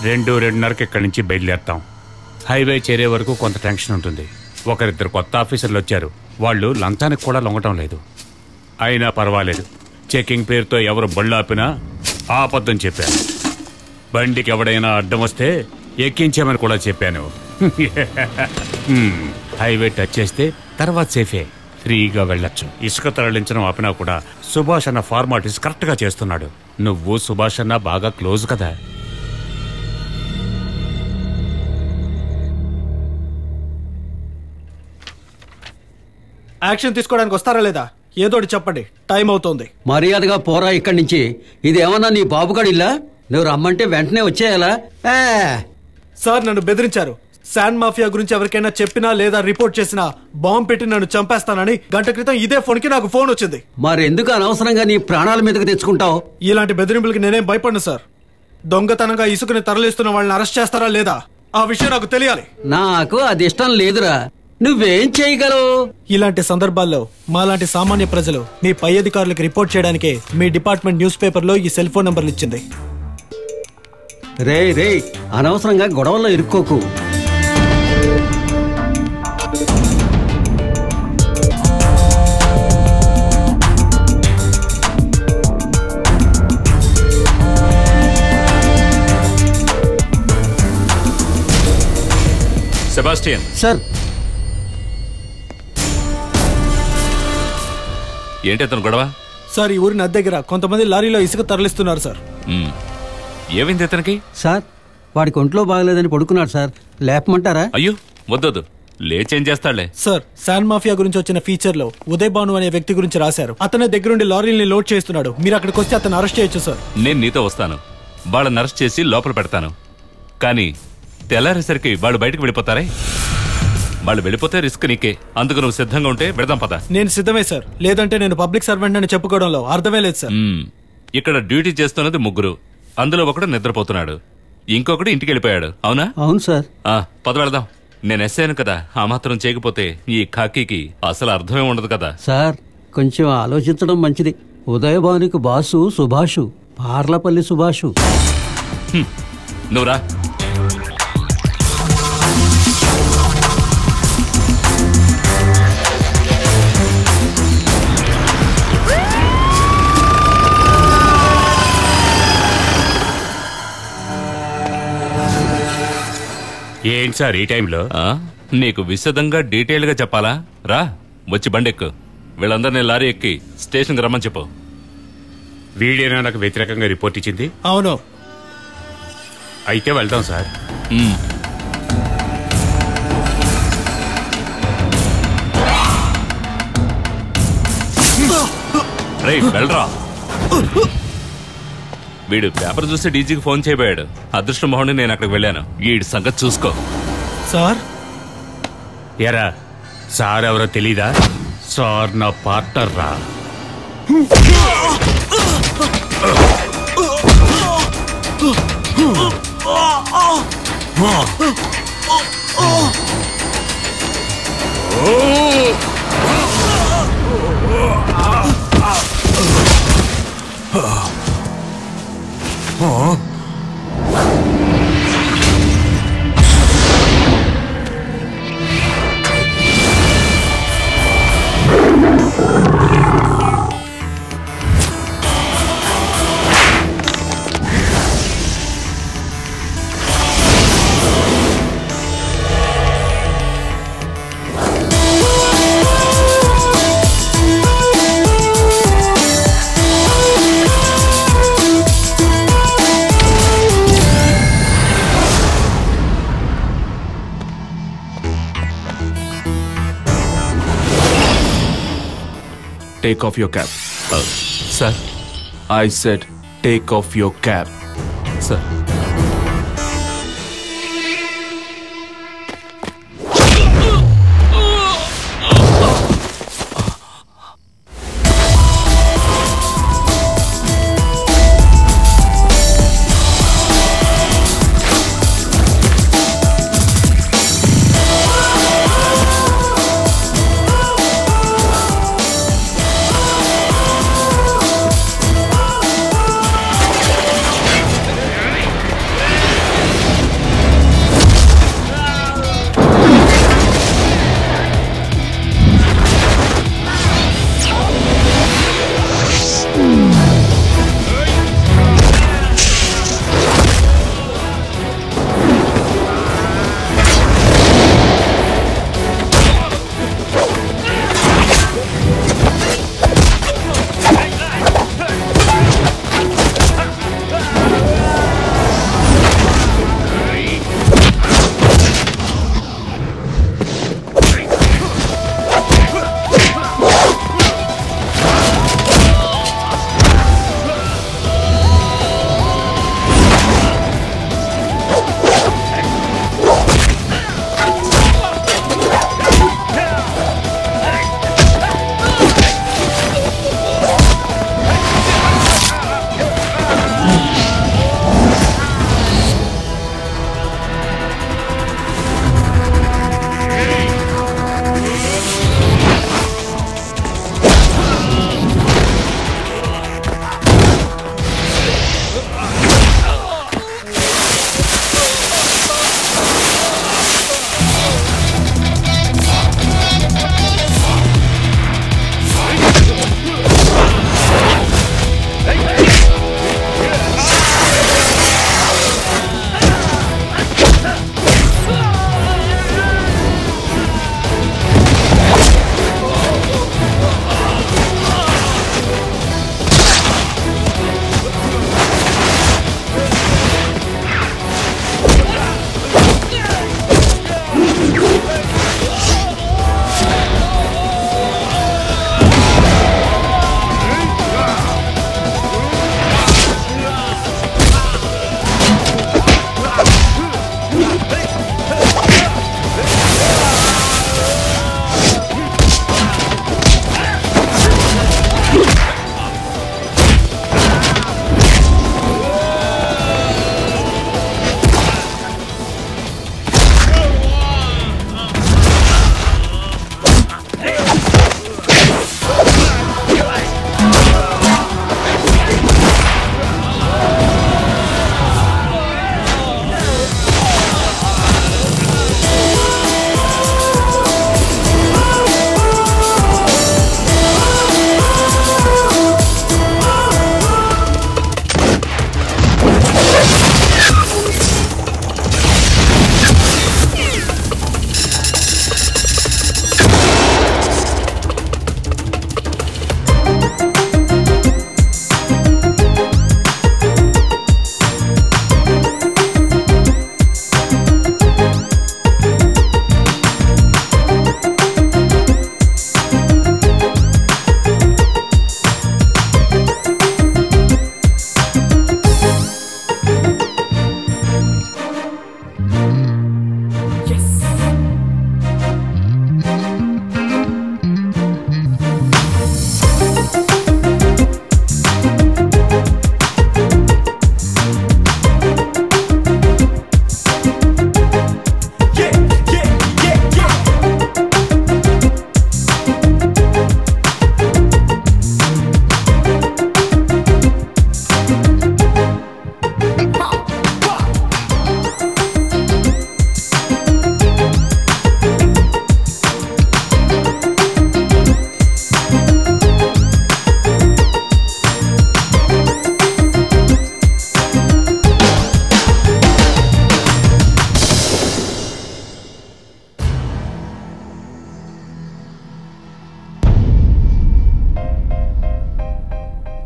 రెండు రెండున్నరకి ఇక్కడి నుంచి బయలుదేరుతాం హైవే చేరే వరకు కొంత టెన్షన్ ఉంటుంది ఒకరిద్దరు కొత్త ఆఫీసర్లు వచ్చారు వాళ్ళు లంచానికి కూడా లొంగటం లేదు అయినా పర్వాలేదు చెకింగ్ పేరుతో ఎవరు బళ్ళు ఆపినా ఆపద్దని చెప్పాను బండికి ఎవడైనా అడ్డం వస్తే ఎక్కించామని కూడా చెప్పాను హ్మ్, హైవే టచ్ చేస్తే తర్వాత సేఫే ఫ్రీగా వెళ్ళొచ్చు ఇసుక తరలించడం ఆపినా కూడా సుభాష్ అన్న ఫార్మాలిటీస్ కరెక్ట్గా చేస్తున్నాడు నువ్వు సుభాష్ అన్న బాగా క్లోజ్ కదా యాక్షన్ తీసుకోవడానికి వస్తారా లేదా ఏదోటి చెప్పండి టైం అవుతోంది మర్యాదగా పోరా ఇక్కడి నుంచి ఇది ఏమన్నా నీ బాబుగాడిల్లా నువ్వు రమ్మంటే వెంటనే వచ్చేయాలా ఏ, సార్ నన్ను బెదిరించారు శాండ్ మాఫియా గురించి ఎవరికైనా చెప్పినా లేదా రిపోర్ట్ చేసినా బాంబు పెట్టి నన్ను చంపేస్తానని గంట క్రితం ఇదే ఫోన్కి నాకు ఫోన్ వచ్చింది మరెందుకు అనవసరంగా నీ ప్రాణాల మీదకి తెచ్చుకుంటావు ఇలాంటి బెదిరింపులకి నేనేం భయపడను సార్ దొంగతనంగా ఇసుకని తరలిస్తున్న వాళ్ళని అరెస్ట్ చేస్తారా లేదా ఆ విషయం నాకు తెలియాలి నాకు అది ఇష్టం లేదురా నువ్వేం చేయగలవు ఇలాంటి సందర్భాల్లో మాలాంటి సామాన్య ప్రజలు మీ పై అధికారులకు రిపోర్ట్ చేయడానికే మీ డిపార్ట్మెంట్ న్యూస్ పేపర్లో ఈ సెల్ ఫోన్ నంబర్లు ఇచ్చింది రే రే అనవసరంగా గొడవల్లో ఇరుక్కోకు సెబాస్టియన్ సార్ ఏంటి అతను గొడవ సార్ ఈ ఊరి నది దగ్గర కొంతమంది లారీలో ఇసుక తరలిస్తున్నారు సార్ మ్మ్. ఏమైంది అతనికి సార్ వాడికి ఒంట్లో బాగలేదని పడుకున్నాడు సార్ లేపమంటారా అయ్యో వద్దొద్దు లేచేం చేస్తాడులే సార్ శాండ్ మాఫియా గురించి వచ్చిన ఫీచర్ లో ఉదయ్ భాను అనే వ్యక్తి గురించి రాశారు అతనే దగ్గరుండి లారీల్ని లోడ్ చేస్తున్నాడు మీరు అక్కడికి వస్తే అతను అరెస్ట్ చేయొచ్చు సార్ నేను నీతో వస్తాను వాళ్ళని అరెస్ట్ చేసి లోపల పెడతాను కానీ తెల్లారేసరికి వాళ్ళు బయటకు వెళ్ళిపోతారే వాళ్ళు వెళ్ళిపోతే రిస్క్ నీకే అందుకు నువ్వు సిద్ధంగా ఉంటే వెడదాం పద నేను సిద్ధమే సార్ లేదంటే నేను పబ్లిక్ సర్వెంట్ అని చెప్పుకోవడంలో అర్థమే లేదు సార్ మ్మ్. ఇక్కడ డ్యూటీ చేస్తున్నది ముగ్గురు అందులో ఒకడు నిద్రపోతున్నాడు ఇంకొకడు ఇంటికి వెళ్ళిపోయాడు అవునా అవును సార్ ఆ, పద వెళదాం నేను ఎస్ఐను కదా ఆ మాత్రం చేయకపోతే ఈ ఖాకీకి అసలు అర్థమే ఉండదు కదా సార్ కొంచెం ఆలోచించడం మంచిది ఉదయభానుకి బాసు సుభాషు పార్లపల్లి సుభాషు నువ్వు రా ఏంటి సార్ ఈ టైంలో ఆ? నీకు విశదంగా డీటెయిల్ గా చెప్పాలా రా వచ్చి బండెక్కు వీళ్ళందరినీ లారీ ఎక్కి స్టేషన్కి రమ్మని చెప్పు వీడేనా నాకు వ్యతిరేకంగా రిపోర్ట్ ఇచ్చింది అవును అయితే వెళ్దాం సార్ మ్మ్. రేయ్ వెళ్ళరా వీడు పేపర్ చూసి డీజీకి ఫోన్ చేయబోయాడు అదృష్టం బాగుండి నేను అక్కడికి వెళ్ళాను వీడి సంగతి చూసుకో సార్ ఎరా సార్ ఎవరో తెలీదా సార్ నా పార్ట్నర్ రా Take off your cap. Sir I said, take off your cap. Sir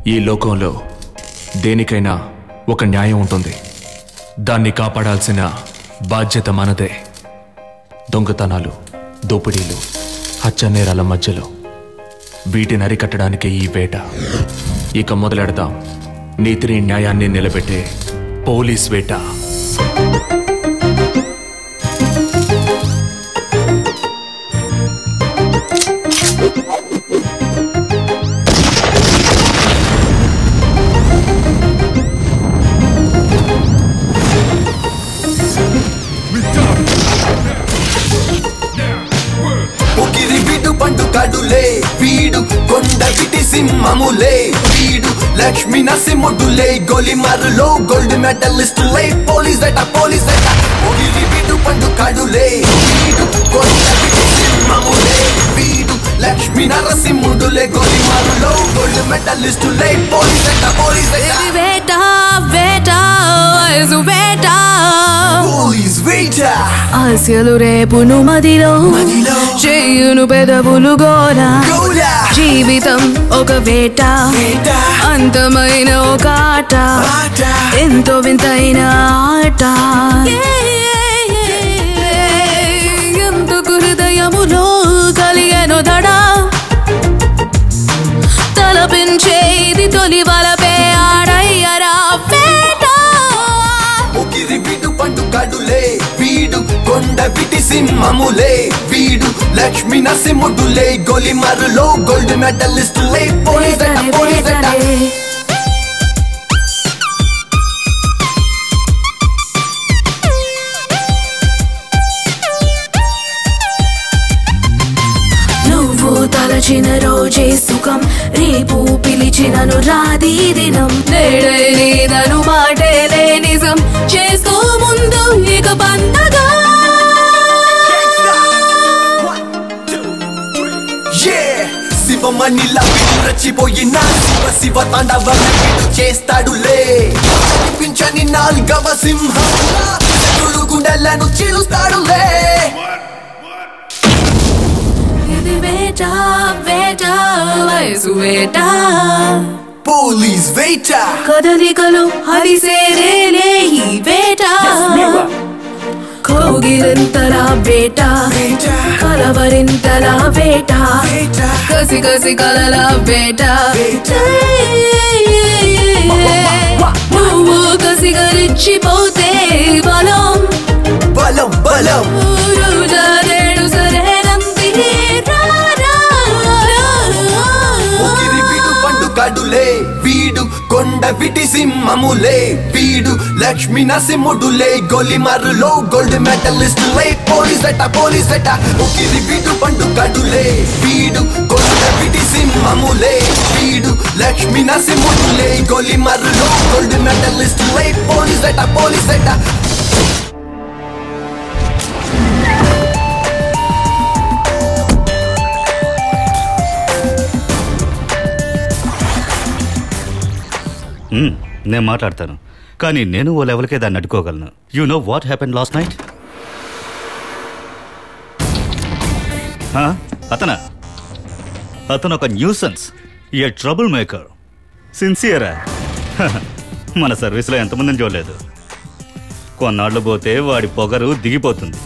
ఈ లోకంలో దేనికైనా ఒక న్యాయం ఉంటుంది దాన్ని కాపాడాల్సిన బాధ్యత మనదే దొంగతనాలు దోపిడీలు హత్యానేరాల మధ్యలో వీటిని అరికట్టడానికి ఈ వేట ఇక మొదలెడదాం నీతిని న్యాయాన్ని నిలబెట్టే పోలీస్ వేట ఉకిరి బిడు పండు కడులే వీడు కొండ విటి సింహములే వీడు లక్ష్మీ నరసింహుడులే గొలిమరులో గోల్డ్ మెడలిస్టులే పోలీస్ అట పోలీస్ అట ఉకిరి బిడు పండు కడులే వీడు కొండ విటి సింహములే వీడు లక్ష్మీ నరసింహుడులే గొలిమరులో గోల్డ్ మెడలిస్టులే పోలీస్ అట పోలీస్ అట వేట వేట వయసు వేట పోలీస్ వెయిట ఆశలు రేపును మదిలో మదిలో. చేయును పెదవులు గోల గోలా జీవితం ఒక వేట వేట. అంతమైన ఒక ఆట ఆట. ఎంతో వింతైన ఆట ఎందుకు హృదయములో కలిగను దడ తలపించే ఇది తొలి వలపే ఆడయ్యరా వేట ఉకిరి వీడు పండు కడులే వీడు కొండ విటి సింహములే వీడు లక్ష్మీ నరసింహుడులే గొలిమరులో గోల్డ్ మెడలిస్టులే పోలీస్ అట పోలీస్ అట నువ్వు తలచిన రోజే సుఖం రేపు పిలిచినను రాది దినం నేడే నీదను మాటేలే నిజం చేసుకో ముందు ఇక పండగ Yeah! శివమణిలా వీడు రచ్చిపోయిన శివ శివ తాండవం వీడు చేస్తాడులే కనిపించని నాల్గవ సింహం శత్రులు గుండెలను చీలుస్తాడులే ఇది వేట వేట వయసు వేట పోలీస్ వెయిట కదలికలు హరిసేరేలే ఈ వేట కోగిరింతల వేట కలవరింతల వేట కసి కసి కలల వేట నువ్వు కసిగా రెచ్చిపోతే బలం బలం బలం ఊరుజారేడు సరేనంది ఉకిరి వీడు పండు కడులే వీడు కొండ విటి సింహములే వీడు లక్ష్మీ నరసింహుడులే గొలిమరులో గోల్డ్ మెడలిస్టులే పోలీస్ అట పోలీస్ అట ఉకిరి వీడు పండు కడులే వీడు కొండ విటి సింహములే వీడు లక్ష్మీ నరసింహుడులే గొలిమరులో గోల్డ్ మెడలిస్టులే పోలీస్ అట పోలీస్ అట మ్మ్, నేను మాట్లాడతాను కానీ నేను ఓ లెవెల్కే దాన్ని అడ్డుకోగలను you know what happen last night అతనా అతను ఒక న్యూసెన్స్ ఏ ట్రబుల్ మేకర్ సిన్సియరా మన సర్వీస్లో ఎంతమందిని చూడలేదు కొన్నాళ్ళు పోతే వాడి పొగరు దిగిపోతుంది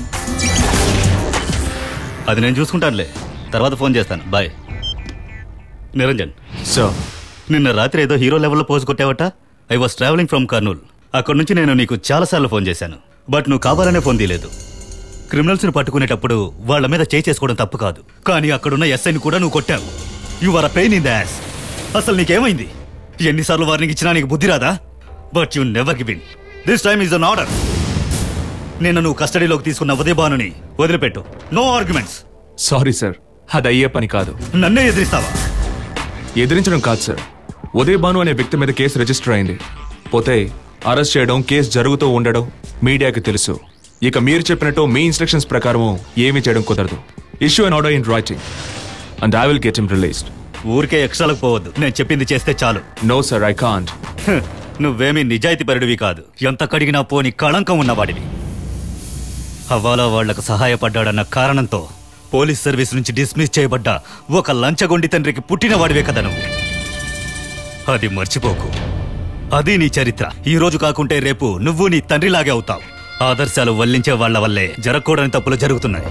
అది నేను చూసుకుంటానులే తర్వాత ఫోన్ చేస్తాను బాయ్ నిరంజన్ సో నిన్న రాత్రి ఏదో హీరో లెవెల్లో పోజు కొట్టావట I was travelling from Kurnool అక్కడ నుంచి నేను నీకు చాలాసార్లు ఫోన్ చేశాను బట్ నువ్వు కావాలనే ఫోన్ తీయలేదు క్రిమినల్స్ని పట్టుకునేటప్పుడు వాళ్ళ మీద చేయి చేసుకోవడం తప్పు కాదు కానీ అక్కడున్న ఎస్ఐని కూడా నువ్వు కొట్టావు you are a pain in the ass అసలు నీకేమైంది ఎన్నిసార్లు వార్నింగ్ ఇచ్చినా నీకు బుద్ధి రాదా but you never give in this time is an order నిన్న నువ్వు కస్టడీలోకి తీసుకున్న ఉదయభానుని వదిలిపెట్టు నో ఆర్గ్యుమెంట్స్ సారీ సార్ అది అయ్యే పని కాదు నన్నే ఎదిరిస్తావా ఎదిరించడం కాదు సార్ ఉదయ్ భాను అనే వ్యక్తి మీద కేసు రిజిస్టర్ అయింది పోతే అరెస్ట్ చేయడం కేసు జరుగుతూ ఉండడం మీడియాకి తెలుసు ఇక మీరు చెప్పినట్టు మీ ఇన్స్ట్రక్షన్స్ ప్రకారం ఏమీ చేయడం కుదరదు issue an order in writing and I will get him released ఊరికే ఎక్స్ట్రాలకు పోవద్దు నేను చెప్పింది చేస్తే చాలు నో సార్ ఐ కాంట్ హ్, నువ్వేమీ నిజాయితీపరుడివి కాదు ఎంత కడిగినా పోని కళంకం ఉన్నవాడివి హవాలా వాళ్లకు సహాయపడ్డాడన్న కారణంతో పోలీస్ సర్వీస్ నుంచి డిస్మిస్ చేయబడ్డ ఒక లంచగొండి తండ్రికి పుట్టిన వాడివే కదా నువ్వు అది మర్చిపోకు అది నీ చరిత్ర ఈ రోజు కాకుంటే రేపు నువ్వు నీ తండ్రిలాగే అవుతావు ఆదర్శాలు వల్లించే వాళ్ళ వల్లే జరగకూడని తప్పులు జరుగుతున్నాయి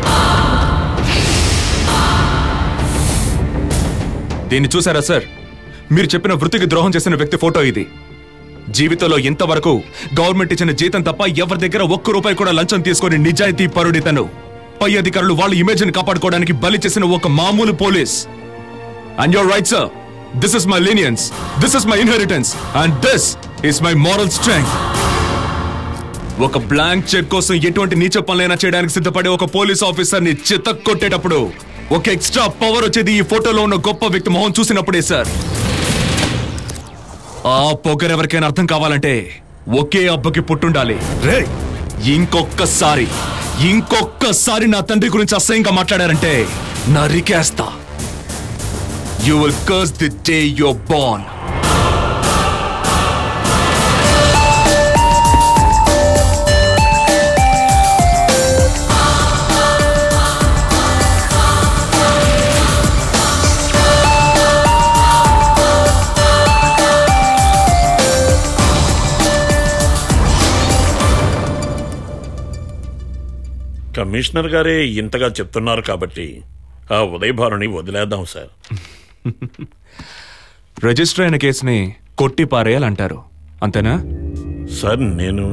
దీన్ని చూసారా సార్ మీరు చెప్పిన వృత్తికి ద్రోహం చేసిన వ్యక్తి ఫోటో ఇది జీవితంలో ఇంతవరకు గవర్నమెంట్ ఇచ్చిన జీతం తప్ప ఎవరి దగ్గర ఒక్క రూపాయి కూడా లంచం తీసుకొని నిజాయితీ పరుడితను పై అధికారులు వాళ్ళ ఇమేజ్ ని కాపాడుకోవడానికి బలి చేసిన ఒక మామూలు police and your right sir this is my leniency this is my inheritance and this is my moral strength ఒక బ్లాంక్ చెక్ కోసం ఎటువంటి నీచ పనులైనా చేయడానికి సిద్ధపడే ఒక పోలీస్ ఆఫీసర్ ని చిత్త కొట్టేటప్పుడు ఒక ఎక్స్ట్రా పవర్ వచ్చేది ఈ ఫోటోలో ఉన్న గొప్ప వ్యక్తి మొహం చూసినప్పుడే సార్ ఆ పొగరెవరికైనా అర్థం కావాలంటే ఒకే అబ్బకి పుట్టుండాలి రే ఇంకొక్కసారి ఇంకొక్కసారి నా తండ్రి గురించి అసహ్యంగా మాట్లాడారంటే నరికేస్తా you will curse the day your born commissioner గారే ఇంతగా చెప్తున్నారు కాబట్టి ఆ ఉదయభానుని వదిలేద్దాం సార్ రిజిస్టర్ అయిన కేసుని కొట్టి పారేయాలంటారు అంతేనా సార్ నేను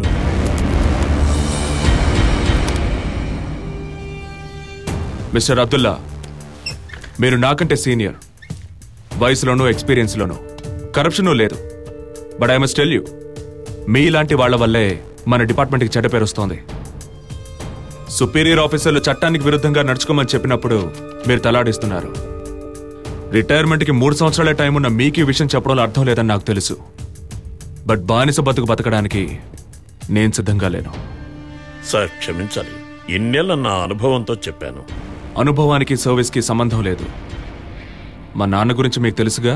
మిస్టర్ అబ్దుల్లా మీరు నాకంటే సీనియర్ వయసులోనూ ఎక్స్పీరియన్స్లోనూ కరప్షను లేదు but I must tell you మీలాంటి వాళ్ళ వల్లే మన డిపార్ట్మెంట్కి చెడ్డ పేరు వస్తోంది సుపీరియర్ ఆఫీసర్లు చట్టానికి విరుద్ధంగా నడుచుకోమని చెప్పినప్పుడు మీరు తలాడిస్తున్నారు రిటైర్మెంట్కి మూడు సంవత్సరాలే టైం ఉన్న మీకు ఈ విషయం చెప్పడంలో అర్థం లేదని నాకు తెలుసు బట్ బానిస బతుకు బతకడానికి నేను సిద్ధంగా లేను సార్ క్షమించాలి ఇన్నేళ్ళ నా అనుభవంతో చెప్పాను అనుభవానికి సర్వీస్కి సంబంధం లేదు మా నాన్న గురించి మీకు తెలుసుగా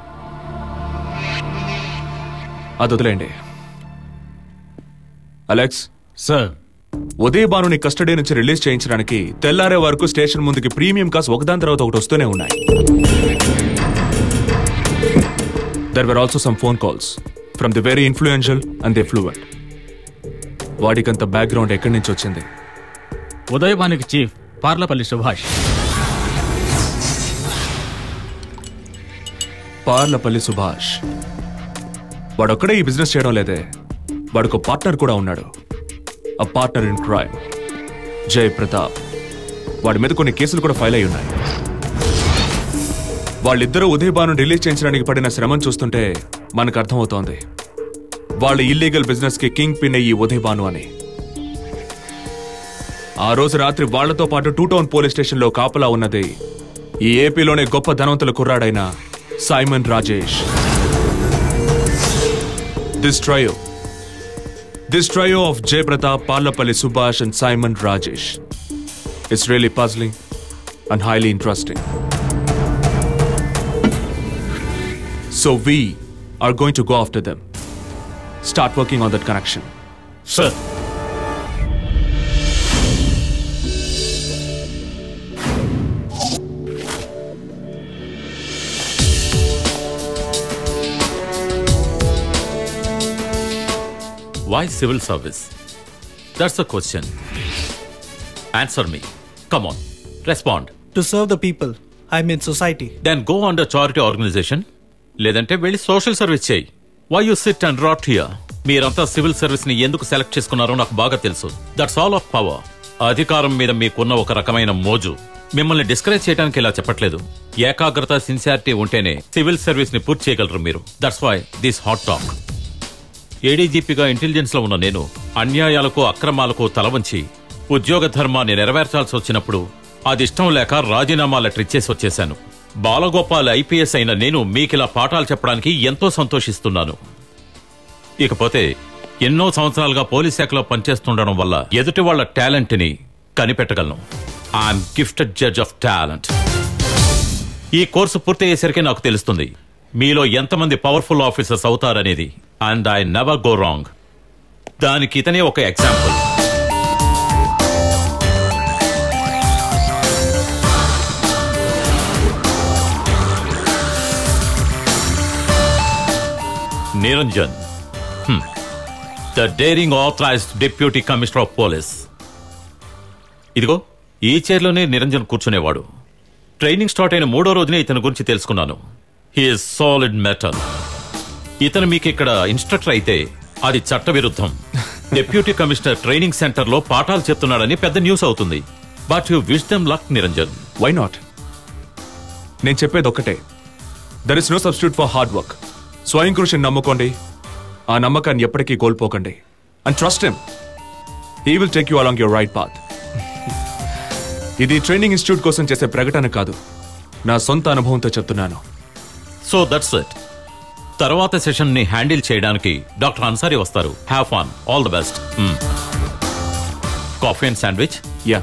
అది వదిలేండి అలెక్స్ సార్ ఉదయ్ భానుని కస్టడీ నుంచి రిలీజ్ చేయించడానికి తెల్లారే వరకు స్టేషన్ ముందుకి ప్రీమియం కాస్ ఒకదాని తర్వాత ఒకటి వస్తూనే ఉన్నాయి there were also some phone calls from the very influential and the fluent వాడికంత బ్యాక్గ్రౌండ్ ఎక్కడి నుంచి వచ్చింది ఉదయవానికి చీఫ్ పార్లపల్లి సుభాష్ పార్లపల్లి సుభాష్ వాడొక్కడే ఈ బిజినెస్ చేయడం లేదే వాడికి పార్ట్నర్ కూడా ఉన్నాడు ఆ పార్ట్నర్ ఇన్ క్రైమ్ జై ప్రతాప్ వాడి మీద కొన్ని కేసులు కూడా ఫైల్ అయి ఉన్నాయి వాళ్ళిద్దరూ ఉదయ్ భాను రిలీజ్ చేయించడానికి పడిన శ్రమను చూస్తుంటే మనకు అర్థమవుతోంది వాళ్ళ ఇల్లీగల్ బిజినెస్ కి కింగ్ పిన్ ఈ ఉదయ్ భాను అని ఆ రోజు రాత్రి వాళ్లతో పాటు టూ టౌన్ పోలీస్ స్టేషన్ లో కాపలా ఉన్నది ఈ ఏపీలోనే గొప్ప ధనవంతుల కుర్రాడైన Simon Rajesh this trio this trio of Jayaprathap Parlapalli Subhash and Simon Rajesh it's really puzzling and highly interesting so we are going to go after them start working on that connection sir Why civil service? That's the question. Answer me. Come on. Respond. To serve the people I mean society Then go on the charity organization. లేదంటే వెళ్ళి social service చేయి why you sit and rot here మీరంతా civil service ని ఎందుకు select చేసుకున్నారో నాకు బాగా తెలుసు దట్స్ ఆల్ ఆఫ్ పవర్ అధికారం మీద మీకున్న ఒక రకమైన మోజు మిమ్మల్ని డిస్కరేజ్ చేయడానికి ఇలా చెప్పట్లేదు ఏకాగ్రత సిన్సియారిటీ ఉంటేనే సివిల్ సర్వీస్ ని పూర్తి చేయగలరు మీరు that's why this hot talk ఏడీజీపీగా ఇంటెలిజెన్స్ లో ఉన్న నేను అన్యాయాలకు అక్రమాలకు తలవంచి ఉద్యోగ ధర్మాన్ని నెరవేర్చాల్సి వచ్చినప్పుడు అది ఇష్టం లేక రాజీనామా లెటర్ ఇచ్చేసి వచ్చేశాను బాలగోపాల్ ఐపీఎస్ అయిన నేను మీకిలా పాఠాలు చెప్పడానికి ఎంతో సంతోషిస్తున్నాను ఇకపోతే ఎన్నో సంవత్సరాలుగా పోలీస్ శాఖలో పనిచేస్తుండడం వల్ల ఎదుటి వాళ్ళ టాలెంట్ ని కనిపెట్టగలను I'm gifted judge of talent ఈ కోర్సు పూర్తయ్యేసరికి నాకు తెలుస్తుంది మీలో ఎంతమంది పవర్ఫుల్ ఆఫీసర్స్ అవుతారనేది and I never go wrong దానికి ఇతనే ఒక example Niranjan the daring authorised deputy commissioner of police ఇదిగో ఈ చైర్లోనే నిరంజన్ కూర్చునేవాడు ట్రైనింగ్ స్టార్ట్ అయిన మూడో రోజునే ఇతని గురించి తెలుసుకున్నాను హీఈస్ సాలిడ్ మెటల్ ఇతను మీకు ఇక్కడ ఇన్స్ట్రక్టర్ అయితే అది చట్టవిరుద్ధం డిప్యూటీ కమిషనర్ ట్రైనింగ్ సెంటర్ లో పాఠాలు చెప్తున్నాడని పెద్ద న్యూస్ అవుతుంది but you wish them luck Niranjan why not నేను చెప్పేది ఒక్కటే there is no substitute for hard work స్వయం కృషిని నమ్ముకోండి ఆ నమ్మకాన్ని ఎప్పటికీ కోల్పోకండి and trust him he will take you along your right path ఇది ట్రైనింగ్ ఇన్స్టిట్యూట్ కోసం చేసే ప్రకటన కాదు నా సొంత అనుభవంతో చెప్తున్నాను సో దట్స్ ఇట్ తర్వాత సెషన్ ని హ్యాండిల్ చేయడానికి డాక్టర్ అన్సారీ వస్తారు have fun all the best coffee and sandwich yeah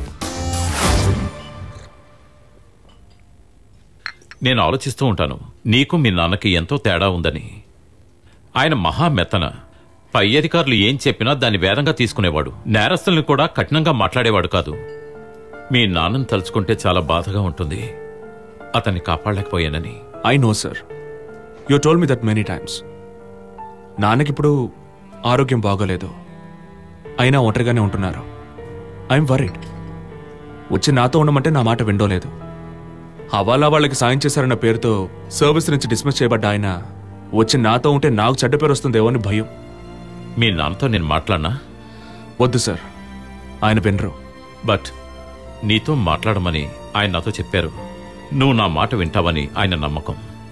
నేను ఆలోచిస్తూ ఉంటాను నీకు మీ నాన్నకి ఎంతో తేడా ఉందని ఆయన మహా మెత్తన పై అధికారులు ఏం చెప్పినా దాన్ని వేదంగా తీసుకునేవాడు నేరస్తుల్ని కూడా కఠినంగా మాట్లాడేవాడు కాదు మీ నాన్నని తలుచుకుంటే చాలా బాధగా ఉంటుంది అతన్ని కాపాడలేకపోయానని I know sir you told me that many times నాన్నకిప్పుడు ఆరోగ్యం బాగోలేదు అయినా ఒంటరిగానే ఉంటున్నారు ఐఎమ్ వరీడ్ వచ్చి నాతో ఉండమంటే నా మాట విండోలేదు హవాలా వాళ్ళకి సాయం చేశారన్న పేరుతో సర్వీస్ నుంచి డిస్మిస్ చేయబడ్డ ఆయన వచ్చి నాతో ఉంటే నాకు చెడ్డ పేరు వస్తుందేమో అని భయం మీ నాన్నతో నేను మాట్లాడినా వద్దు సార్ ఆయన వినరు బట్ నీతో మాట్లాడమని ఆయన నాతో చెప్పారు నువ్వు నా మాట వింటావని ఆయన నమ్మకం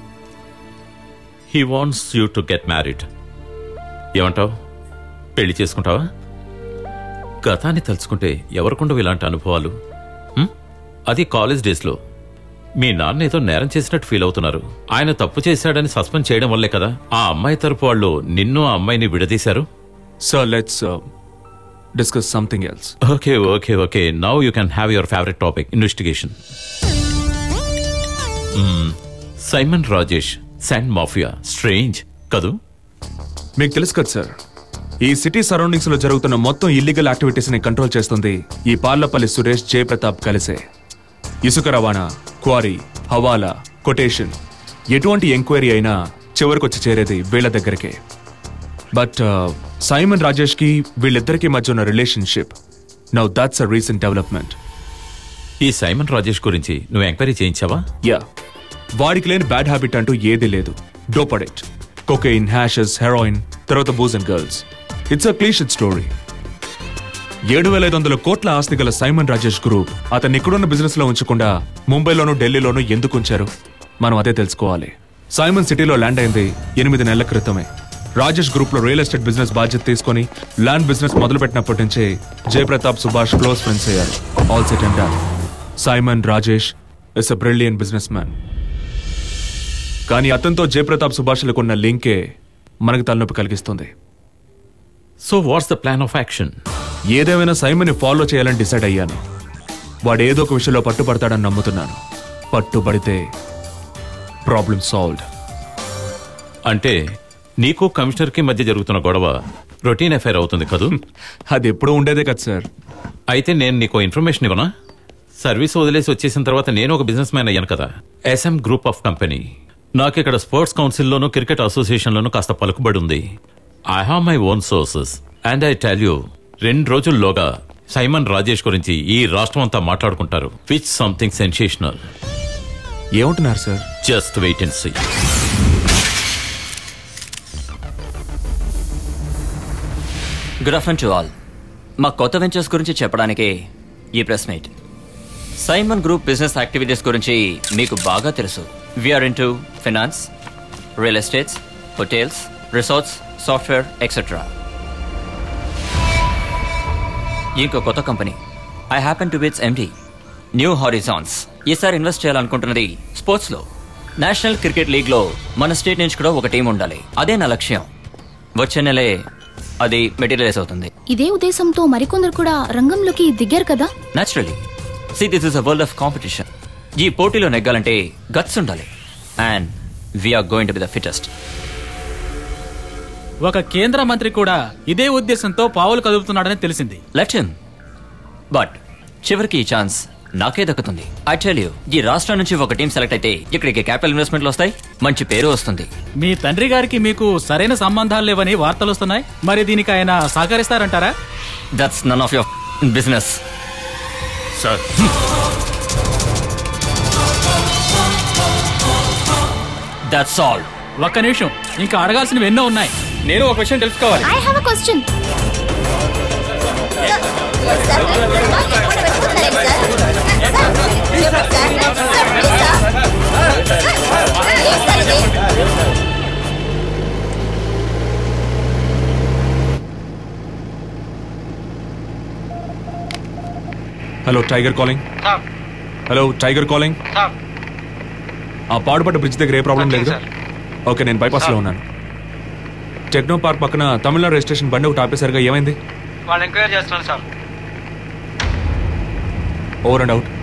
he wants you to get married ఏమంటావు పెళ్లి చేసుకుంటావా గతాన్ని తలుచుకుంటే ఎవరికుండవు ఇలాంటి అనుభవాలు హ్మ్? అది కాలేజ్ డేస్లో మీ నాన్న ఏదో నేరం చేసినట్టు ఫీల్ అవుతున్నారు ఆయన తప్పు చేశాడని సస్పెండ్ చేయడం వల్లే కదా ఆ అమ్మాయి తరపు వాళ్ళు నిన్ను ఆ అమ్మాయిని విడదీశారు sir let's discuss something else okay okay okay now you can have your favourite topic investigation Simon Rajesh sand mafia strange కదూ మీకు తెలుసు కదా సార్ ఈ సిటీ సరౌండింగ్స్ లో జరుగుతున్న మొత్తం ఇల్లీగల్ యాక్టివిటీస్ ని కంట్రోల్ చేస్తుంది ఈ పార్లపల్లి సురేష్ జయప్రతాప్ కలిసే ఇసుక రవాణా క్వారీ హవాలా కొటేషన్ ఎటువంటి ఎంక్వైరీ అయినా చివరికొచ్చి చేరేది వీళ్ళ దగ్గరకే బట్ సైమన్ రాజేష్ కి వీళ్ళిద్దరికి మధ్య ఉన్న relationship now that's a recent development ఈ సైమన్ రాజేష్ గురించి నువ్వు ఎంక్వైరీ చేయించావా యా వాడికి లేని బ్యాడ్ హ్యాబిట్ అంటూ ఏదీ లేదు డోపడెట్ కొకెయిన్ హ్యాషెస్ హెరాయిన్ తర్వాత booze and girls it's a clichéd story ఏడు వేల ఐదు వందల కోట్ల ఆస్తి గల సైమన్ రాజేష్ గ్రూప్ అతన్ని ఇక్కడున్న బిజినెస్ లో ఉంచకుండా ముంబైలోనూ ఢిల్లీలోనూ ఎందుకు ఉంచారు మనం అదే తెలుసుకోవాలి సైమన్ సిటీలో ల్యాండ్ అయింది ఎనిమిది నెలల క్రితమే రాజేష్ గ్రూప్ లో రియల్ ఎస్టేట్ బిజినెస్ బాధ్యత తీసుకొని ల్యాండ్ బిజినెస్ మొదలుపెట్టినప్పటి నుంచే జయప్రతాప్ సుభాష్ క్లోజ్ ఫ్రెండ్స్ అయ్యారు all set and done Simon Rajesh is a brilliant business man కానీ అతనితో జయప్రతాప్ సుభాష్లకు ఉన్న లింకే మనకు తలనొప్పి కలిగిస్తుంది so what's the plan of action ఏదేమైనా సైమన్ ఫాలో చేయాలని డిసైడ్ అయ్యాను వాడు ఏదో ఒక విషయంలో పట్టుబడతాడని నమ్ముతున్నాను పట్టుబడితే ప్రాబ్లం సాల్వ్డ్ అంటే నీకు కమిషనర్ కి మధ్య జరుగుతున్న గొడవ రొటీన్ అఫైర్ అవుతుంది కదూ అది ఎప్పుడూ ఉండేదే కదా సార్ అయితే నేను నీకు ఇన్ఫర్మేషన్ ఇవ్వనా సర్వీస్ వదిలేసి వచ్చేసిన తర్వాత నేను ఒక బిజినెస్ మ్యాన్ అయ్యాను కదా ఎస్ఎం గ్రూప్ ఆఫ్ కంపెనీ నాకు ఇక్కడ స్పోర్ట్స్ కౌన్సిల్లోను క్రికెట్ అసోసియేషన్లోను కాస్త పలుకుబడి ఉంది I have my own sources and I tell you రెండు రోజుల్లోగా సైమన్ రాజేష్ గురించి ఈ రాష్ట్రం అంతా మాట్లాడుకుంటారు విచ్ సంథింగ్ సెన్సేషనల్ ఏమంటున్నారు sir just wait and see good afternoon to all మా కొత్త వెంచర్స్ గురించి చెప్పడానికి ఈ press meet Simon group business activities గురించి మీకు బాగా తెలుసు we're in to finance real estates hotels resorts software etcetera ఇంకో కొత్త company I happen to be its MD new horizons ఈసారి ఇన్వెస్ట్ చేయాలనుకుంటున్నది స్పోర్ట్స్లో నేషనల్ క్రికెట్ లీగ్లో మన స్టేట్ నుంచి కూడా ఒక టీం ఉండాలి అదే నా లక్ష్యం వచ్చే నెలే అది మెటీరియలైజ్ అవుతుంది ఇదే ఉద్దేశంతో మరికొందరు కూడా రంగంలోకి దిగారు కదా naturally see this is a world of competition ఈ పోటీలో నెగ్గాలంటే గట్స్ ఉండాలి and we're going to be the fittest ఒక కేంద్ర మంత్రి కూడా ఇదే ఉద్దేశంతో పావులు కదుపుతున్నాడని తెలిసింది లెట్ హిమ్ బట్ చివరికి ఈ ఛాన్స్ నాకే దక్కుతుంది ఐ టెల్ యూ ఈ రాష్ట్రం నుంచి ఒక టీం సెలెక్ట్ అయితే ఇక్కడికి క్యాపిటల్ ఇన్వెస్ట్మెంట్లు వస్తాయి మంచి పేరు వస్తుంది మీ తండ్రి గారికి మీకు సరైన సంబంధాలు లేవని వార్తలు వస్తున్నాయి మరి దీనికి ఆయన సహకరిస్తారంటారా that's none of your business sir that's all ఒక్క నిమిషం ఇంకా అడగాల్సినవి ఎన్నో ఉన్నాయి నేను ఒక విషయం తెలుసుకోవాలి I have a question hello tiger calling hello tiger calling ఆ పాడుపడ్డ బ్రిడ్జ్ దగ్గర ఏ ప్రాబ్లం లేదు ఓకే నేను బైపాస్ లో ఉన్నాను టెక్నో పార్క్ పక్కన తమిళనాడు రిజిస్ట్రేషన్ బండి ఒకటి ఆపేసరిగా ఏమైంది వాళ్ళు ఎంక్వైరీ చేస్తున్నారు sir over and out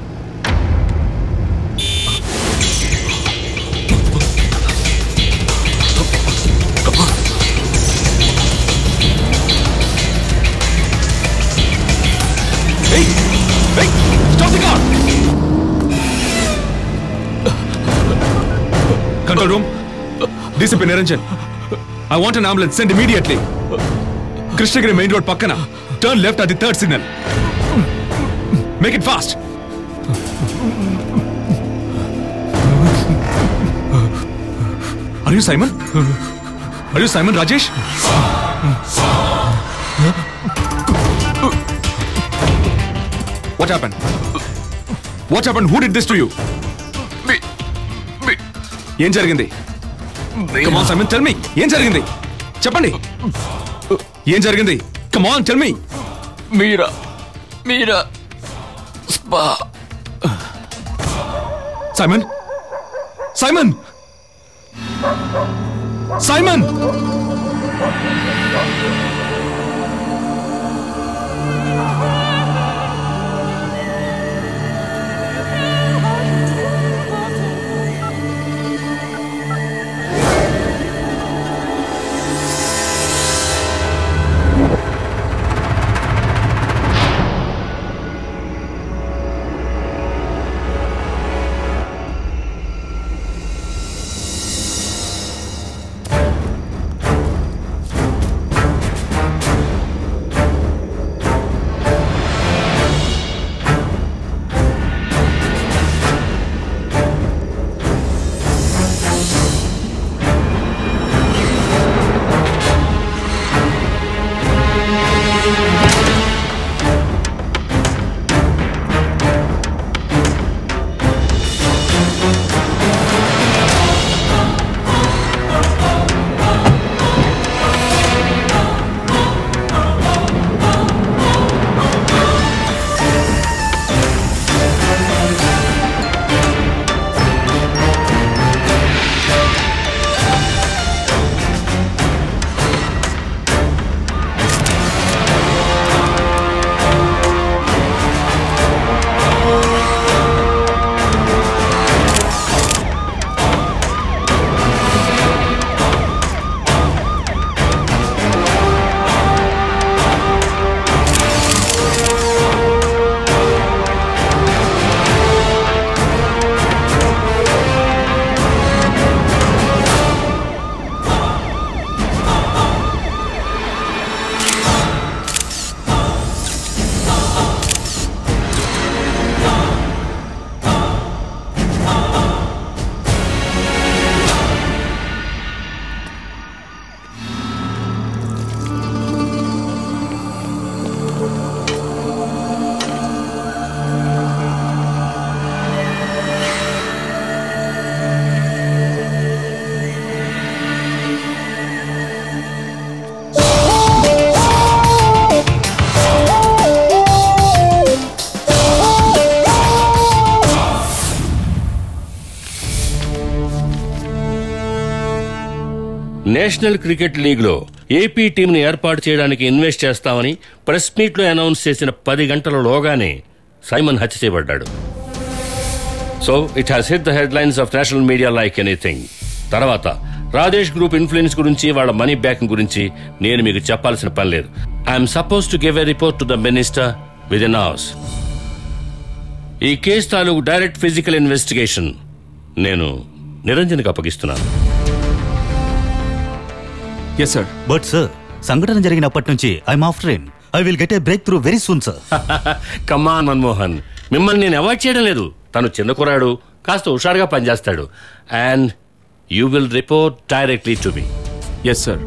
control room DCP Niranjan I want an ambulance send immediately Krishnagiri main road పక్కన టర్న్ లెఫ్ట్ అది third signal make it fast Are you Simon? Are you Simon Rajesh? What happened? What happened? Who did this to you? Me. Me. ఏం జరిగింది Come on, Simon, tell me. ఏం జరిగింది చెప్పండి ఏం జరిగింది Come on, tell me. Mira Mira spa Simon? Simon? Simon! National cricket లీగ్లో AP టీంని ఏర్పాటు చేయడానికి ఇన్వెస్ట్ చేస్తామని ప్రెస్ మీట్లో అనౌన్స్ చేసిన పది గంటలలోగానే సైమన్ హత్య చేయబడ్డాడు so it has hit the headlines of national media like anything తర్వాత రాజేష్ గ్రూప్ ఇన్ఫ్లుయెన్స్ గురించి వాళ్ళ మనీ బ్యాకింగ్ గురించి నేను మీకు చెప్పాల్సిన పని లేదు I'm suppose to give a report to the minister with in hours ఈ కేసు తాలూకు డైరెక్ట్ ఫిజికల్ ఇన్వెస్టిగేషన్ నేను నిరంజన్కి అప్పగిస్తున్నాను ఎస్ సార్ బట్ సార్ సంఘటన జరిగినప్పటి నుంచి I'm after in I will get a breakthrough very soon sir come on మిమ్మల్ని నేను అవాయిడ్ చేయడం లేదు తను చిన్న కురాడు కాస్త హుషారుగా పనిచేస్తాడు and you will report directly to me yes sir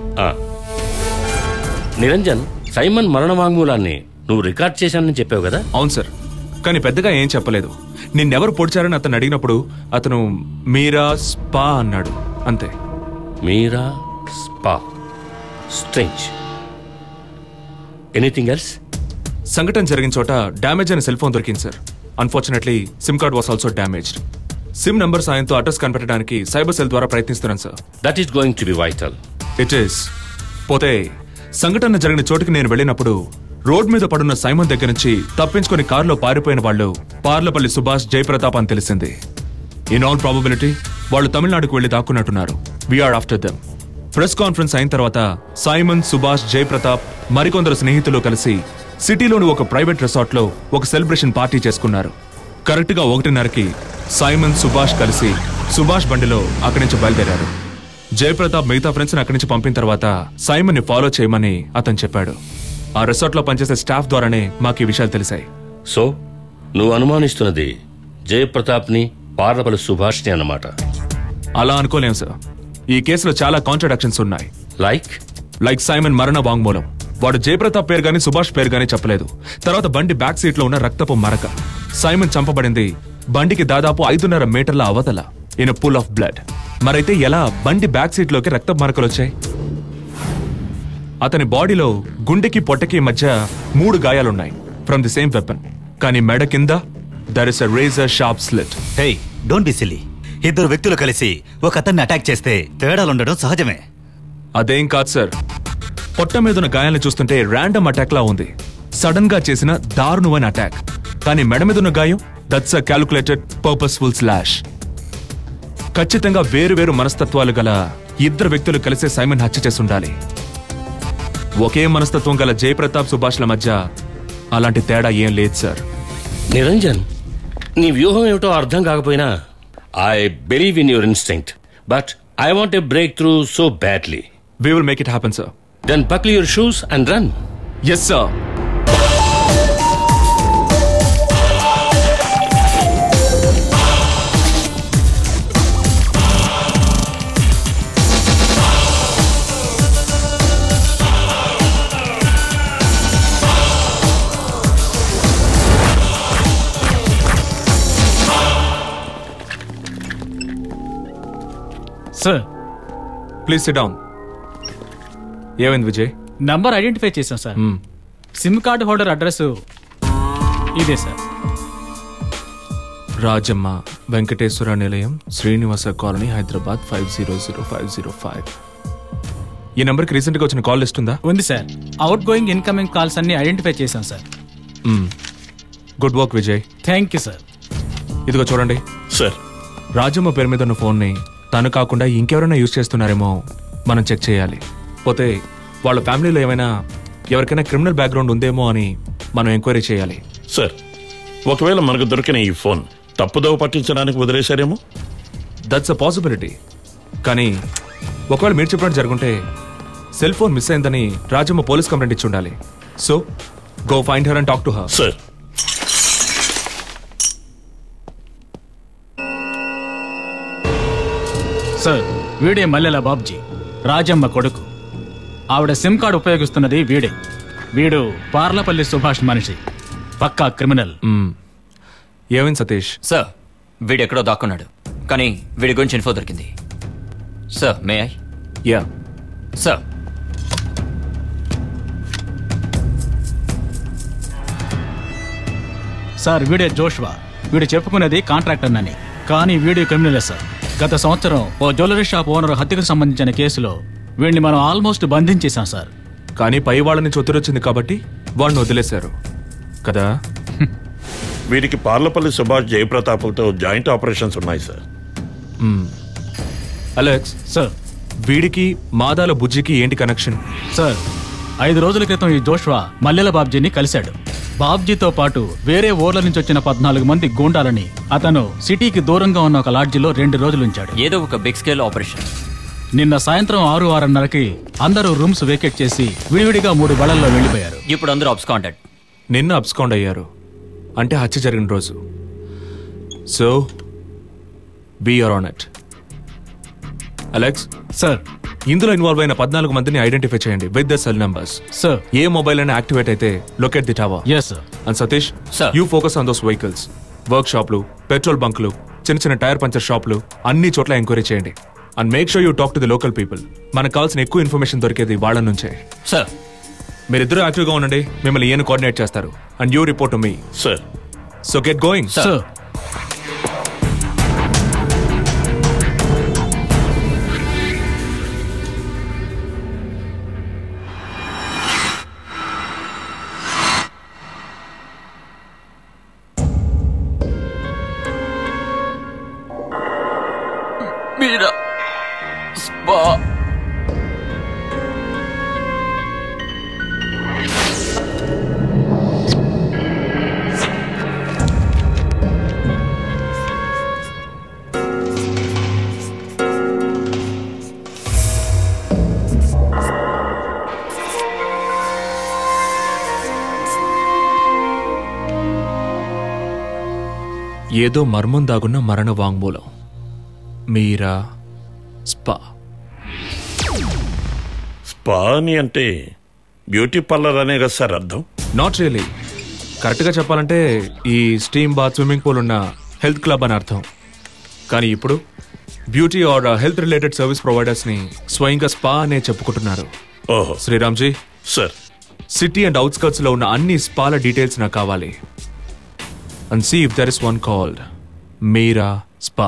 Niranjan Simon మరణ వాంగ్మూలాన్ని నువ్వు రికార్డ్ చేశానని చెప్పావు కదా అవును సార్ కానీ పెద్దగా ఏం చెప్పలేదు నిన్నెవరు పొడిచారని అతను అడిగినప్పుడు అతను మీరా స్పా అన్నాడు అంతే Mira spa strange anything else సంఘటన జరిగిన చోట డ్యామేజ్ అయిన సెల్ ఫోన్ దొరికింది sir unfortunately sim card was also damaged sim number సాయంతో అడ్రస్ కనిపెట్టడానికి సైబర్ సెల్ ద్వారా ప్రయత్నిస్తున్నాను sir that is going to be vital it is పోతే సంఘటన జరిగిన చోటుకి నేను వెళ్ళినప్పుడు రోడ్ మీద పడున్న సైమన్ దగ్గర నుంచి తప్పించుకొని కారులో పారిపోయిన వాళ్ళు పార్లపల్లి సుభాష్ జయప్రతాప్ అని తెలిసింది ఇన్ ఆల్ ప్రాబబిలిటీ వాళ్ళు తమిళనాడుకు వెళ్లి దాక్కున్నట్టున్నారు we're after them press conference అయిన తర్వాత సైమన్ సుభాష్ జయప్రతాప్ మరికొందరు స్నేహితులు కలిసి సిటీలోని ఒక ప్రైవేట్ రిసార్ట్ లో ఒక సెలబ్రేషన్ పార్టీ చేసుకున్నారు కరెక్ట్ గా ఒకటిన్నరకి సైమన్ సుభాష్ కలిసి సుభాష్ బండిలో అక్కడి నుంచి బయలుదేరారు జయప్రతాప్ మిగతా ఫ్రెండ్స్ అక్కడి నుంచి పంపిన తర్వాత సైమన్ ని ఫాలో చేయమని అతను చెప్పాడు ఆ రిసార్ట్ లో పనిచేసే స్టాఫ్ ద్వారానే మాకు ఈ విషయాలు తెలిసాయి సో నువ్వు అనుమానిస్తున్నది జయప్రతాప్ ని పార్లపల్లి సుభాష్ ని అన్నమాట అలా అనుకోలేం సార్ ఈ కేసులో చాలా కాంట్రడక్షన్స్ ఉన్నాయి లైక్ లైక్ సైమన్ మరణ వాంగ్మూలం వాడు జయప్రతాప్ పేరు గాని సుభాష్ పేరు గాని చెప్పలేదు తర్వాత బండి బ్యాక్ సీట్ లో ఉన్న రక్తపు మరక సైమన్ చంపబడింది బండికి దాదాపు ఐదున్నర మీటర్ల అవతల ఇన్ పూల్ ఆఫ్ బ్లడ్ మరైతే ఎలా బండి బ్యాక్ సీట్ లోకి రక్తపు మరకలు వచ్చాయి అతని బాడీలో గుండెకి పొట్టకి మధ్య మూడు గాయాలున్నాయి ఫ్రమ్ ది సేమ్ వెపన్ కానీ మెడ కింద there is a razor sharp slit hey don't be silly ఇద్దరు వ్యక్తులు కలిసి ఒక అతన్ని అటాక్ చేస్తే తేడాలుండడం సహజమే అదేం కాదు సార్ పొట్ట మీద ఉన్న గాయాలను చూస్తుంటే ర్యాండమ్ అటాక్ లా ఉంది సడన్ గా చేసిన దారుణమైన అటాక్ కానీ మెడ మీద ఉన్న గాయం that's a calculated purposeful slash ఖచ్చితంగా వేరు వేరు మనస్తత్వాలు గల ఇద్దరు వ్యక్తులు కలిసే సైమన్ హత్య చేసి ఉండాలి ఒకే మనస్తత్వం గల జయప్రతాప్ సుభాష్ల మధ్య అలాంటి తేడా ఏం లేదు సార్ నిరంజన్ నీ వ్యూహం ఏమిటో అర్థం కాకపోయినా I believe in your instinct but I want a breakthrough so badly we will make it happen sir then buckle your shoes and run yes sir sir please sit down ఏమైంది Vijay number identify చేశాం sir hmm. Sim card holder address ఇదే sir Rajamma Venkateswara నిలయం Srinivasa colony Hyderabad five zero zero five zero five ఈ నెంబర్కి రీసెంట్గా వచ్చిన call list ఉందా ఉంది sir out going incoming calls అన్ని ఐడెంటిఫై చేశాం sir good work Vijay thank you sir ఇదిగో చూడండి సార్ రాజమ్మ పేరు మీద ఉన్న ఫోన్ని తను కాకుండా ఇంకెవరైనా యూజ్ చేస్తున్నారేమో మనం చెక్ చేయాలి పోతే వాళ్ళ ఫ్యామిలీలో ఏమైనా ఎవరికైనా క్రిమినల్ బ్యాక్గ్రౌండ్ ఉందేమో అని మనం ఎంక్వైరీ చేయాలి సార్ ఒకవేళ మనకు దొరికిన ఈ ఫోన్ తప్పుదోవ పట్టించడానికి వదిలేశారేమో దట్స్ అ పాసిబిలిటీ కానీ ఒకవేళ మీరు చెప్పినట్టు జరుగుంటే సెల్ ఫోన్ మిస్ అయిందని రాజమ్మ పోలీస్ కంప్లైంట్ ఇచ్చి ఉండాలి so go find her and talk to her sir sir వీడే మల్లెల బాబ్జీ రాజమ్మ కొడుకు ఆవిడ సిమ్ కార్డు ఉపయోగిస్తున్నది వీడే వీడు పార్లపల్లి సుభాష్ మనిషి పక్కా క్రిమినల్ ఏమైంది సతీష్ సార్ వీడు ఎక్కడో దాక్కున్నాడు కానీ వీడి గురించి ఇన్ఫో దొరికింది sir may I yeah sir sir వీడే జోష్వా వీడు చెప్పుకునేది కాంట్రాక్టర్ అని కానీ వీడు క్రిమినలే సార్ గత సంవత్సరం ఓ జ్యువెలరీ షాప్ ఓనర్ హత్యకు సంబంధించిన కేసులో వీడిని మనం ఆల్మోస్ట్ బంధించేశాం సార్ కానీ పై వాళ్ళ నుంచి ఒత్తిడి వచ్చింది కాబట్టి వాళ్ళని వదిలేశారు కదా వీరికి పార్లపల్లి సుభాష్ జయప్రతాపులతో జాయింట్ ఆపరేషన్స్ ఉన్నాయి సార్ మ్మ్. అలెక్స్ సార్ వీడికి మాదాల బుజ్జికి ఏంటి కనెక్షన్ సార్ ఐదు రోజుల క్రితం ఈ జోష్వా మల్లెల బాబ్జీని కలిశాడు బాబ్జీతో పాటు వేరే ఊర్ల నుంచి వచ్చిన పద్నాలుగు మంది గూండాలని అతను సిటీకి దూరంగా ఉన్న ఒక లాడ్జిలో రెండు రోజులు ఉంచాడు ఏదో ఒక బిగ్ స్కేల్ ఆపరేషన్ నిన్న సాయంత్రం ఆరు ఆరున్నరకి అందరూ రూమ్స్ వేకెట్ చేసి విడివిడిగా మూడు బళల్లో వెళ్లిపోయారు ఇప్పుడు అందరూ అబ్స్కాండెడ్ నిన్న అబ్స్కౌండ్ అయ్యారు అంటే హత్య జరిగిన రోజు so be on it Alex sir ఇందులో ఇన్వాల్వ్ అయిన పద్నాలుగు మందిని ఐడెంటిఫై చేయండి with the cell numbers sir ఏ మొబైల్ అయినా యాక్టివేట్ అయితే locate the tower yes sir and Satish Sir. You focus on those vehicles వర్క్ షాప్లు పెట్రోల్ బంకులు చిన్న చిన్న టైర్ పంచర్ షాప్లు అన్ని చోట్ల ఎంక్వైరీ చేయండి and make sure you talk to the local people మనకు కావాల్సిన ఎక్కువ ఇన్ఫర్మేషన్ దొరికేది వాళ్ళ నుంచే సార్ మీరిద్దరూ యాక్టివ్గా ఉండండి మిమ్మల్ని ఈయన కోఆర్డినేట్ చేస్తారు and you report me sir so get going sir Mira spa ఏదో మర్మం దాగున్న మరణ వాంగ్మూలం మీరా స్పా స్పా అని అంటే బ్యూటీ పార్లర్ అనే కదా సార్ అర్థం నాట్ రియలీ కరెక్ట్గా చెప్పాలంటే ఈ స్టీమ్ బాత్ స్విమ్మింగ్ పూల్ ఉన్న హెల్త్ క్లబ్ అని అర్థం కానీ ఇప్పుడు beauty or health related service ప్రొవైడర్స్ని స్వయంగా స్పా అనే చెప్పుకుంటున్నారు ఓహో Sriramji sir city and outskirts లో ఉన్న అన్ని స్పాల డీటెయిల్స్ నాకు కావాలి and see if there is one called Mira spa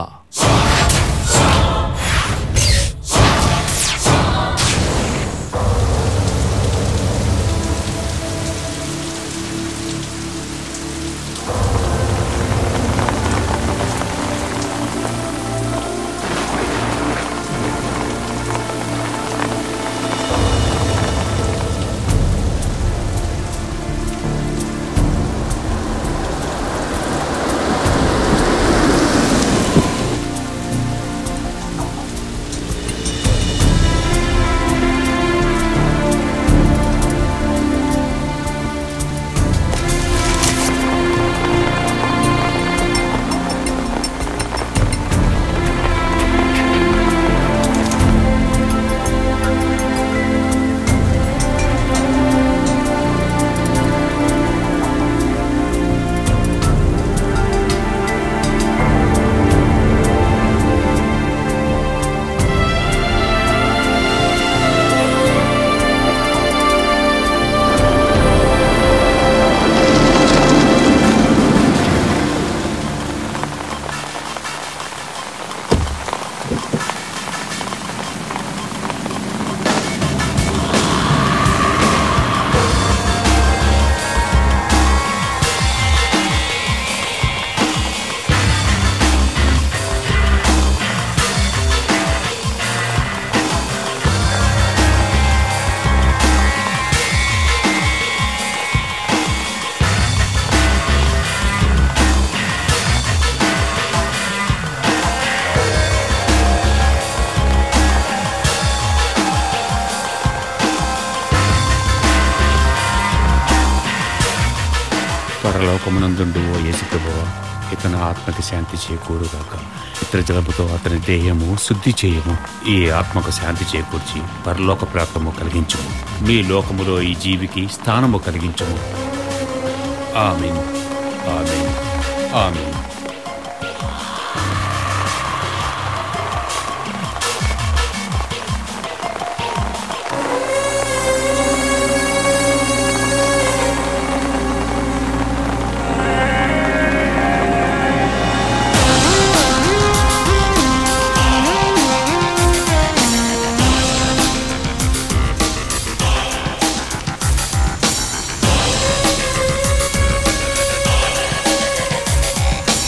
పరలోకమునందుండు ఓ యేసుప్రభువ ఇతని ఆత్మకి శాంతి చేకూరుగాక ఇతర జలముతో అతని దేహము శుద్ధి చేయము ఈ ఆత్మకు శాంతి చేకూర్చి పరలోక ప్రాప్తము కలిగించుము మీ లోకములో ఈ జీవికి స్థానము కలిగించుము ఆమెన్ ఆమెన్ ఆమెన్ Thank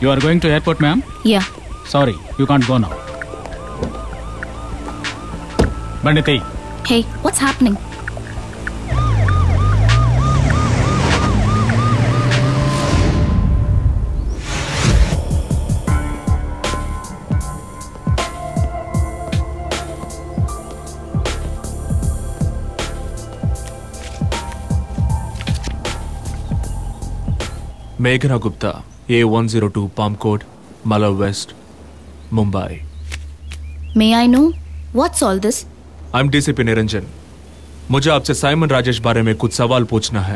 you are going to airport ma'am yeah sorry you can't go now బండి తెయ్ హే వాట్స్ హ్యాపెనింగ్ మేఘనా Gupta A one zero two palm court मला west Mumbai may I know what's all this I am DCP Niranjan मुझे आपसे Simon Rajesh बारे में कुछ सवाल पूछना है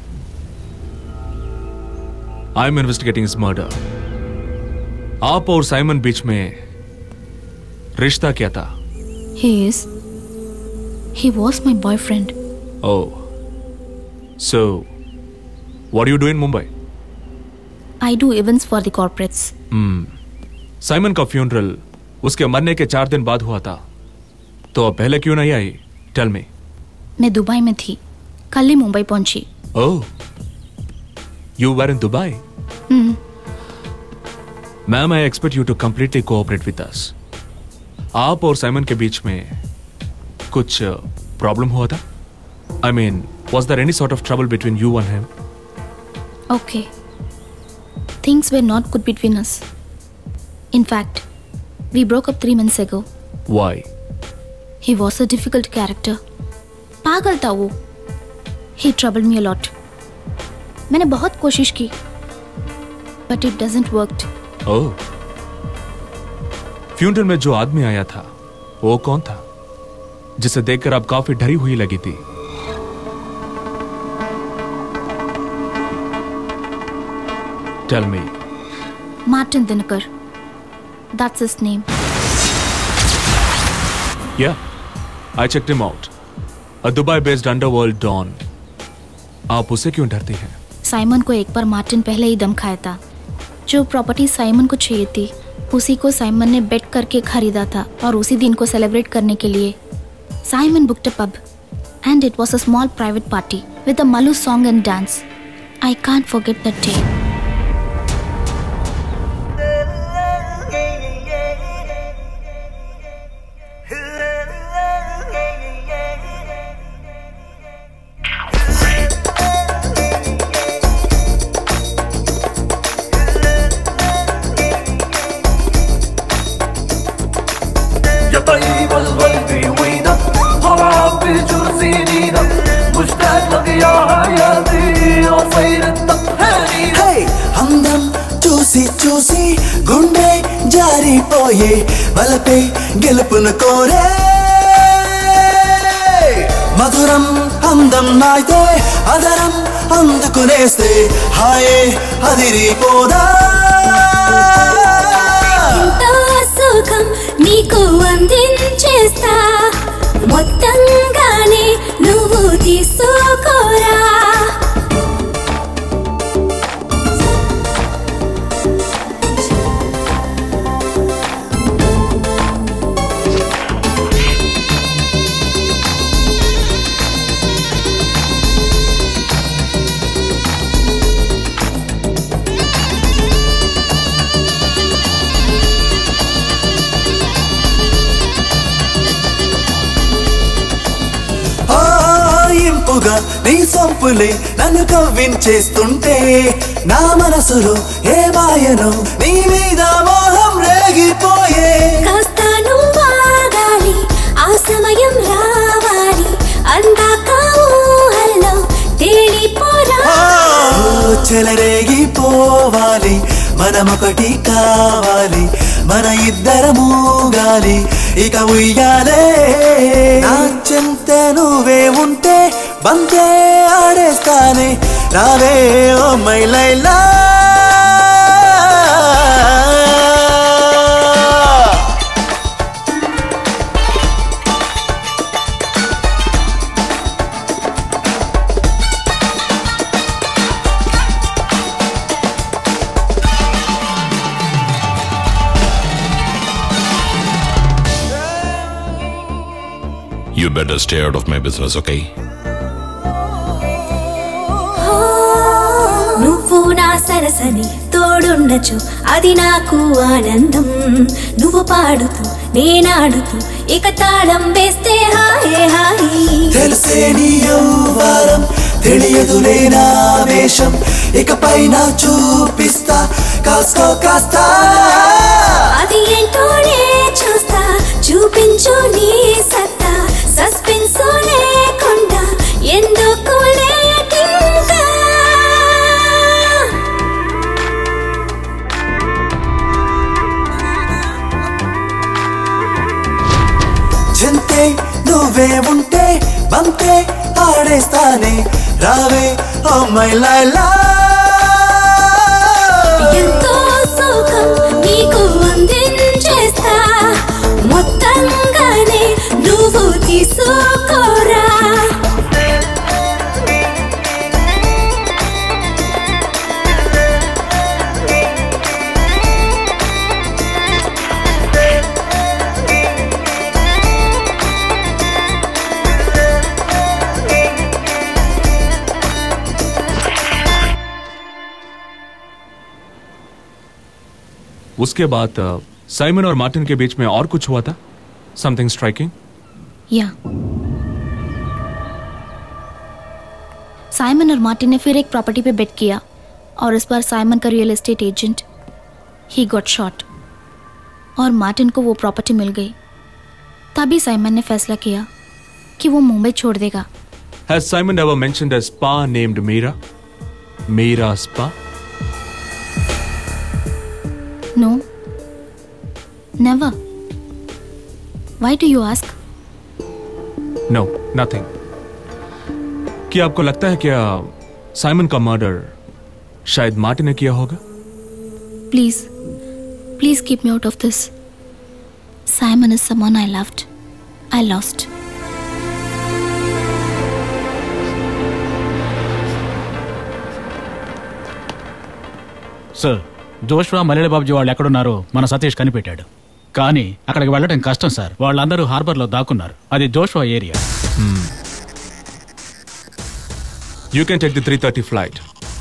आई एम इन्वेस्टिगेटिंग इस मर्डर आप और साइमन बीच में रिश्ता क्या था he is he was my boyfriend oh so what do you do in Mumbai I do events for the corporates hmm Simon का फ्यूनरल उसके मरने के चार दिन बाद हुआ था तो अब पहले क्यों नहीं आई टेल मी मैं दुबई में थी कल ही मुंबई पहुंची oh you were in Dubai hmm, ma'am I expect you to completely cooperate with us आप और साइमन के बीच में कुछ प्रॉब्लम हुआ था I mean was there any sort of trouble between you and him okay. Things were not good between us. In fact, we broke up three months ago. Why He was a difficult character. पागल था वो He troubled me a lot. मैंने बहुत कोशिश की but it doesn't worked oh funeral में जो आदमी आया था वो कौन था जिसे देखकर आप काफी डरी हुई लगी थी tell me Martin Dinakar. That's his name. Yeah, I checked him out. A Dubai-based underworld don. आप उसे क्यों डरती हैं? साइमन को एक बार मार्टिन पहले ही दम खाया था जो प्रॉपर्टी साइमन को चाहिए थी उसी को साइमन ने बेट करके खरीदा था और उसी दिन को सेलिब्रेट करने के लिए Simon booked a pub and it was a small private party with a Mallu song and dance I can't forget that day يا طيب القلب وينك هرب بجرسينينا مشتاق لك يا حياتي عصير التطهيرين hey అందం చూసి చూసి గుండె జారిపోయే వలపే గెలుపును కోరే మధురం అందం నాయితే అదరం అందుకునేస్తే హాయే అదిరిపోదా ఎంత సుఖం నీకు అందించేస్తా మొత్తంగానే నువ్వు తీసుకోరా ఇంపుగా నీ సొంపులే నన్ను కవ్వించేస్తుంటే నా మనసులో ఏ మాయనో నీ మీద మోహం రేగిపోయే కాస్త నువ్వాగాలి ఆ సమయం రావాలి అందాక ఊహల్లో తేలిపోరా ఓ చెలరేగిపోవాలి మనమొకటి కావాలి మన ఇద్దరము గాలి ఇక ఉయ్యాలే నా చింత నువ్వే ఉంటే బంతే ఆడేస్తానే రావే oh my Laila You better stay out of my business, okay? నువ్వు నా సరసని తో తోడుండచు అది నాకు ఆనందం నువ్వు పాడుతూ నేనాడుతూ ఇక తాళం వేస్తే హాయే హాయి తెలిసే నీ యౌవనం తెలియదులే నా వేషం ఇక పైన చూపిస్తా కాస్కో కాస్తా అది ఏంటోనే చూస్తా చూపించు నీ సత్తా సస్పెన్స్ లేకుండా ఎందుకు లేకింకా చింతే నువ్వే ఉంటే బంతే ఆడేస్తానే రావే ఓ మై లైలా ఎంతో సుఖం నీకు అందించేస్తా మొత్తంగానే నువ్వు తీసుకోరా उसके बाद अ, साइमन और मार्टिन के बीच में और कुछ हुआ था समथिंग स्ट्राइकिंग या साइमन और मार्टिन ने फिर एक प्रॉपर्टी पे बेट किया और इस बार साइमन का रियल एस्टेट एजेंट ही गॉट शॉट और मार्टिन को वो प्रॉपर्टी मिल गई तभी साइमन ने फैसला किया कि वो मुंबई छोड़ देगा Has Simon ever mentioned a spa named Mira? Mira Spa? No never why do you ask No, nothing. क्या आपको लगता है क्या साइमन का मर्डर शायद मार्टिन ने किया होगा please please keep me out of this Simon is someone I loved I lost sir Joshua Mallela Babuji వాళ్ళు ఎక్కడున్నారో మన సతీష్ కనిపెట్టాడు కానీ అక్కడికి వెళ్ళడం కష్టం సార్ వాళ్ళందరూ హార్బర్లో దాక్కున్నారు అది Joshua area Hmm. You can take the 3:30 flight.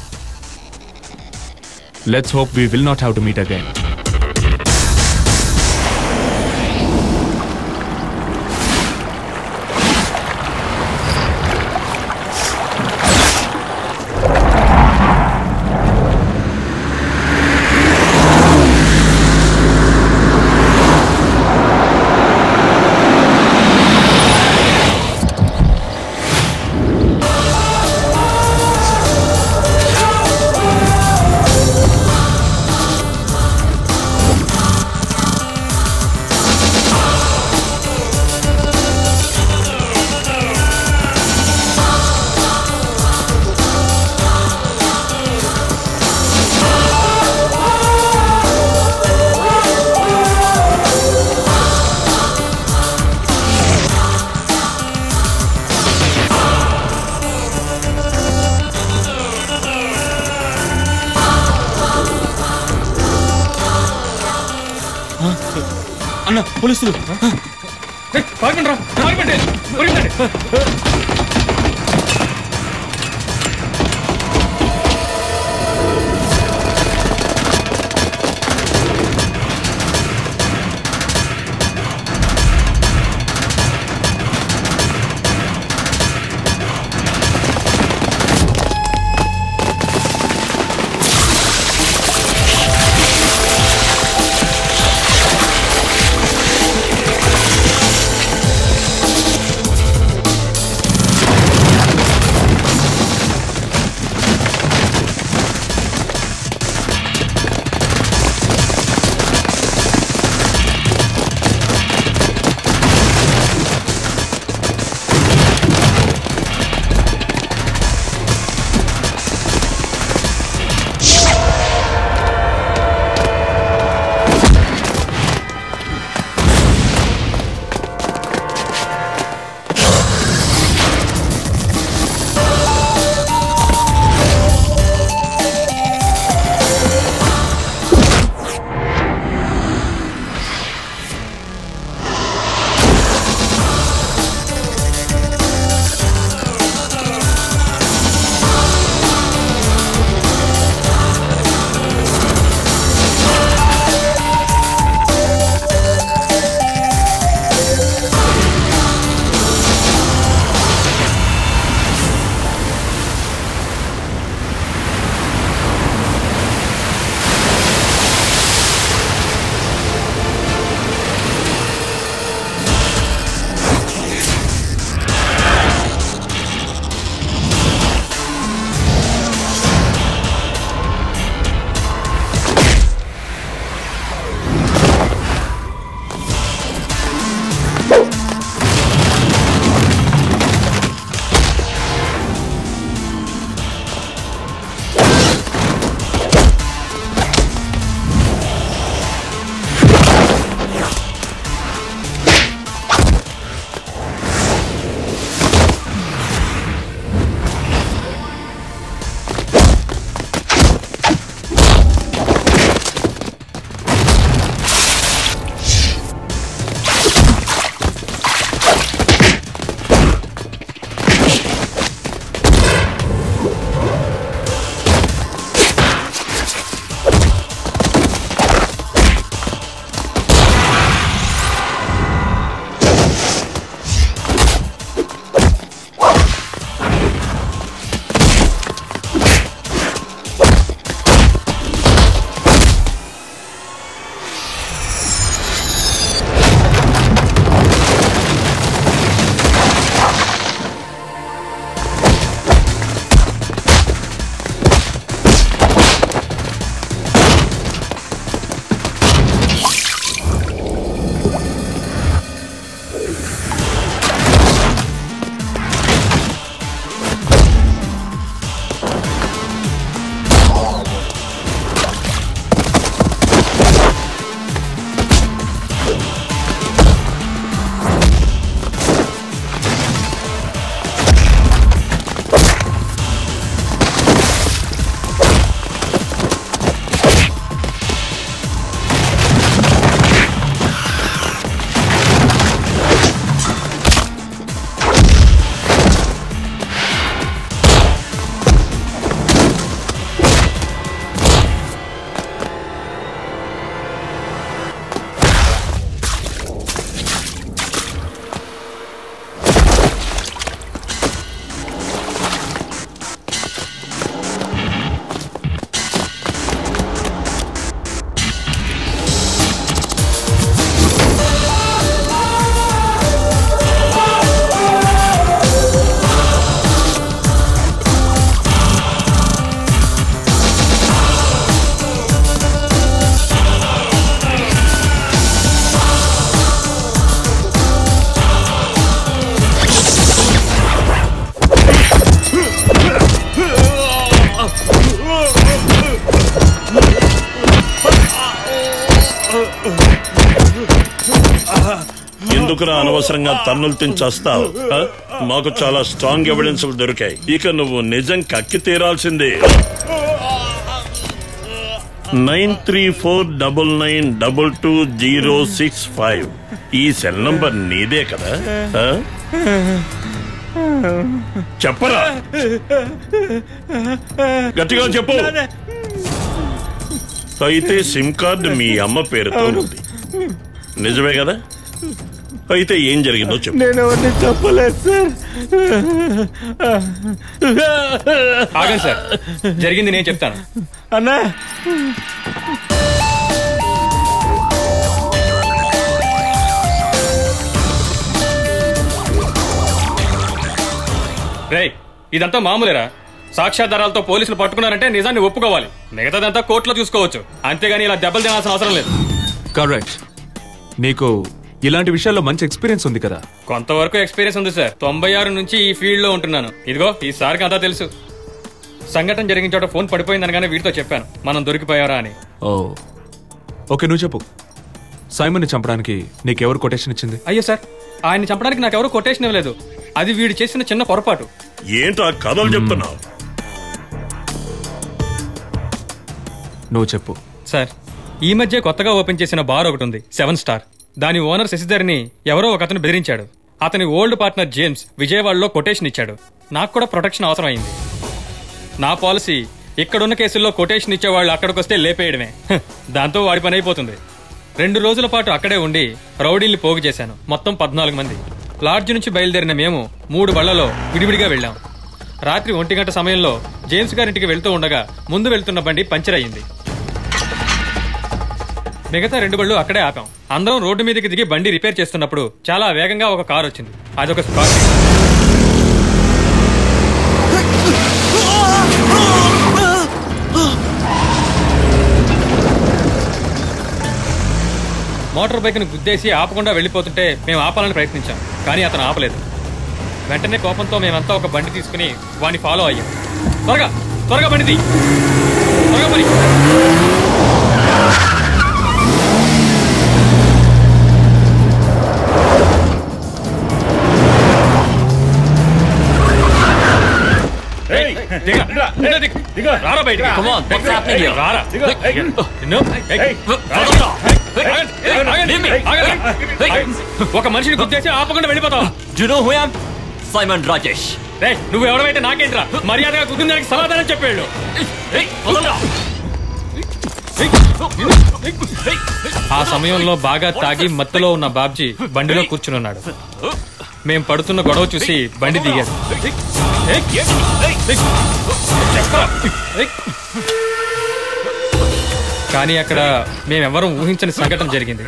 Let's hope we will not have to meet again. అన్న పోలీసులు పాల్గొండ్రా పాల్గొండి పరిగెత్తండి ఆ ఎందుకురా అనవసరంగా తన్నులు తించేస్తావు ఆ? మాకు చాలా స్ట్రాంగ్ ఎవిడెన్స్ దొరికాయి ఇక నువ్వు నిజం కక్కి తీరాల్సిందే nine three four double nine double two zero six five ఈ సెల్ నంబర్ నీదే కదా ఆ? చెప్పరా గట్టిగా చెప్పు అయితే సిమ్ కార్డు మీ అమ్మ పేరుతో ఉంది నిజమే కదా అయితే ఏం జరిగిందో చెప్పు నేను ఎవరిని చెప్పలేదు సార్ ఆగండి సార్ జరిగింది నేను చెప్తాను అన్నా రేయ్ ఇదంతా మామూలేరా సాక్ష్యాధారాలతో పోలీసులు పట్టుకున్నారంటే నిజాన్ని ఒప్పుకోవాలి మిగతాదంతా కోర్టులో చూసుకోవచ్చు అంతేగాని ఇలా దెబ్బలు తినాల్సిన అవసరం లేదు కరెక్ట్ నీకు ఇలాంటి విషయాల్లో మంచి ఎక్స్పీరియన్స్ ఉంది కదా కొంతవరకు ఎక్స్పీరియన్స్ ఉంది సార్ తొంభై ఆరు నుంచి ఈ ఫీల్డ్ లో ఉంటున్నాను ఇదిగో ఈసారికి అంతా తెలుసు సంఘటన జరిగిన చోట ఫోన్ పడిపోయిందనగానే వీటితో చెప్పాను మనం దొరికిపోయారా అని ఓ ఓకే నువ్వు చెప్పు సైమన్ని చంపడానికి నీకెవరు కొటేషన్ ఇచ్చింది అయ్యో సార్ ఆయన్ని చంపడానికి నాకు ఎవరు కొటేషన్ ఇవ్వలేదు అది వీడు చేసిన చిన్న పొరపాటు ఏంటో ఆ కథలు చెప్తున్నావు నువ్వు చెప్పు సార్ ఈ మధ్య కొత్తగా ఓపెన్ చేసిన బార్ ఒకటి ఉంది సెవెన్ స్టార్ దాని ఓనర్ శశిధర్ని ఎవరో ఒక అతను బెదిరించాడు అతని ఓల్డ్ పార్ట్నర్ జేమ్స్ విజయవాడలో కొటేషన్ ఇచ్చాడు నాకు కూడా ప్రొటెక్షన్ అవసరం అయింది నా పాలసీ ఇక్కడున్న కేసుల్లో కొటేషన్ ఇచ్చేవాళ్ళు అక్కడికి వస్తే లేపేయడమే హ్, దాంతో వాడి పని అయిపోతుంది రెండు రోజుల పాటు అక్కడే ఉండి రౌడీల్ని పోగు చేశాను మొత్తం పద్నాలుగు మంది లాడ్జ్ నుంచి బయలుదేరిన మేము మూడు బళ్లలో విడివిడిగా వెళ్ళాం రాత్రి ఒంటి గంట సమయంలో జేమ్స్ గారింటికి వెళ్తూ ఉండగా ముందు వెళ్తున్న బండి పంచర్ అయ్యింది మిగతా రెండు బళ్ళు అక్కడే ఆపాం అందరం రోడ్డు మీదకి దిగి బండి రిపేర్ చేస్తున్నప్పుడు చాలా వేగంగా ఒక కార్ వచ్చింది అదొక స్కార్పియో మోటార్ బైక్ను గుద్దేసి ఆపకుండా వెళ్ళిపోతుంటే మేము ఆపాలని ప్రయత్నించాం కానీ అతను ఆపలేదు వెంటనే కోపంతో మేమంతా ఒక బండి తీసుకుని వాడిని ఫాలో అయ్యాం త్వరగా త్వరగా బండి తీ. త్వరగా పని ఏయ్, దిగ, దిగ, దిగ, దిగ, రారా బయటికి. Come on, what's happening here? రారా. నిన్ను, ఏయ్, రారా. ఆగండి, ఆగండి, ఆగండి. ఒక మనిషిని గుద్దేసి ఆపకుండా వెళ్ళిపోతావు Do you know who I am? Simon Rajesh. రేయ్, నువ్వు ఎవడమైతే నాకేంట్రా మర్యాదగా కుదిరిన దానికి సమాధానం చెప్పేళ్ళు ఆ సమయంలో బాగా తాగి మత్తులో ఉన్న బాబ్జీ బండిలో కూర్చునున్నాడు మేం పడుతున్న గొడవ చూసి బండి దిగాడు కానీ అక్కడ మేమెవరం ఊహించని సంఘటన జరిగింది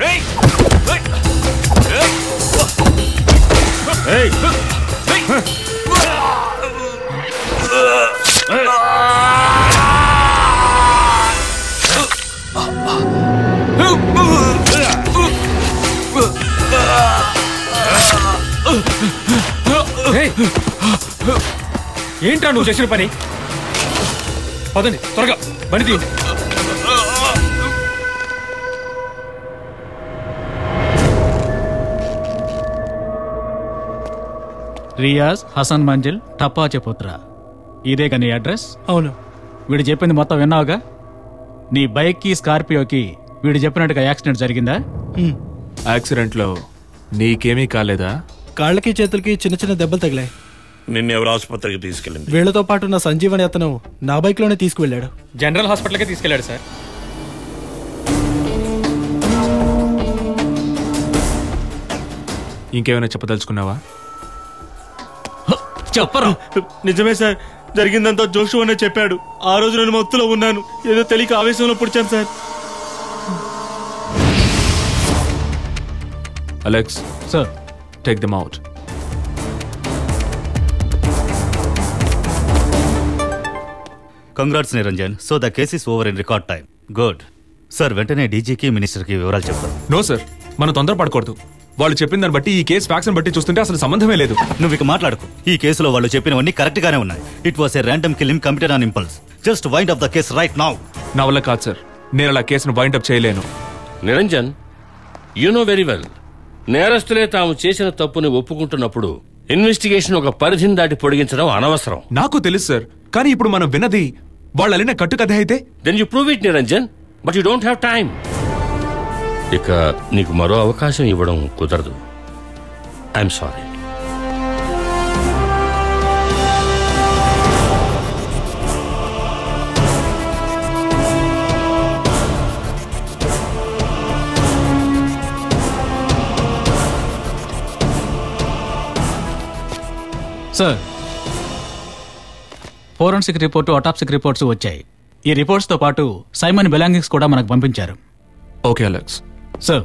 ఏయ్! ఏంట్రా నువ్వు చేసిన పని పదండి త్వరగా బండి తీయండి రియాజ్ హసన్ మంజిల్ టపాచే పుత్ర ఇదే కానీ అడ్రస్ అవును వీడు చెప్పింది మొత్తం విన్నావుగా నీ బైక్కి స్కార్పియోకి వీడు చెప్పినట్టుగా యాక్సిడెంట్ జరిగిందా హ్మ్. యాక్సిడెంట్ లో నీకేమీ కాలేదా కాళ్ళకి చేతులకి చిన్న చిన్న దెబ్బలు తగిలాయి నిన్నెవరు ఆసుపత్రికి తీసుకెళ్ళింది వీళ్లతో పాటు నా సంజీవని అతను నా బైక్ లోనే తీసుకువెళ్ళాడు జనరల్ హాస్పిటల్కే తీసుకెళ్లాడు సార్ ఇంకేమైనా చెప్పదలుచుకున్నావా చెప్పరు నిజమే సార్ జరిగిందంతా జోషు అనే చెప్పాడు ఆ రోజు నేను మత్తులో ఉన్నాను ఏదో తెలియక ఆవేశంలో పుడిచాను sir Alex sir take them out congrats Niranjan so the case is over in record time good sir వెంటనే డీజీకి మినిస్టర్కి వివరాలు చెప్తాను నో సార్ మనం తొందరపడకూడదు వాళ్ళు చెప్పిన దాన్ని బట్టి ఈ కేసు ఫ్యాక్స్ బట్టి చూస్తుంటే అసలు సంబంధమే లేదు నువ్వు ఇక మాట్లాడుకు ఈ కేసులో వాళ్ళు చెప్పినవన్నీ కరెక్ట్ గానే ఉన్నాయి it was a random killing committed on impulse just wind off the case right now నా వల్ల కాదు సార్ నేను అలా కేసును వైండ్ అప్ చేయలేను Niranjan you know very well నేరస్తులే తాము చేసిన తప్పుని ఒప్పుకుంటున్నప్పుడు ఇన్వెస్టిగేషన్ ఒక పరిధిని దాటి పొడిగించడం అనవసరం నాకు తెలుసు సార్ కానీ ఇప్పుడు మనం విన్నది వాళ్ళు అలిన కట్టుకథ అయితే then you prove it Niranjan but you don't have time ఇక నీకు మరో అవకాశం ఇవ్వడం కుదరదు I'm sorry sir forensic report autopsy reports వచ్చాయి ఈ రిపోర్ట్స్తో పాటు సైమన్ బెలాంగింగ్స్ కూడా మనకు పంపించారు ఓకే అలెక్స్ సార్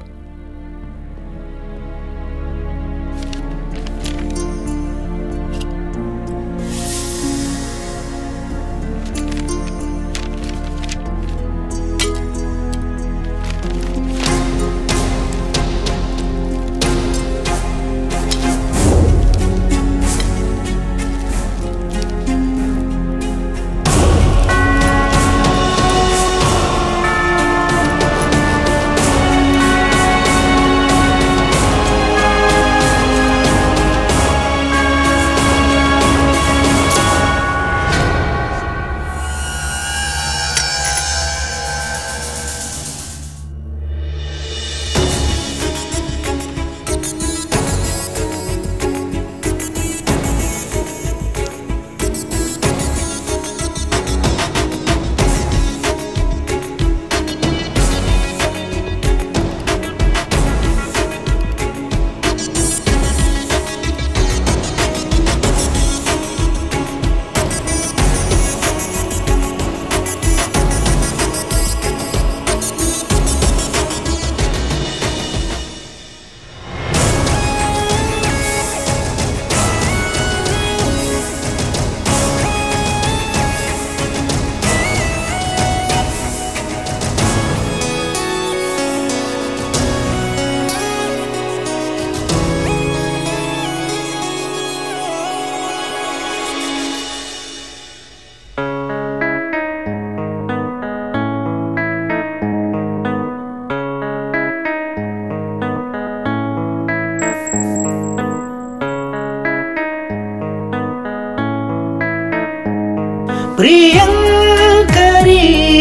ప్రియంకరి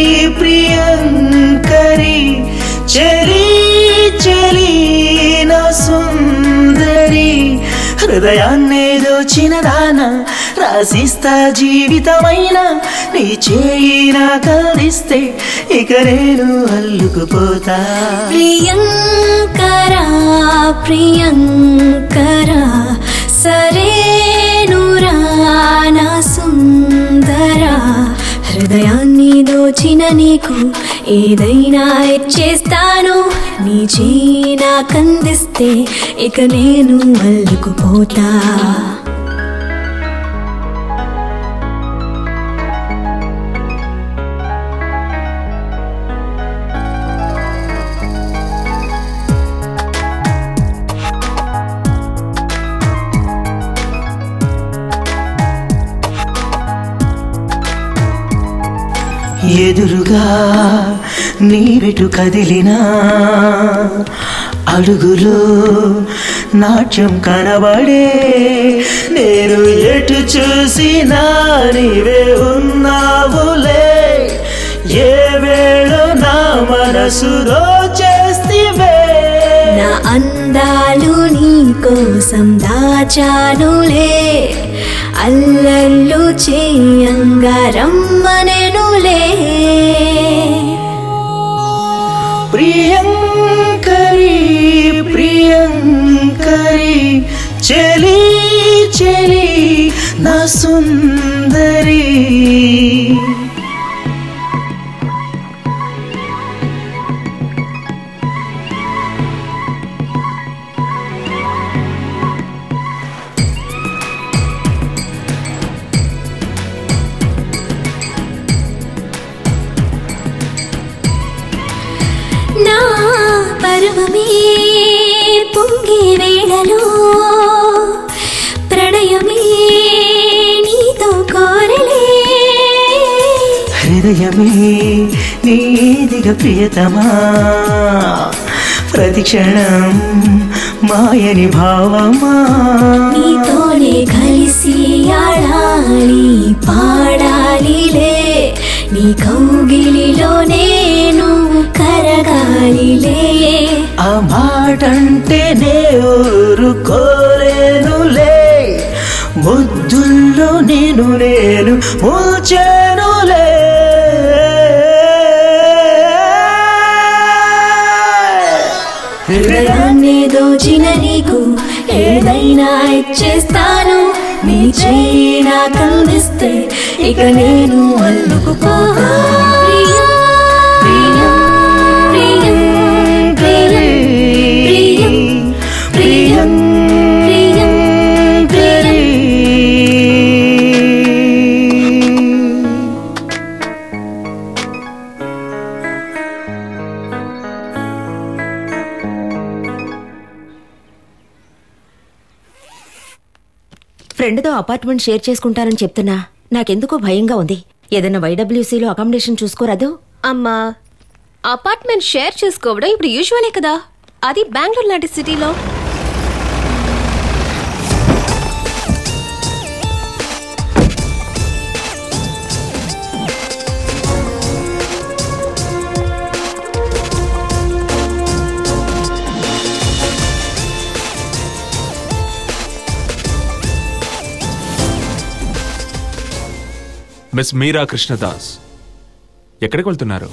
ప్రియంకరి చలి చలి నా సుందరి హృదయాన్నే దోచిన రాసిస్తా జీవితమైన నీ చేయి నా కలిస్తే ఇక నేను అల్లుకుపోతా ప్రియంకరా ప్రియంకరా సరేనురా నా సుందరా హృదయాన్ని దోచిన నీకు ఏదైనా ఇచ్చేస్తాను నీ చేయి నాకందిస్తే ఇక నేను అల్లుకుపోతా ఎదురుగా నీవిటు కదిలినా అడుగులో నాట్యం కనబడే నేను ఎటు చూసినా నీవే ఉన్నావులే ఏ వేళ నా మనసులో చేస్తివే నా అందాలు నీ కోసం దాచానులే అల్లర్లు చేయంగా రమ్మనెనులే ప్రియంకరి ప్రియంకరి చెలి చెలి నా సుందరి నా పర్వమే పొంగే వేళలో ప్రణయమే నీతో కోరలే హృదయమే నీదిగ ప్రియతమా ప్రతి క్షణం మాయని భావమా నీతోనే కలిసి ఆడాలి పాడాలిలే నీ కౌగిలిలో నేను కరగాలిలే ఆ మాటంటే నే ఊరుకోలేనులే ముద్దుల్లో నేను నేను మూచానులే హృదయాన్ని దోచిన నీకు ఏదైనా ఇచ్చేస్తాను నీ చేయి నాకు అందిస్తే ఇక నేను అల్లుకుపోతా ప్రియం, ప్రియం, ప్రియం, ప్రియం, ప్రియం, ప్రియం, ప్రియం, ప్రియం. ఫ్రెండ్తో అపార్ట్మెంట్ షేర్ చేసుకుంటానని చెప్తున్నా నాకెందుకో భయంగా ఉంది ఏదైనా వైడబ్ల్యూసీలో అకామిడేషన్ చూసుకోరాదు అమ్మా అపార్ట్మెంట్ షేర్ చేసుకోవడం ఇప్పుడు యూజువలే కదా అది బెంగళూరు లాంటి సిటీలో మిస్ మీరా కృష్ణదాస్ ఎక్కడికి వెళ్తున్నారు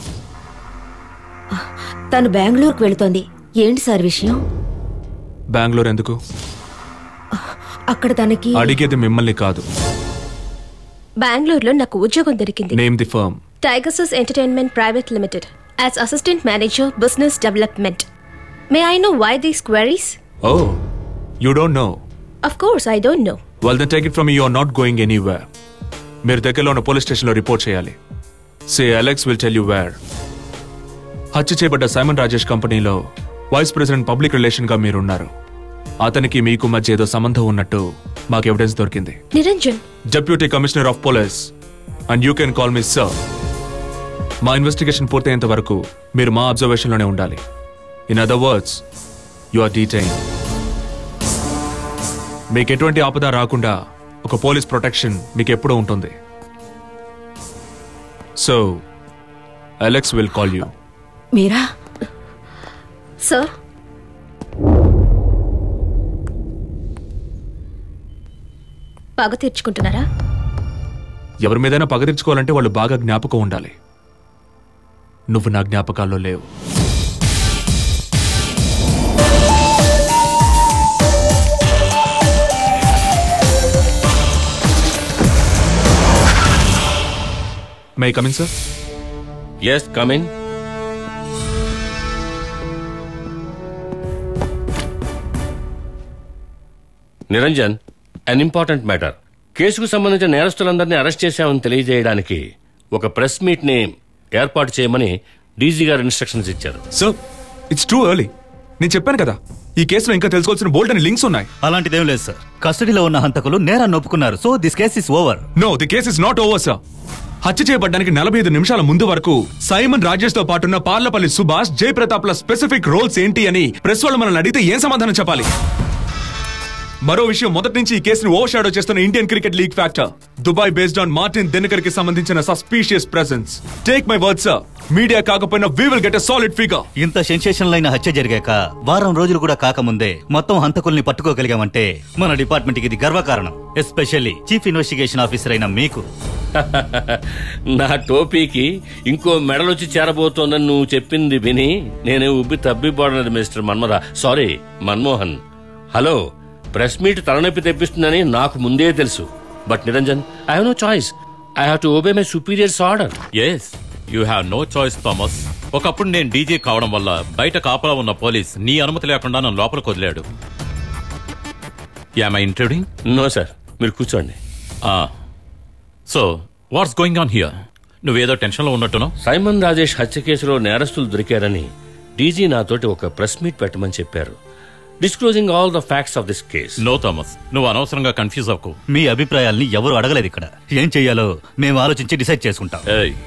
తను బెంగళూరుకు వెళుతోంది ఏంటి సార్ విషయం బెంగళూరు ఎందుకు అక్కడ తనకి అడిగేది మిమ్మల్ని కాదు బెంగళూరులో నాకు ఉద్యోగం దొరికింది నేమ్ ది ఫర్మ్ టైగసస్ entertainment private limited as assistant manager business development may I know why these queries oh you don't know of course I don't know well then take it from you are not going anywhere మీరు దగ్గరలో ఉన్న police స్టేషన్లో report చేయాలి say Alex will tell you where హత్య చేయబడ్డ Simon Rajesh కంపెనీలో vice president public relation గా మీరున్నారు అతనికి మీకు మధ్య ఏదో సంబంధం ఉన్నట్టు మాకు ఎవిడెన్స్ దొరికింది Niranjan deputy commissioner of police and you can call me sir మా ఇన్వెస్టిగేషన్ పూర్తయ్యేంత వరకు మీరు మా అబ్జర్వేషన్లోనే ఉండాలి in other words you are detain మీకు ఎటువంటి ఆపద రాకుండా ఒక పోలీస్ ప్రొటెక్షన్ మీకు ఎప్పుడూ ఉంటుంది so Alex will call you Meera sir పగ తీర్చుకుంటున్నారా ఎవరి మీదైనా పగ తీర్చుకోవాలంటే వాళ్ళు బాగా జ్ఞాపకం ఉండాలి నువ్వు నా జ్ఞాపకాల్లో లేవు may coming sir yes come in Niranjan an important matter కేసుకు సంబంధించిన నేరస్తులందరినీ అరెస్ట్ చేశామని తెలియజేయడానికి ఒక ప్రెస్ మీట్ ని ఏర్పాటు చేయమని డీజీ గారు ఇన్స్ట్రక్షన్స్ ఇచ్చారు సార్ ఇట్స్ టూ ఎర్లీ నేను చెప్పాను కదా ఈ కేసులో ఇంకా తెలుసుకోవాల్సిన బోల్డ్ అని లింక్స్ ఉన్నాయి అలాంటిదేం లేదు సార్ కస్టడీలో ఉన్న హంతకులు నేరాన్ని ఒప్పుకున్నారు so this case is over no the case is not over sir హత్య చేయబడ్డానికి నలభై ఐదు నిమిషాల ముందు వరకు సైమన్ రాజేష్ తో పాటున్న పార్లపల్లి సుభాష్ జయప్రతాప్ ల స్పెసిఫిక్ రోల్స్ ఏంటి అని ప్రెస్ వాళ్ళు మనల్ని అడిగితే ఏం సమాధానం చెప్పాలి మరో విషయం మొదటి నుంచి ఈ కేసుని ఓవర్ షాడో చేస్తున్న Indian cricket league factor Dubai based on Martin Dinakar కి సంబంధించిన suspicious presence take my word sir media కాకపోయినా we will get a solid figure ఇంత సెన్సేషనల్ అయిన హత్య జరిగాక వారం రోజులు కూడా కాకముందే మొత్తం హంతకుల్ని పట్టుకోగలిగామంటే మన డిపార్ట్మెంట్ కి ఇది గర్వకారణం ఎస్పెషల్లీ చీఫ్ ఇన్వెస్టిగేషన్ ఆఫీసర్ అయిన మీకు నా టోపీకి ఇంకో మెడలొచ్చి చేరబోతోందని నువ్వు చెప్పింది విని నేనే ఉబ్బి తబ్బిపోవడలేదు mister Manmatha sorry Manmohan hello press meet తలనొప్పి తెప్పిస్తుందని నాకు ముందే తెలుసు but Niranjan I have no choice I have to obey my superiors order yes you have no choice Thomas ఒకప్పుడు నేను డీజే కావడం వల్ల బయట కాపలా ఉన్న పోలీస్ నీ అనుమతి లేకుండా నన్ను లోపలికి వదిలాడు am I intruding no sir మీరు కూర్చోండి so what's going on here నువ్వేదో టెన్షన్లో ఉన్నట్టును సైమన్ రాజేష్ హత్య కేసులో నేరస్తులు దొరికారని డీజీ నాతోటి ఒక ప్రెస్ మీట్ పెట్టమని చెప్పారు disclosing all the facts of this case no Thomas నువ్వు అనవసరంగా కన్ఫ్యూజ్ అవ్వకు మీ అభిప్రాయాల్ని ఎవరు అడగలేదు ఇక్కడ ఏం చెయ్యాలో మేము ఆలోచించి డిసైడ్ చేసుకుంటాం ఏయ్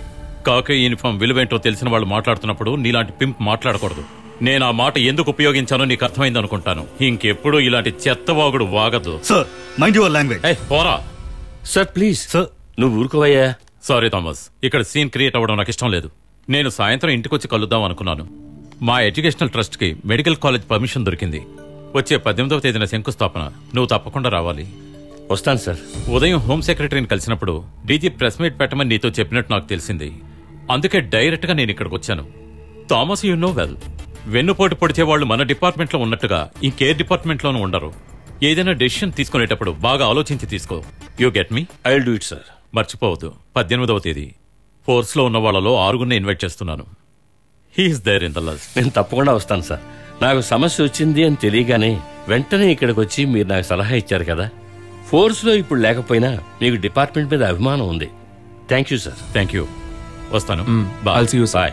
కాకే యూనిఫామ్ విలువేంటో తెలిసిన వాళ్ళు మాట్లాడుతున్నప్పుడు నీలాంటి పింప్ మాట్లాడకూడదు నేను ఆ మాట ఎందుకు ఉపయోగించానో నీకు అర్థమైంది అనుకుంటాను ఇంకెప్పుడు ఇలాంటి చెత్తవాగుడు వాగదు సార్ మైండ్ యువర్ లాంగ్వేజ్ పోరా సార్ ప్లీజ్ సార్ నువ్వు ఊరుకోవయ్యా సారీ థామస్ ఇక్కడ సీన్ క్రియేట్ అవ్వడం నాకు ఇష్టం లేదు నేను సాయంత్రం ఇంటికొచ్చి కలుద్దాం అనుకున్నాను మా ఎడ్యుకేషనల్ ట్రస్ట్ కి మెడికల్ కాలేజ్ పర్మిషన్ దొరికింది వచ్చే పద్దెనిమిదవ తేదీన శంకుస్థాపన నువ్వు తప్పకుండా రావాలి వస్తాను సార్ ఉదయం హోమ్ సెక్రటరీని కలిసినప్పుడు డీజీ ప్రెస్ మీట్ పెట్టమని నీతో చెప్పినట్టు నాకు తెలిసింది అందుకే డైరెక్ట్ గా నేను ఇక్కడికి వచ్చాను థామస్ యు నో వెల్ వెన్నుపోటు పొడిచే వాళ్ళు మన డిపార్ట్మెంట్ లో ఉన్నట్టుగా ఇంకే డిపార్ట్మెంట్ లోనూ ఉండరు ఏదైనా డెసిషన్ తీసుకునేటప్పుడు బాగా ఆలోచించి తీసుకో you get me I do it sir మర్చిపోవద్దు పద్దెనిమిదవ తేదీ ఫోర్స్ లో ఉన్న వాళ్ళలో ఆరుగురిని ఇన్వైట్ చేస్తున్నాను he's there in the list నేను తప్పకుండా వస్తాను సార్ నాకు సమస్య వచ్చింది అని తెలియగానే వెంటనే ఇక్కడికి వచ్చి మీరు నాకు సలహా ఇచ్చారు కదా ఫోర్స్లో ఇప్పుడు లేకపోయినా మీకు డిపార్ట్మెంట్ మీద అభిమానం ఉంది thank you sir thank you వస్తాను I'll see you, sir.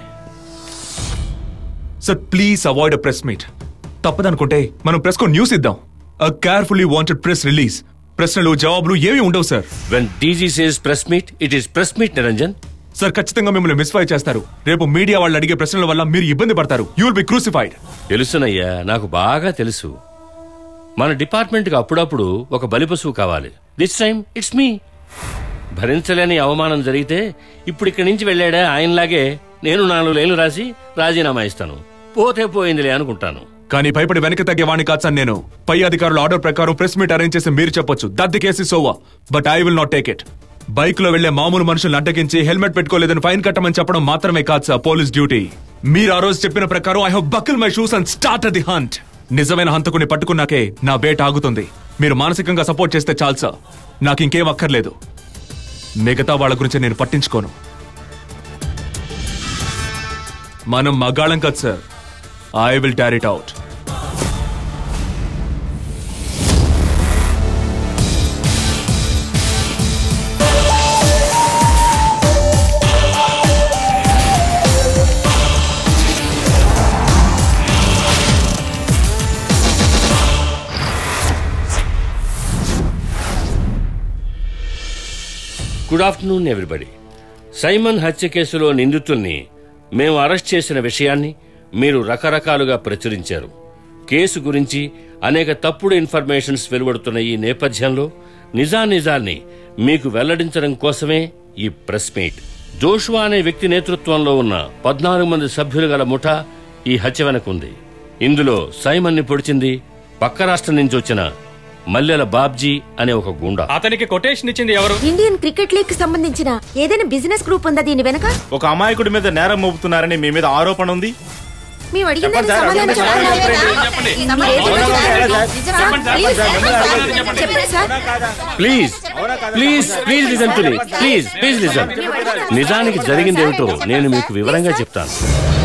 Sir please avoid a press meet తప్పదనుకుంటే మనం ప్రెస్ కో న్యూస్ ఇద్దాం a carefully worded press release ప్రశ్నలు జవాబులు ఏమీ ఉండవు sir when DG says press meet it is press meet Niranjan sir ఖచ్చితంగా మిమ్మల్ని మిస్ఫై చేస్తారు రేపు మీడియా వాళ్ళు అడిగే ప్రశ్నల వల్ల మీరు ఇబ్బంది పడతారు యూ విల్ బి క్రూసిఫైడ్ తెలుసునయ్యా నాకు బాగా తెలుసు మన డిపార్ట్మెంట్కి అప్పుడప్పుడు ఒక బలిపశువు కావాలి దిస్ టైం ఇట్స్ మీ భరించలేని అవమానం జరిగితే ఇప్పుడు ఇక్కడి నుంచి వెళ్ళాడా ఆయనలాగే నేను నాలుగు లేలు రాసి రాజీనామా ఇస్తాను పోతే పోయిందిలే అనుకుంటాను కానీ భయపడి వెనక్కి తగ్గే వాణ్ణి కాదు సార్ నేను పై అధికారుల ఆర్డర్ ప్రకారం ప్రెస్ మీట్ అరేంజ్ చేసి మీరు చెప్పొచ్చు దట్ ది కేసు సోవా but I will not take it bike లో వెళ్లే మామూలు మనుషులను అడ్డగించి హెల్మెట్ పెట్టుకోలేదని ఫైన్ కట్టమని చెప్పడం మాత్రమే కాదు సార్ పోలీస్ డ్యూటీ మీరు ఆ రోజు చెప్పిన ప్రకారం I have buckle my shoes and start the hunt నిజమైన హంతకుని పట్టుకున్నాకే నా బేట ఆగుతుంది మీరు మానసికంగా సపోర్ట్ చేస్తే చాలు సార్ నాకు ఇంకేం అక్కర్లేదు మిగతా వాళ్ళ గురించి నేను పట్టించుకోను మనం మగాళం కాదు sir I will tear it out good afternoon everybody Simon హత్య కేసులో నిందితుల్ని మేము అరెస్ట్ చేసిన విషయాన్ని మీరు రకరకాలుగా ప్రచురించారు కేసు గురించి అనేక తప్పుడు ఇన్ఫర్మేషన్స్ వెలువడుతున్న ఈ నేపథ్యంలో నిజానిజాల్ని మీకు వెల్లడించడం కోసమే ఈ ప్రెస్ మీట్ జోషువా అనే వ్యక్తి నేతృత్వంలో ఉన్న పద్నాలుగు మంది సభ్యులు గల ముఠా ఈ హత్య వెనకుంది ఇందులో సైమన్ని పొడిచింది పక్క రాష్ట్రం నుంచి వచ్చిన మల్లెల బాబ్జీ అనే ఒక గుండా అతనికి కొటేషన్ ఇచ్చింది ఎవరు ఇండియన్ క్రికెట్ లీగ్ కి సంబంధించిన ఏదైనా బిజినెస్ గ్రూప్ ఉందా దీని వెనక ఒక అమాయకుడి మీద నేరం మోపుతున్నారని మీ మీద ఆరోపణ ఉంది మేము అడిగిన చెప్పండి దానికి సార్, సమాధానం చెప్పండి. చెప్పండి. చెప్పండి sir please please please listen to me please please listen నిజానికి జరిగింది ఏమిటో నేను మీకు వివరంగా చెప్తాను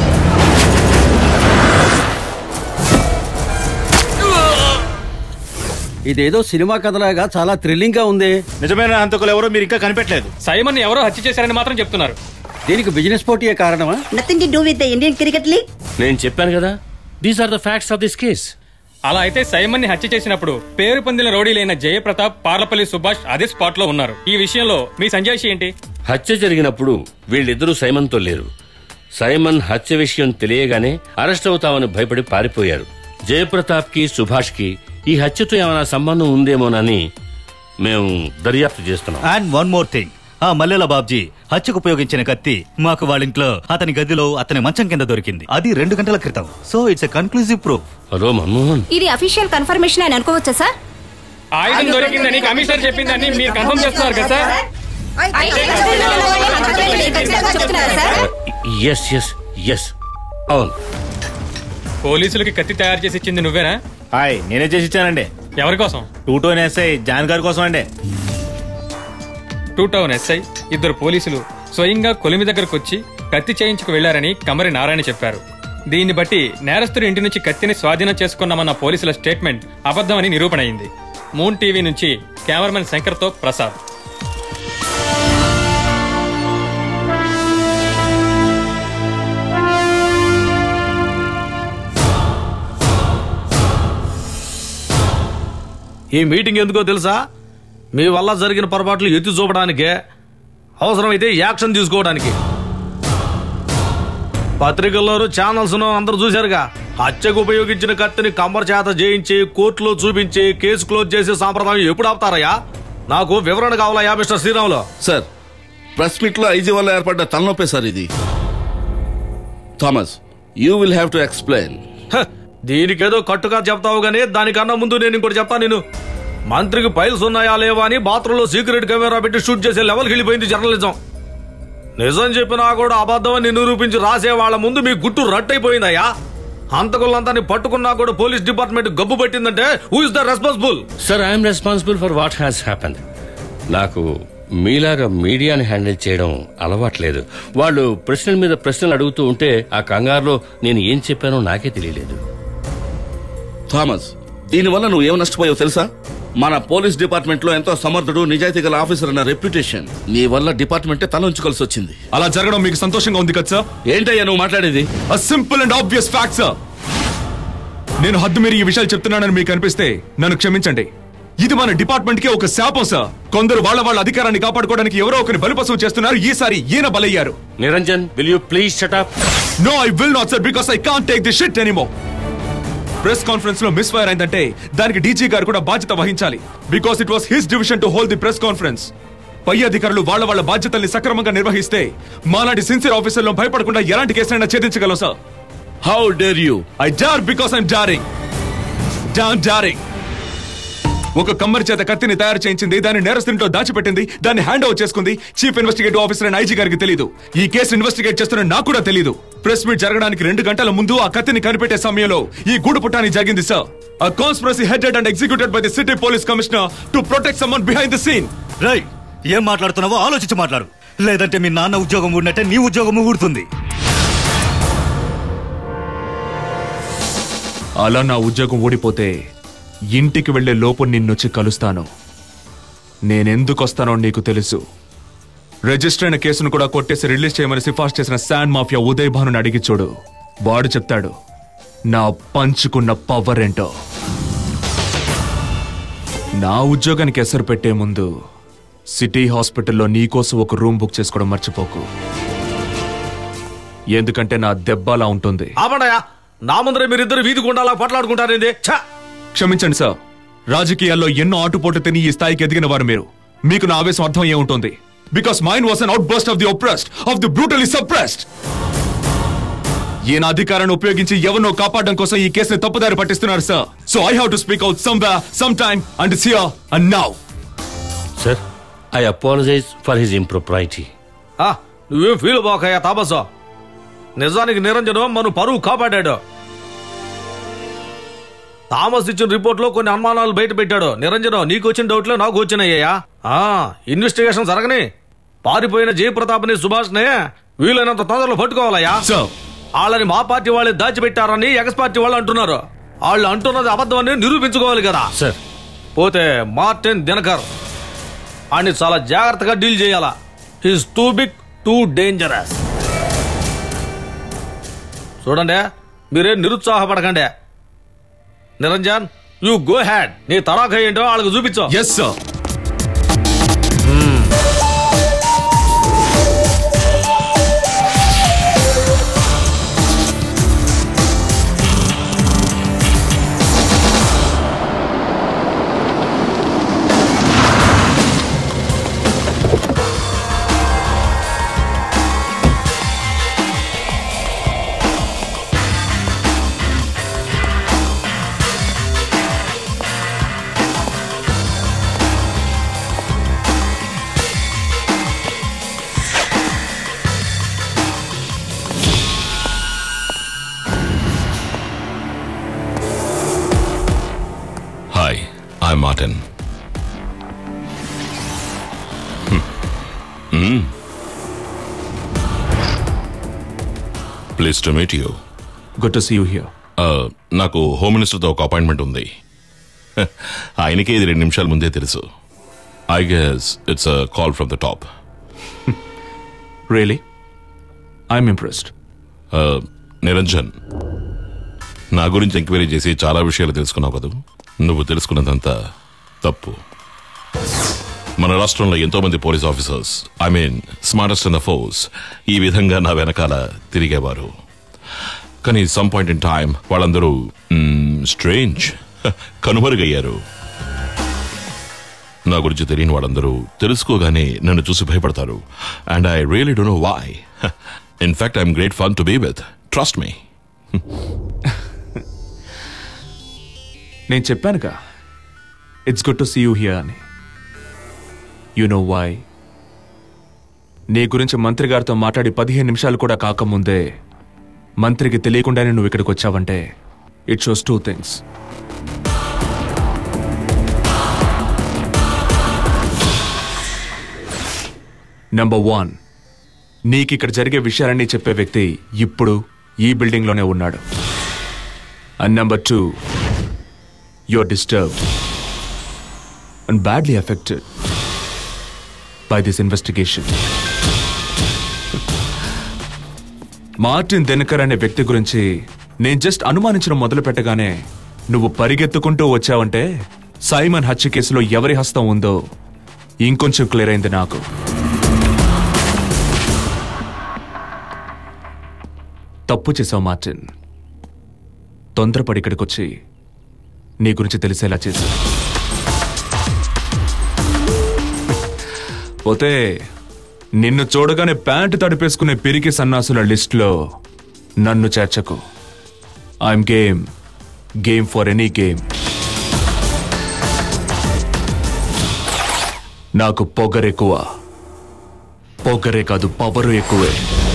ఇదేదో సినిమా కథలాగా చాలా థ్రిల్లింగ్ గా ఉంది నిజమైన హంతకులు ఎవరో మీరు ఇంకా కనిపెట్టలేదు సైమన్ ఎవరో హత్య చేశారని మాత్రం చెప్తున్నారు దీనికి బిజినెస్ పోటీయే కారణమా nothing to do with the Indian cricket league నేను చెప్పాను కదా these are the facts of this case అలా అయితే సైమన్ ని హత్య చేసినప్పుడు పేరు పొందిన రౌడీలైన జయప్రతాప్ పార్లపల్లి సుభాష్ అదే స్పాట్ లో ఉన్నారు ఈ విషయంలో మీ సంజాయిషి ఏంటి హత్య జరిగినప్పుడు వీళ్ళిద్దరూ సైమన్తో లేరు సైమన్ హత్య విషయం తెలియగానే అరెస్ట్ అవుతామని భయపడి పారిపోయారు జయప్రతాప్ కి సుభాష్ కి ఈ హత్యతో ఏమైనా సంబంధం ఉందేమోనని మేము దర్యాప్తు చేస్తున్నాం అండ్ వన్ మోర్ థింగ్ ఆ మల్లెల బాబ్జీ హత్యకు ఉపయోగించిన కత్తి మాకు వాళ్ళ ఇంట్లో అతని గదిలో అతని మంచం కింద దొరికింది అది రెండు గంటల క్రితం so it's a conclusive proof hello Manmohan ఇది అఫీషియల్ కన్ఫర్మేషన్ అని అనుకోవచ్చా సార్ ఆయుధం దొరికిందని కమిషనర్ చెప్పిందని మీరు కన్ఫర్మ్ చేస్తున్నారు కదా సార్ చెప్తున్నారా సార్ ఎస్ ఎస్ ఎస్ అవును పోలీసులకి కత్తి తయారు చేసి ఇచ్చింది నువ్వేనా హాయ్ నేనే చేసి ఇచ్చానండి ఎవరి కోసం టూ టోన్ ఎస్ఐ జాన్ గారి కోసం అండి టూ టౌన్ ఎస్ఐ ఇద్దరు పోలీసులు స్వయంగా కొలిమి దగ్గరకు వచ్చి కత్తి చేయించుకు వెళ్లారని కమరి నారాయణ చెప్పారు దీన్ని బట్టి నేరస్తుడి ఇంటి నుంచి కత్తిని స్వాధీనం చేసుకున్నామన్న పోలీసుల స్టేట్మెంట్ అబద్ధమని నిరూపణ అయింది మూన్ టీవీ నుంచి కెమెరామెన్ శంకర్తో ప్రసాద్ ఈ మీటింగ్ ఎందుకో తెలుసా మీ వల్ల జరిగిన పొరపాట్లు ఎత్తి చూపడానికే అవసరమైతే యాక్షన్ తీసుకోవడానికి పత్రికల్లోనూ ఛానల్స్ అందరూ చూశారుగా హత్యకు ఉపయోగించిన కత్తిని కమ్మర చేత జయించి కోర్టులో చూపించి కేసు క్లోజ్ చేసే సాంప్రదాయం ఎప్పుడు ఆపుతారయ్యా నాకు వివరణ కావాలయ్యా mister Sriramulu sir press meet లో ఐజీ వల్ల ఏర్పడ్డ తలనొప్పే సార్ ఇది Thomas you will have to explain హ, దీనికేదో కట్టుగా చెప్తావు గానీ దానికన్నా ముందు నేను ఇంకోటి చెప్తాను నేను మంత్రికి ఫైల్స్ ఉన్నాయా లేవా అని బాత్రూంలో సీక్రెట్ కెమెరా పెట్టి షూట్ చేసే లెవెల్కి వెళ్ళిపోయింది జర్నలిజం నిజం చెప్పినా కూడా అబద్ధమని నిరూపించి రాసే వాళ్ళ ముందు మీ గుట్టు రట్టయిపోయిందయ్యా హంతకులంతా పట్టుకున్నా కూడా పోలీస్ డిపార్ట్మెంట్ గబ్బు పట్టిందంటే who is the responsible sir I'm responsible for what has happened నాకు మీలాగా మీడియాని హ్యాండిల్ చేయడం అలవాట్లేదు వాళ్ళు ప్రశ్నల మీద ప్రశ్నలు అడుగుతూ ఉంటే ఆ కంగారులో నేను ఏం చెప్పానో నాకే తెలియలేదు థామస్ దీనివల్ల నువ్వు ఏం నష్టపోయావు తెలుసా మన పోలీస్ డిపార్ట్మెంట్ లో ఎంతో సమర్థుడు నిజాయితీ గల ఆఫీసర్ అన్న రెప్యుటేషన్ నీ వల్ల డిపార్ట్మెంటే తల ఉంచుకోవాల్సి వచ్చింది అలా జరగడం మీకు సంతోషంగా ఉంది కదా సార్ ఏంటయ్యా నువ్వు మాట్లాడేది simple and obvious fact sir నేను హద్దు మీరు ఈ విషయాలు చెప్తున్నానని మీకు అనిపిస్తే నన్ను క్షమించండి ఇది మన డిపార్ట్మెంట్ కే ఒక శాపం సార్ కొందరు వాళ్ళ వాళ్ళ అధికారాన్ని కాపాడుకోవడానికి ఎవరో ఒకరిని బలిపశువు చేస్తున్నారు ఈసారి ఈయన బలయ్యారు Niranjan will you please shut up no I will not sir because I can't take the shit anymore press conference లో మిస్ ఫైర్ అయిందంటే దానికి డీజీ గారు కూడా బాధ్యత వహించాలి because it was his division to hold the press conference పై అధికారులు వాళ్ళ వాళ్ళ బాధ్యతల్ని సక్రమంగా నిర్వహిస్తే మాలాంటి సిన్సియర్ ఆఫీసర్లు భయపడకుండా ఎలాంటి కేసులైనా ఛేదించగలం sir how dare you I dare because I'm daring don daring ఒక కమ్మరి చేత కత్తిని తయారు చేయించింది దాన్ని నేరస్తునితో దాచిపెట్టింది దాన్ని హ్యాండ్ ఓవర్ చేసుకుంది చీఫ్ ఇన్వెస్టిగేటివ్ ఆఫీసర్ అయిన ఐజీ గారికి తెలియదు ఈ కేసు ఇన్వెస్టిగేట్ చేస్తున్న నాకు కూడా తెలియదు ప్రెస్ మీట్ జరగడానికి రెండు గంటల ముందు ఆ కత్తిని కనిపెట్టే సమయంలో ఈ గూడు పుట్టాని జరిగింది సార్ ఆ conspiracy headed and executed by the city police commissioner to protect someone behind the scene రై ఏం మాట్లాడుతున్నావో ఆలోచించి మాట్లాడు లేదంటే మీ నాన్న ఉద్యోగం ఊడినట్టే నీ ఉద్యోగం ఊడుతుంది అలా నా ఉద్యోగం ఊడిపోతే ఇంటికి వెళ్లే లోపు నిన్నొచ్చి కలుస్తాను నేనెందుకు వస్తానో నీకు తెలుసు రిజిస్టర్ అయిన కేసును కూడా కొట్టేసి రిలీజ్ చేయమని సిఫార్సు చేసిన శాండ్ మాఫియా ఉదయ్ భానుని అడిగి చూడు వాడు చెప్తాడు నా పంచుకున్న పవర్ ఏంటో నా ఉద్యోగానికి ఎసరు పెట్టే ముందు సిటీ హాస్పిటల్లో నీకోసం ఒక రూమ్ బుక్ చేసుకోవడం మర్చిపోకు ఎందుకంటే నా దెబ్బ అలా ఉంటుంది ఆపండయా నా ముందరే మీరిద్దరు వీధి గుండాలా పట్లాడుకుంటారేంది ఛ! క్షమించండి సార్ రాజకీయాల్లో ఎన్నో ఆటుపోట్లు తిని ఈ స్థాయికి ఎదిగిన వారు మీరు మీకు నా ఆవేశం అర్థం ఏముంటుంది because mind was an outburst of the oppressed of the brutally suppressed ఈయన అధికారాన్ని ఉపయోగించి ఎవరినో కాపాడడం కోసం ఈ కేసుని తప్పుదారి పట్టిస్తున్నారు sir so I have to speak out some some time and here and now sir I apologize for his impropriety ఆ, నువ్వేం ఫీల్ బాకయ్యా తాపసా నిజానికి నిరంజనం మనం పరువు కాపాడాడు థామస్ ఇచ్చిన రిపోర్ట్ లో కొన్ని అనుమానాలు బయట పెట్టాడు నిరంజనం నీకు వచ్చిన డౌట్లే నాకు వచ్చినాయ్యా ఆ ఇన్వెస్టిగేషన్ జరగని పారిపోయిన జయప్రతాప్ని సుభాష్ని వీలైనంత తొందరలో పట్టుకోవాలయ్యా వాళ్ళని మా పార్టీ వాళ్ళే దాచిపెట్టారని ఎక్స్ పార్టీ వాళ్ళు అంటున్నారు వాళ్ళు అంటున్నది అబద్ధం అని నిరూపించుకోవాలి కదా సార్ పోతే మార్టిన్ దినకర్ అని చాలా జాగ్రత్తగా డీల్ చేయాలా he's too big too dangerous చూడండి మీరే నిరుత్సాహపడకండి నిరంజన్ యు గో హ్యాడ్ నీ తరాఖ ఏంటో వాళ్ళకి చూపించు yes sir Hi, I'm Martin. Hmm. Hmm. Pleased to meet you. Good to see you here Uh, నాకు హోమ్ మినిస్టర్తో ఒక అపాయింట్మెంట్ ఉంది ఆయనకే ఇది రెండు నిమిషాల ముందే తెలుసు I guess it's a call from the top really I'm impressed Niranjan నా గురించి ఎంక్వైరీ చేసి చాలా విషయాలు తెలుసుకున్నావు కదూ నువ్వు తెలుసుకున్నదంతా తప్పు మన రాష్ట్రంలో ఎంతో మంది police officers I mean smartest in the force ఈ విధంగా నా వెనకాల తిరిగేవారు కానీ సమ్ పాయింట్ ఇన్ టైం వాళ్ళందరూ స్ట్రేంజ్ కనుమరుగయ్యారు నా గురించి తెలియని వాళ్ళందరూ తెలుసుకోగానే నన్ను చూసి భయపడతారు and I really don't know why in fact I'm great fun to be with trust me నేను చెప్పానుగా it's good to see you here అని యు నో వై నీ గురించి మంత్రి గారితో మాట్లాడి పదిహేను నిమిషాలు కూడా కాకముందే మంత్రికి తెలియకుండానే నువ్వు ఇక్కడికి వచ్చావంటే it shows two things number one నీకు ఇక్కడ జరిగే విషయాలన్నీ చెప్పే వ్యక్తి ఇప్పుడు ఈ బిల్డింగ్లోనే ఉన్నాడు and number two you're disturbed and badly affected by this investigation. Martin Dinakar అనే వ్యక్తి గురించి నేను జస్ట్ అనుమానించడం మొదలు పెట్టగానే నువ్వు పరిగెత్తుకుంటూ వచ్చావంటే సైమన్ హత్య కేసులో ఎవరి హస్తం ఉందో ఇంకొంచెం క్లియర్ అయింది నాకు తప్పు చేసావు మార్టిన్ తొందరపడి ఇక్కడికి వచ్చి నీ గురించి తెలిసేలా చేశా పోతే నిన్ను చూడగానే ప్యాంటు తడిపేసుకునే పిరికి సన్నాసుల లిస్టులో నన్ను చేర్చకు I'm game game for any game నాకు పొగరెక్కువ పొగరే కాదు పవరు ఎక్కువే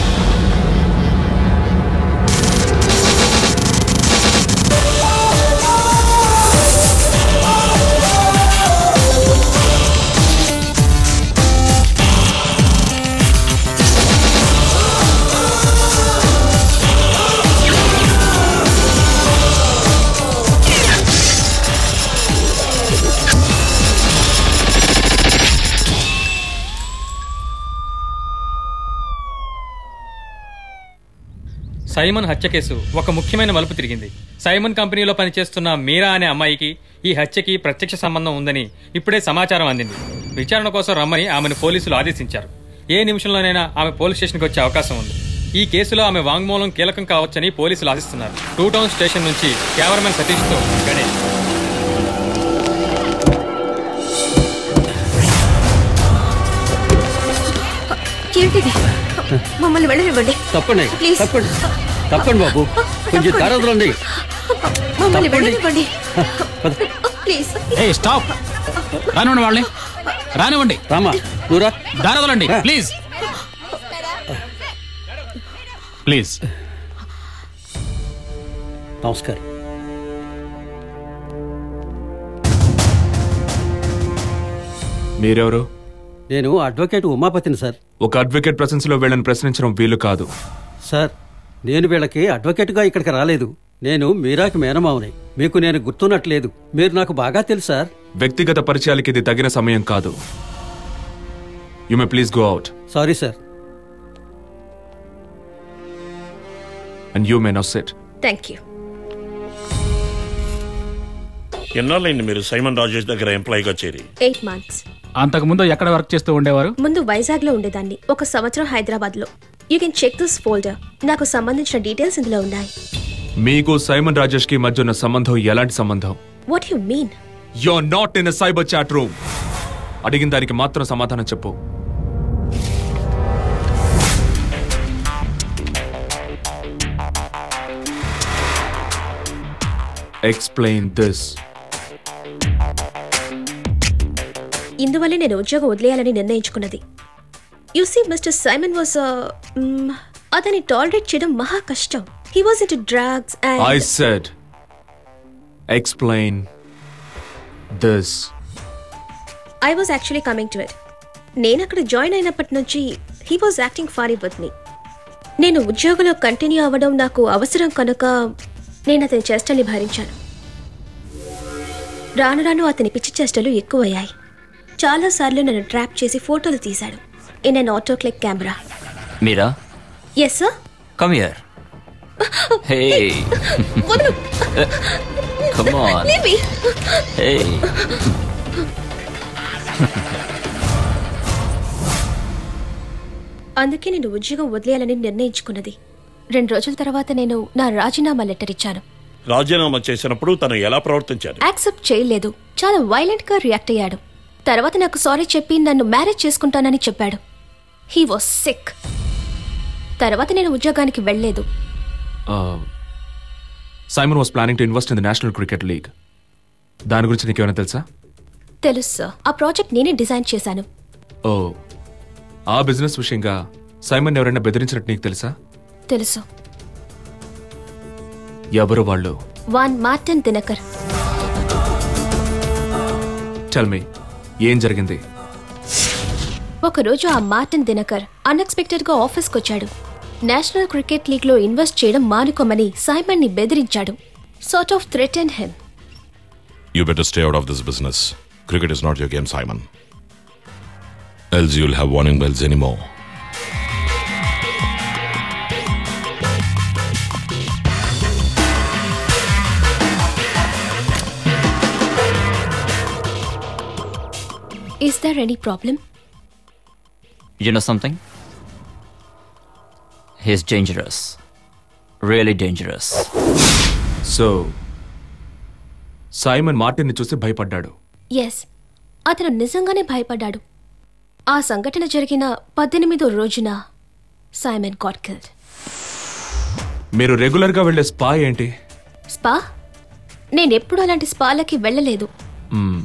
సైమన్ హత్య కేసు ఒక ముఖ్యమైన మలుపు తిరిగింది సైమన్ కంపెనీలో పనిచేస్తున్న మీరా అనే అమ్మాయికి ఈ హత్యకి ప్రత్యక్ష సంబంధం ఉందని ఇప్పుడే సమాచారం అందింది విచారణ కోసం రమ్మని ఆమెను పోలీసులు ఆదేశించారు ఏ నిమిషంలోనైనా ఆమె పోలీస్ స్టేషన్కి వచ్చే అవకాశం ఉంది ఈ కేసులో ఆమె వాంగ్మూలం కీలకం కావచ్చని పోలీసులు ఆశిస్తున్నారు టూ టౌన్ స్టేషన్ నుంచి కెమెరామెన్ సతీష్తో గణేష్ ఏంటిది మమ్మల్ని వెళ్ళనివ్వండి తప్పండి Please. తప్పండి తప్పండి బాబు కొంచెం తరదలండి మమ్మల్ని తప్పండి. వెళ్ళనివ్వండి ప్లీజ్ ఏ స్టాప్ రానివ్వండి వాళ్ళని రానివ్వండి రామా నువ్వురా దారదలండి ప్లీజ్ ప్లీజ్ నమస్కారం మీరెవరు నేను అడ్వకేట్ ఉమాపతిని సార్ ఒక అడ్వకేట్ ప్రెసెన్స్ లో వీళ్ళని ప్రశ్నించడం వీలు కాదు సార్ నేను వీళ్ళకి అడ్వకేట్గా ఇక్కడికి రాలేదు నేను మీరాకి మేనమావని మీకు నేను గుర్తున్నట్లేదు మీరు నాకు బాగా తెలుసు సార్ వ్యక్తిగత పరిచయాలకి ఇది తగిన సమయం కాదు you may please go out sorry sir and you may now sit thank you ఎన్నాళ్ళైంది మీరు సైమన్ రాజేష్ దగ్గర ఎంప్లాయీగా చేరి ఎయిట్ మంత్స్ అంతకుముందు ఎక్కడ వర్క్ చేస్తూ ఉండేవారు ముందు వైజాగ్ లో ఉండేదాన్ని ఒక సంవత్సరం హైదరాబాద్ లో you can check this folder నాకు సంబంధించిన డీటెయిల్స్ ఇందులో ఉన్నాయి మీకు సైమన్ రాజేష్ కి మధ్య ఉన్న సంబంధం ఎలాంటి సంబంధం what you mean you not in cyber chat room అడిగిన దానికి మాత్రం సమాధానం చెప్పు ఎక్స్ప్లెయిన్ దిస్ ఇందువల్లే నేను ఉద్యోగం వదిలేయాలని నిర్ణయించుకున్నది you see mister Simon was అతని టాలరేట్ చేయడం మహా కష్టం he was in drugs I and said explain this I was actually coming to it నేను అక్కడ జాయిన్ అయినప్పటి నుంచి he was acting funny with me నేను ఉద్యోగంలో కంటిన్యూ అవ్వడం నాకు అవసరం కనుక నేను అతని చేష్టల్ని భరించాను రాను రాను అతని పిచ్చి చేష్టలు ఎక్కువయ్యాయి చాలాసార్లు నన్ను ట్రాప్ చేసి ఫోటోలు తీశాడు in an auto click camera Meera yes sir come here hey come on hey అందుకే నేను ఉద్యోగం వదిలేయాలని నిర్ణయించుకున్నది రెండు రోజుల తర్వాత నేను నా రాజీనామా లెటర్ ఇచ్చాను రాజీనామా చేసినప్పుడు తను ఎలా ప్రవర్తించారు యాక్సెప్ట్ చేయలేదు చాలా వైలెంట్ గా రియాక్ట్ అయ్యాడు తర్వాత నాకు సారీ చెప్పి నన్ను మ్యారేజ్ చేసుకుంటానని చెప్పాడు హీ వాస్ సిక్ తర్వాత నేను ఉద్యోగానికి వెళ్ళలేదు Simon was planning to invest in the national cricket league దాని గురించి నీకేమైనా తెలుసా తెలుసు సార్ ఆ ప్రాజెక్ట్ నేనే డిజైన్ చేశాను ఓ ఆ బిజినెస్ విషయంగా సైమన్ ఎవరైనా బెదిరించినట్టు నీకు తెలుసా తెలుసు ఎవరు వాళ్ళు వాన్ మార్టన్ దినకర్ టెల్ మీ ఏం జరిగింది ఒకరోజు ఆ మార్టిన్ దినకర్ అన్ఎక్స్పెక్టెడ్ గా ఆఫీస్కి వచ్చాడు నేషనల్ క్రికెట్ లీగ్ లో ఇన్వెస్ట్ చేయడం మానుకోమని సైమన్ ని బెదిరించాడు sort of threaten him You better stay out of this business. Cricket is not your game, Simon. Else you'll have warning bells anymore. Is there any problem? You know something? He's dangerous. Really dangerous. So Simon మార్టిన్ని చూసి భయపడ్డాడు yes అతను నిజంగానే భయపడ్డాడు ఆ సంఘటన జరిగిన పద్దెనిమిదో రోజున సైమన్ గాట్ కిల్డ్ మీరు రెగ్యులర్గా వెళ్ళే స్పా ఏంటి స్పా నేనెప్పుడు అలాంటి స్పాలకి వెళ్ళలేదు మ్మ్.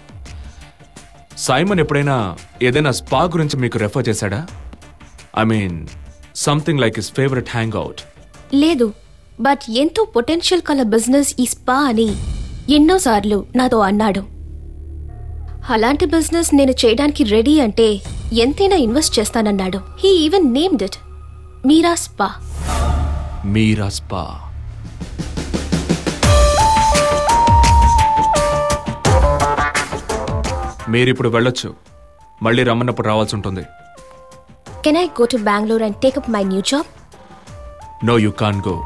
సైమన్ ఎప్పుడైనా ఏదైనా స్పా గురించి మీకు రెఫర్ చేశాడా I mean something like is favourite hang out లేదు బట్ ఎంతో పొటెన్షియల్ కల బిజినెస్ ఈ స్పా అని ఎన్నోసార్లు నాతో అన్నాడు అలాంటి బిజినెస్ నేను చేయడానికి రెడీ అంటే ఎంతైనా ఇన్వెస్ట్ చేస్తానన్నాడు he even named it Meera spa Meera spa మీరిప్పుడు వెళ్ళొచ్చు మళ్ళీ రమ్మన్నప్పుడు రావాల్సి ఉంటుంది can I go to Bengaluru and take up my new job no you can't go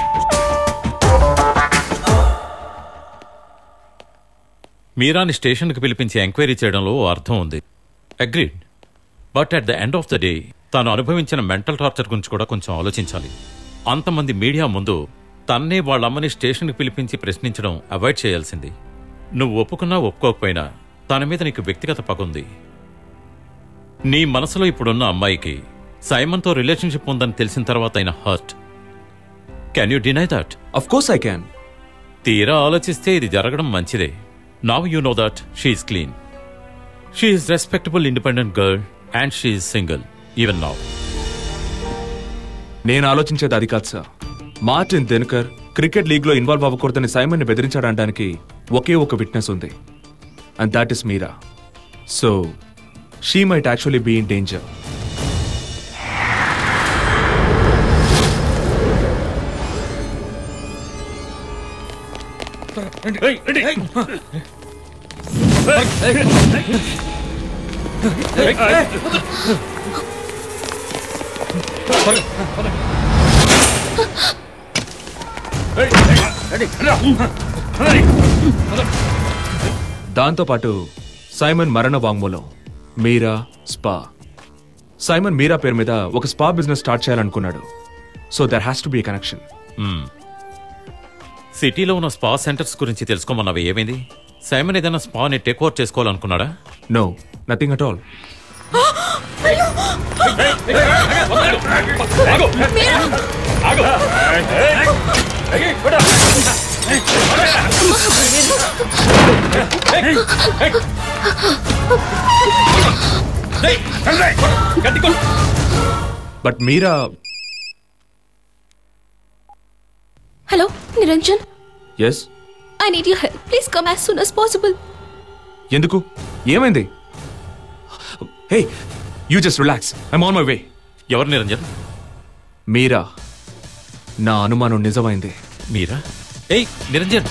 మీరాని స్టేషన్కి పిలిపించి ఎంక్వైరీ చేయడంలో ఓ అర్థం ఉంది agreed but at the end of the day తాను అనుభవించిన మెంటల్ టార్చర్ గురించి కూడా కొంచెం ఆలోచించాలి అంతమంది మీడియా ముందు తన్నే వాళ్ళ అమ్మని స్టేషన్కి పిలిపించి ప్రశ్నించడం అవాయిడ్ చేయాల్సింది నువ్వు ఒప్పుకున్నా ఒప్పుకోకపోయినా తన మీద నీకు వ్యక్తిగత పగుంది నీ మనసులో ఇప్పుడున్న అమ్మాయికి సైమన్తో రిలేషన్షిప్ ఉందని తెలిసిన తర్వాత అయిన hurt can you deny that of course I can తీరా ఆలోచిస్తే ఇది జరగడం మంచిదే now you know that she's clean she's respectable independent girl and she's single even now నేను ఆలోచించేది అది కాదు sir Martin Dinakar cricket league లో ఇన్వాల్వ్ అవ్వకూడదని సైమన్ ని బెదిరించాడనడానికి ఒకే ఒక విట్నెస్ ఉంది and that is Meera so she might actually be in danger దాంతోపాటు సైమన్ మరణ వాంగ్మూలం మీరా స్పా సైమన్ మీరా పేరు మీద ఒక స్పా బిజినెస్ స్టార్ట్ చేయాలనుకున్నాడు so there has to be connection సిటీలో ఉన్న స్పా సెంటర్స్ గురించి తెలుసుకోమన్నవి ఏమైంది సైమన్ ఏదైనా స్పాని టేక్ ఓవర్ చేసుకోవాలనుకున్నాడా no nothing at all but Meera hello Niranjan yes I need you help please come as soon as possible ఎందుకు ఏమైంది hey you just relax I'm on my way ఎవరు నిరంజన్ మీరా నా అనుమానం నిజమైంది మీరా ఏయ్ నిరంజన్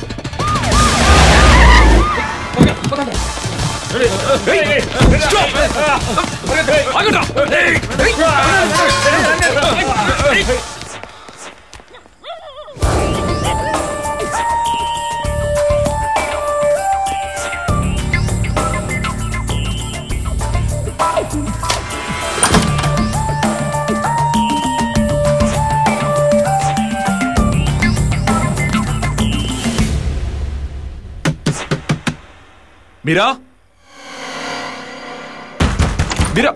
మీరా మీరా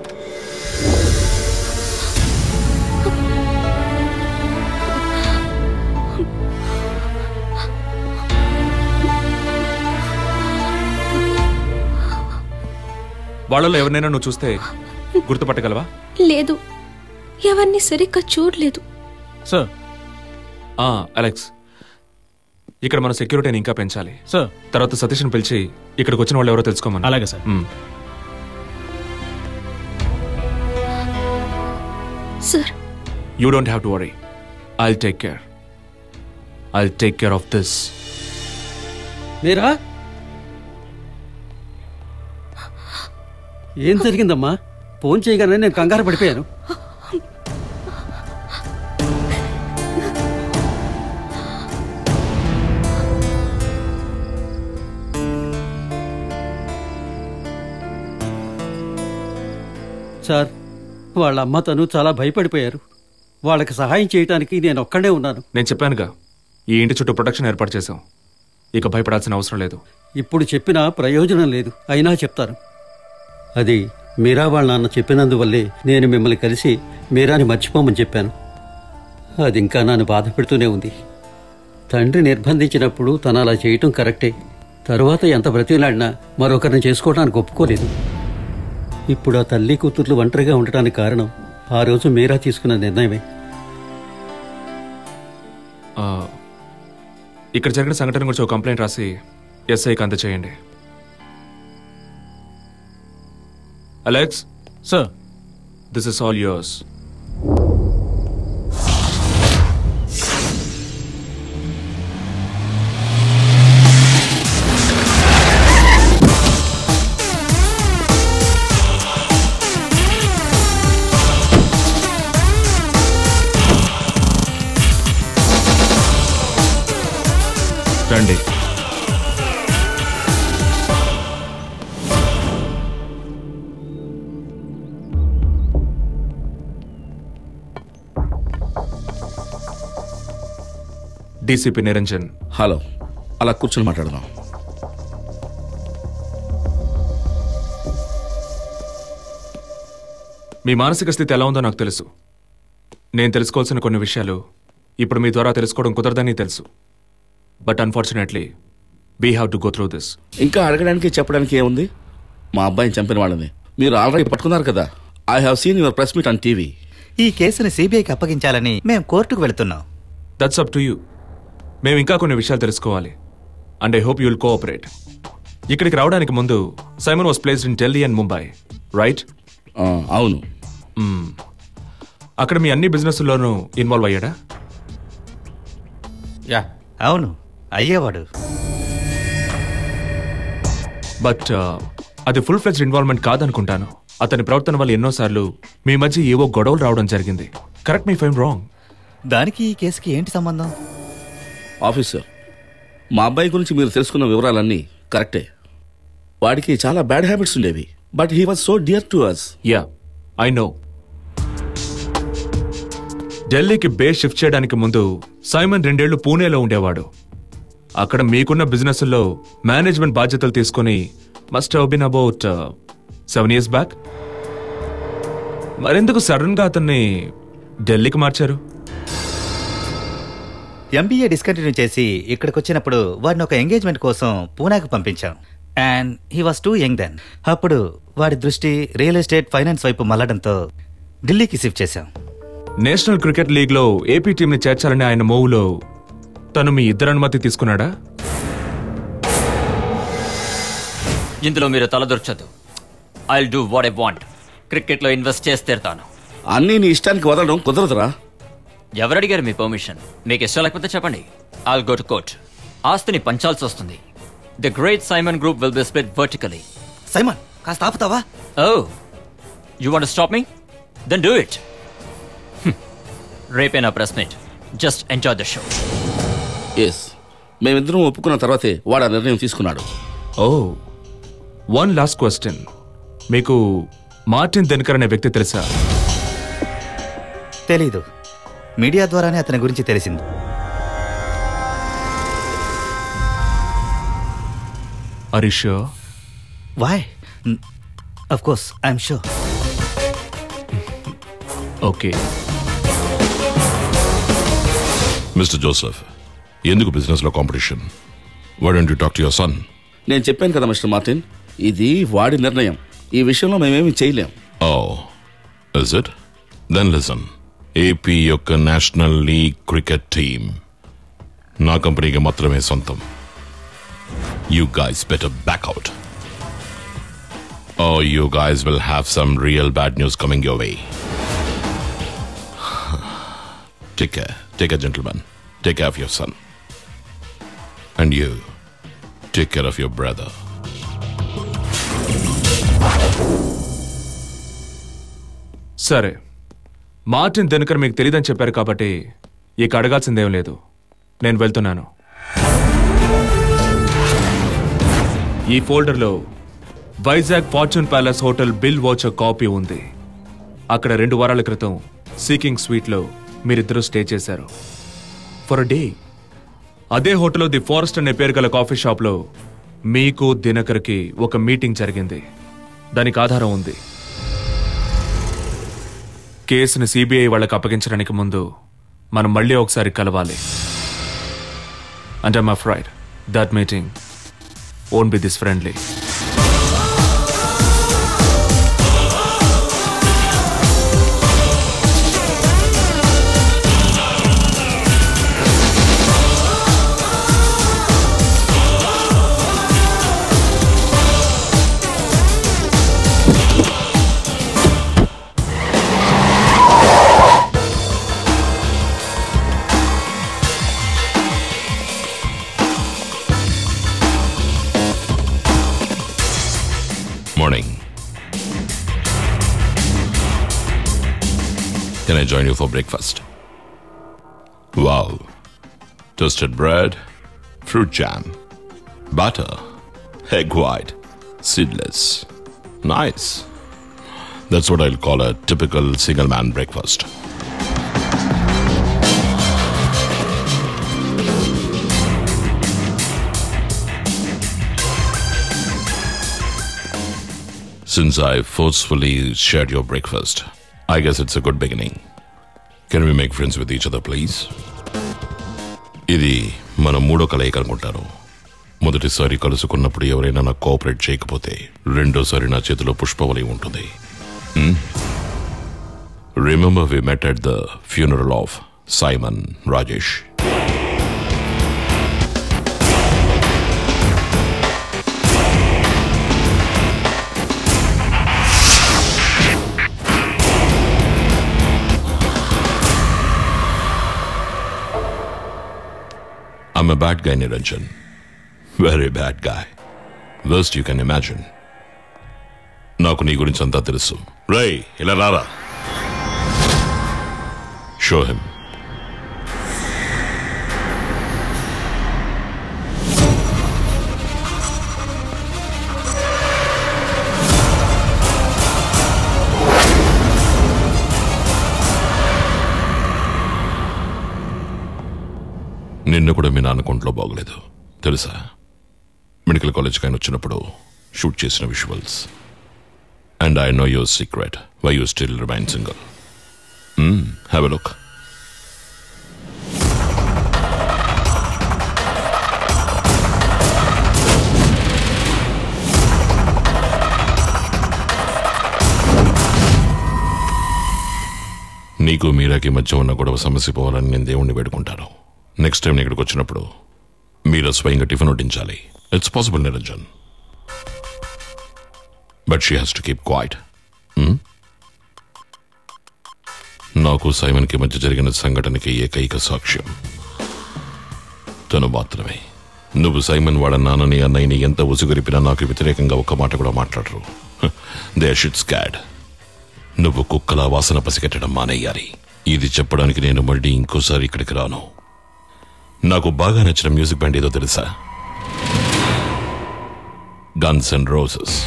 వాళ్ళలో ఎవరినైనా నువ్వు చూస్తే గుర్తుపట్టగలవా లేదు ఎవరిని సరిగ్గా చూడలేదు సార్ అలెక్స్ ఇక్కడ మన సెక్యూరిటీని ఇంకా పెంచాలి సార్ తర్వాత సతీష్ని పిలిచి ఇక్కడికి వచ్చిన వాళ్ళు ఎవరో తెలుసుకోమని అలాగే sir sir you don't have to worry I take care I take care of this Meera ఏం జరిగిందమ్మా ఫోన్ చేయగానే నేను కంగారు పడిపోయాను సార్ వాళ్ళ అమ్మ తను చాలా భయపడిపోయారు వాళ్ళకి సహాయం చేయడానికి నేను ఒక్కడే ఉన్నాను నేను చెప్పానుగా ఈ ఇంటి చుట్టూ ప్రొటెక్షన్ ఏర్పాటు చేశాం ఇక భయపడాల్సిన అవసరం లేదు ఇప్పుడు చెప్పినా ప్రయోజనం లేదు అయినా చెప్తాను అది మీరా వాళ్ళ నాన్న చెప్పినందువల్లే నేను మిమ్మల్ని కలిసి మీరాని మర్చిపోమని చెప్పాను అది ఇంకా నన్ను బాధ పెడుతూనే ఉంది తండ్రి నిర్బంధించినప్పుడు తను అలా చేయటం కరెక్టే తరువాత ఎంత బ్రతిలాడినా మరొకరిని చేసుకోవడానికి ఒప్పుకోలేదు ఇప్పుడు ఆ తల్లి కూతుర్లు ఒంటరిగా ఉండటానికి కారణం ఆ రోజు మీరా తీసుకున్న నిర్ణయమే ఆ, ఇక్కడ జరిగిన సంఘటన గురించి ఒక కంప్లైంట్ రాసి ఎస్ఐకి అందచేయండి Alex sir this is all yours రండి డీసీపీ నిరంజన్ హలో అలా కూర్చొని మాట్లాడదాం మీ మానసిక స్థితి ఎలా ఉందో నాకు తెలుసు నేను తెలుసుకోవాల్సిన కొన్ని విషయాలు ఇప్పుడు మీ ద్వారా తెలుసుకోవడం కుదరదని తెలుసు but unfortunately we have to go through this ఇంకా అడగడానికి చెప్పడానికి ఏముంది మా అబ్బాయిని చంపిన వాళ్ళని మీరు ఆల్రెడీ పట్టుకున్నారు కదా I have seen your press meet on TV ఈ కేసుని సిబిఐకి అప్పగించాలని మేము కోర్టుకు వెళుతున్నాం దట్స్ అప్ టు యూ మేము ఇంకా కొన్ని విషయాలు తెలుసుకోవాలి and I hope you'll cooperate ఇక్కడికి రావడానికి ముందు Simon was placed in Delhi and Mumbai right అవును అక్కడ మీ అన్ని బిజినెస్లోనూ ఇన్వాల్వ్ అయ్యాడా యా అవును అయ్యేవాడు బట్ అది ఫుల్ ఫ్లెజ్డ్ ఇన్వాల్వ్మెంట్ కాదనుకుంటాను అతని ప్రవర్తన వల్ల ఎన్నోసార్లు మీ మధ్య ఏవో గొడవలు రావడం జరిగింది కరెక్ట్ మీ ఫైమ్ రాంగ్ దానికి ఈ కేసుకి ఏంటి సంబంధం ఆఫీసర్ మా అబ్బాయి గురించి మీరు తెలుసుకున్న వివరాలన్నీ కరెక్టే వాడికి చాలా బ్యాడ్ హ్యాబిట్స్ ఉండేవి but he was so dear to us yeah I know ఢిల్లీకి బేస్ షిఫ్ట్ చేయడానికి ముందు సైమన్ రెండేళ్లు పూణేలో ఉండేవాడు అక్కడ మీకున్న బిజినెస్లో మేనేజ్మెంట్ బాధ్యతలు తీసుకొని must have been about seven years back మరెందుకు సడన్ గా అతన్ని ఢిల్లీకి మార్చారు ఎంబీఏ డిస్కంటిన్యూ చేసి ఇక్కడికి వచ్చినప్పుడు వాడిని ఒక ఎంగేజ్మెంట్ కోసం పూనాకు పంపించాం and he was too young then అప్పుడు వాడి దృష్టి రియల్ ఎస్టేట్ ఫైనాన్స్ వైపు మళ్ళడంతో ఢిల్లీకి షిఫ్ట్ చేశాం నేషనల్ క్రికెట్ లీగ్ లో ఏపీ టీం ని చేర్చాలని ఆయన మూవ్లో తను మీ ఇద్దరు అనుమతి తీసుకున్నాడా ఇందులో మీరు తలదొరచదు I do what I want క్రికెట్లో ఇన్వెస్ట్ చేసి తీరుతాను అన్నీ నీ ఇష్టానికి వదలడం కుదరదురా ఎవరడిగారు మీ పర్మిషన్ మీకు ఇష్టం లేకపోతే చెప్పండి ఐల్ గో టు కోర్ట్ ఆస్తిని పంచాల్సి వస్తుంది the great Simon group will be split vertically Simon కాస్త ఆపుతావా oh you want stop me then do it రేపే నా press meet just enjoy the show yes మేమిద్దరం ఒప్పుకున్న తర్వాతే వాడు ఆ నిర్ణయం తీసుకున్నాడు ఓ వన్ లాస్ట్ క్వశ్చన్ మీకు మార్టిన్ దెనకర్ అనే వ్యక్తి తెలుసా తెలీదు మీడియా ద్వారానే అతని గురించి తెలిసింది Harish why of course I'm sure okay mister Joseph ఎందుకు బిజినెస్ లో competition why don't you talk to your son నేను చెప్పాను కదా మిస్టర్ మార్టిన్ ఇది వాడి నిర్ణయం ఈ విషయంలో మేమేమి చేయలేం oh is it then listen AP యొక్క నేషనల్ లీగ్ క్రికెట్ టీమ్ నా కంపెనీకి మాత్రమే సొంతం you guys better back out oh you guys will have some real bad news coming your way take care take care gentlemen take care of your son and you take care of your brother సరే Martin Dinakar మీకు తెలియదని చెప్పారు కాబట్టి ఇక అడగాల్సిందేం లేదు నేను వెళ్తున్నాను ఈ ఫోల్డర్లో Vizag fortune palace hotel bill voucher copy ఉంది అక్కడ రెండు వారాల క్రితం సీకింగ్ స్వీట్లో మీరిద్దరూ స్టే చేశారు ఫర్ డే అదే హోటల్లో ది ఫారెస్ట్ అనే పేరు గల కాఫీ షాప్లో మీకు దినకర్కి ఒక మీటింగ్ జరిగింది దానికి ఆధారం ఉంది కేసుని సిబిఐ వాళ్ళకి అప్పగించడానికి ముందు మనం మళ్ళీ ఒకసారి కలవాలి అంటే I'm afraid that meeting won't be this friendly Morning. Can I join you for breakfast? Wow. Toasted bread, fruit jam, butter, egg white, seedless. Nice. That's what I'll call a typical single man breakfast. Since I forcefully shared your breakfast, I guess it's a good beginning. Can we make friends with each other, please? ఇది మన మూడో కలయిక అనుకుంటాను మొదటిసారి కలుసుకున్నప్పుడు ఎవరైనా నాకు cooperate చేయకపోతే రెండోసారి నా చేతిలో పుష్పవలి ఉంటుంది remember we met at the funeral of Simon Rajesh I'm a bad guy, Niranjan. Very bad guy. Worst you can imagine. నాకు నీ గురించి అంతా తెలుసు రై ఇలా రారా షో హిమ్ నిన్న కూడా మీ నాన్న కొంట్లో బాగలేదు తెలుసా మెడికల్ కాలేజ్కి ఆయన వచ్చినప్పుడు షూట్ చేసిన visuals and I know your secret why you still remain single have a look నీకు మీరాకి మధ్య ఉన్న గొడవ సమస్య పోవాలని నేను దేవుణ్ణి వేడుకుంటాను నెక్స్ట్ టైం ఇక్కడికి వచ్చినప్పుడు మీరా స్వయంగా టిఫిన్ వడ్డించాలి it's possible Niranjan but she has to keep quiet నాకు సైమన్కి మధ్య జరిగిన సంఘటనకి ఏకైక సాక్ష్యం తను మాత్రమే నువ్వు సైమన్ వాళ్ళ నాన్నని అన్నయ్యని ఎంత ఉసుగొరిపినా నాకు వ్యతిరేకంగా ఒక్క మాట కూడా మాట్లాడరు దే షిట్ స్కాడ్ నువ్వు కుక్కల వాసన పసిగట్టడం మానేయాలి ఇది చెప్పడానికి నేను మళ్ళీ ఇంకోసారి ఇక్కడికి రాను నాకు బాగా నచ్చిన మ్యూజిక్ బ్యాండ్ ఏదో తెలుసా Guns and Roses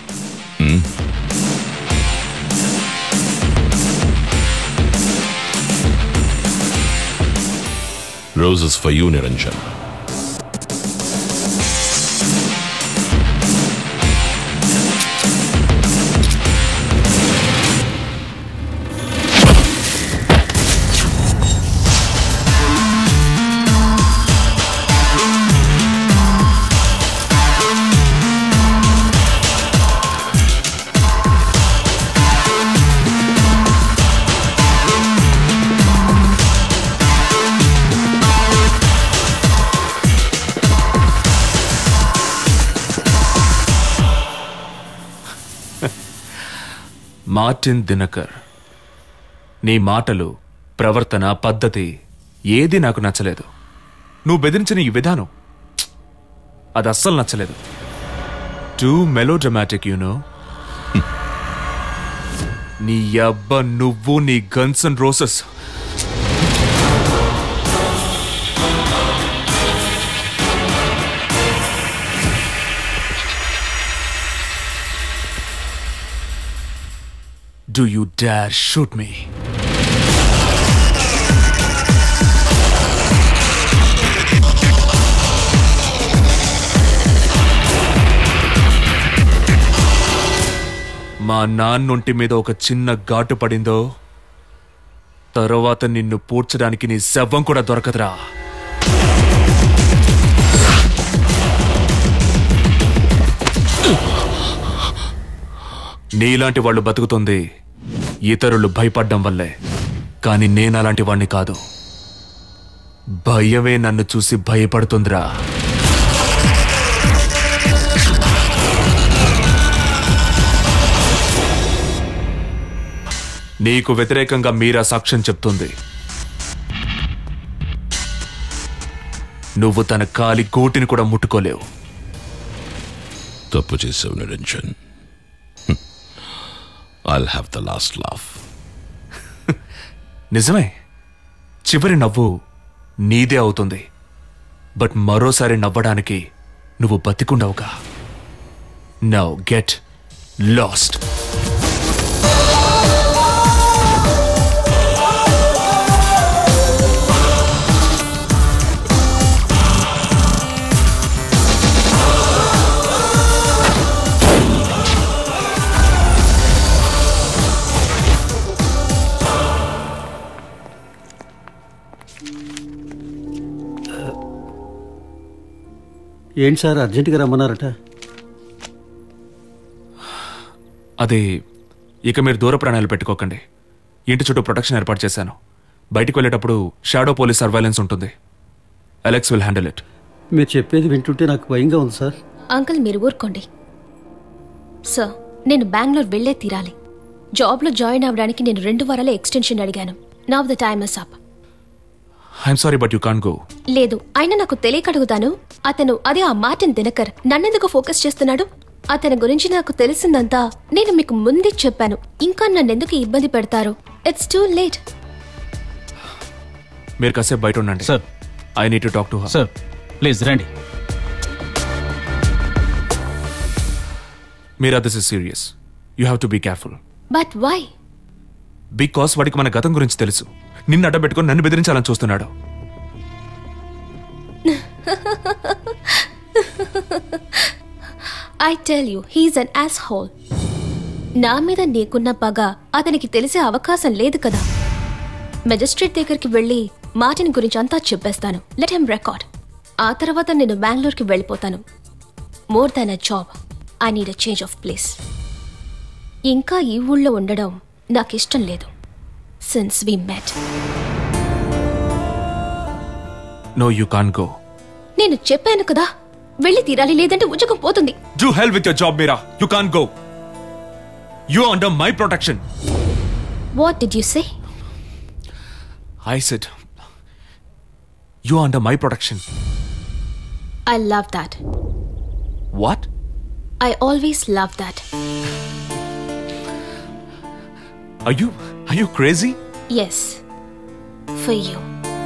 roses for you Niranjan Martin Dinakar నీ మాటలు ప్రవర్తన పద్ధతి ఏది నాకు నచ్చలేదు నువ్వు బెదిరించిన ఈ విధానం ప్చ్! అది అస్సలు నచ్చలేదు టూ మెలో డ్రమాటిక్ యూనో నీ అబ్బ నువ్వు నీ Guns and Roses Do you dare shoot me? మా నాన్నొంటి మీద ఒక చిన్న ఘాటు పడిందో తర్వాత నిన్ను పూడ్చడానికి నీ శవం కూడా దొరకదురా నీలాంటి వాళ్ళు బతుకుతుంది ఇతరులు భయపడ్డం వల్లే కానీ నేను అలాంటి వాణ్ణి కాదు భయమే నన్ను చూసి భయపడుతుందిరా నీకు వ్యతిరేకంగా మీరా సాక్ష్యం చెప్తుంది నువ్వు తన కాలి గోటిని కూడా ముట్టుకోలేవు తప్పు చేసావు Niranjan I'll have the last laugh నిజమే చివరి నవ్వు నీదే అవుతుంది బట్ మరోసారి నవ్వడానికి నువ్వు బతికుండవుగా నౌ గెట్ లాస్ట్ ఏంటి సార్ అర్జెంటుగా రమ్మన్నారట అది ఇక మీరు దూర ప్రాణాలు పెట్టుకోకండి ఇంటి చుట్టూ ప్రొటెక్షన్ ఏర్పాటు చేశాను బయటికి వెళ్ళేటప్పుడు షాడో పోలీస్ సర్వైలెన్స్ ఉంటుంది అలెక్స్ విల్ హ్యాండిల్ ఇట్ మీరు చెప్పేది వింటుంటే నాకు భయంగా ఉంది సార్ అంకుల్ మీరు ఊరుకోండి సార్ నేను బెంగళూరు వెళ్ళే తీరాలి జాబ్లో జాయిన్ అవ్వడానికి నేను రెండు వారాల ఎక్స్టెన్షన్ అడిగాను now the time is up I'm sorry but you can't go లేదు అయినా నాకు తెలియక అడుగుతాను అతను అదే ఆ మార్టిన్ దినకర్ నన్నెందుకు ఫోకస్ చేస్తున్నాడు అతని గురించి నాకు తెలిసిందంతా నేను మీకు ముందే చెప్పాను ఇంకా నన్నెందుకు ఇబ్బంది పెడతారు ఇట్స్ టూ లేట్ మీరు కాసేపు బయట ఉండండి sir I need to talk to sir please రండి Meera this is serious you have to be careful but why because వాడికి మన గతం గురించి తెలుసు నిన్ను అడ్డబెట్టుకొని నన్ను బెదిరించాలని చూస్తున్నాడు I tell you he's an asshole నా మీద నీకున్న పగ అతనికి తెలిసే అవకాశం లేదు కదా మెజిస్ట్రేట్ దగ్గరికి వెళ్ళి మార్టిన్ గురించి అంతా చెప్పేస్తాను లెట్ హెమ్ రికార్డ్ ఆ తర్వాత నేను బెంగళూరుకి వెళ్ళిపోతాను more than a job I need a change of place ఇంకా ఈ ఊళ్ళో ఉండడం నాకు ఇష్టం లేదు since we met no you can't go నేను చెప్పాను కదా వెళ్ళి తీరాలి లేదంటే ఉద్యోగం పోతుంది to hell with your job Meera you can't go you under my protection what did you say I said you under my protection I love that what I always love that Are you are you crazy? Yes for you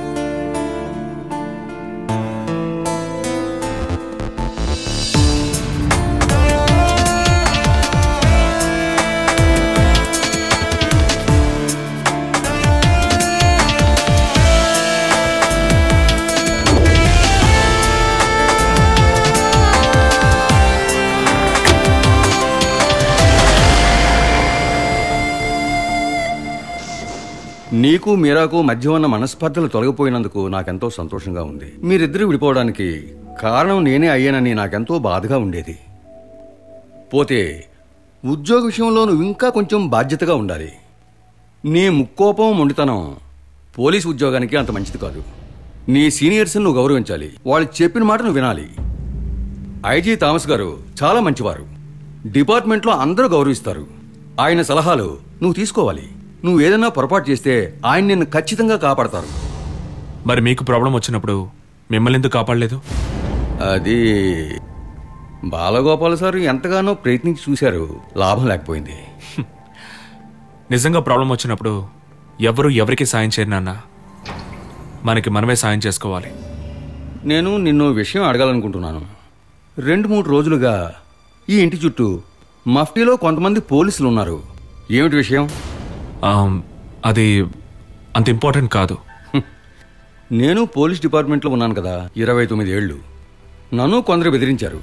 నీకు మీరాకు మధ్య ఉన్న మనస్పర్ధలు తొలగిపోయినందుకు నాకెంతో సంతోషంగా ఉంది మీరిద్దరూ విడిపోవడానికి కారణం నేనే అయ్యానని నాకెంతో బాధగా ఉండేది పోతే ఉద్యోగ విషయంలో నువ్వు ఇంకా కొంచెం బాధ్యతగా ఉండాలి నీ ముక్కోపం మొండితనం పోలీస్ ఉద్యోగానికి అంత మంచిది కాదు నీ సీనియర్స్ని నువ్వు గౌరవించాలి వాళ్ళు చెప్పిన మాట నువ్వు వినాలి ఐజీ థామస్ గారు చాలా మంచివారు డిపార్ట్మెంట్లో అందరూ గౌరవిస్తారు ఆయన సలహాలు నువ్వు తీసుకోవాలి నువ్వు ఏదైనా పొరపాటు చేస్తే ఆయన నిన్ను ఖచ్చితంగా కాపాడతారు మరి మీకు ప్రాబ్లం వచ్చినప్పుడు మిమ్మల్ని ఎందుకు కాపాడలేదు అది బాలగోపాల్ సార్ ఎంతగానో ప్రయత్నించి చూశారు లాభం లేకపోయింది నిజంగా ప్రాబ్లం వచ్చినప్పుడు ఎవరు ఎవరికి సాయం చేయరు నాన్న మనకి మనమే సాయం చేసుకోవాలి నేను నిన్ను విషయం అడగాలనుకుంటున్నాను రెండు మూడు రోజులుగా ఈ ఇంటి చుట్టూ మఫ్టీలో కొంతమంది పోలీసులు ఉన్నారు ఏమిటి విషయం ఆమ్, అది అంత ఇంపార్టెంట్ కాదు నేను పోలీస్ డిపార్ట్మెంట్లో ఉన్నాను కదా ఇరవై తొమ్మిది ఏళ్ళు నన్ను కొందరు బెదిరించారు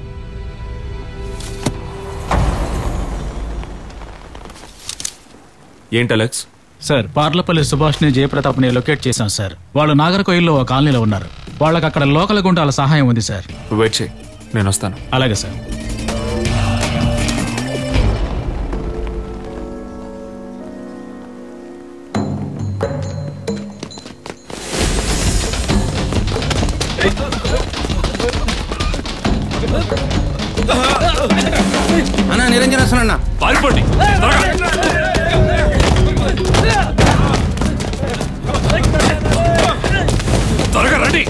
ఏంటి అలెక్స్ సార్ పార్లపల్లి సుభాష్ని జయప్రతాప్ని లొకేట్ చేశాం సార్ వాళ్ళు నాగర్కోయిల్లో ఒక కాలనీలో ఉన్నారు వాళ్ళకి అక్కడ లోకల్ గుంటాల సహాయం ఉంది సార్ వెయిట్ చేయి నేను వస్తాను అలాగే సార్ అన్నా నిరంజన వస్తున్నా పారిపోండి త్వరగా రండి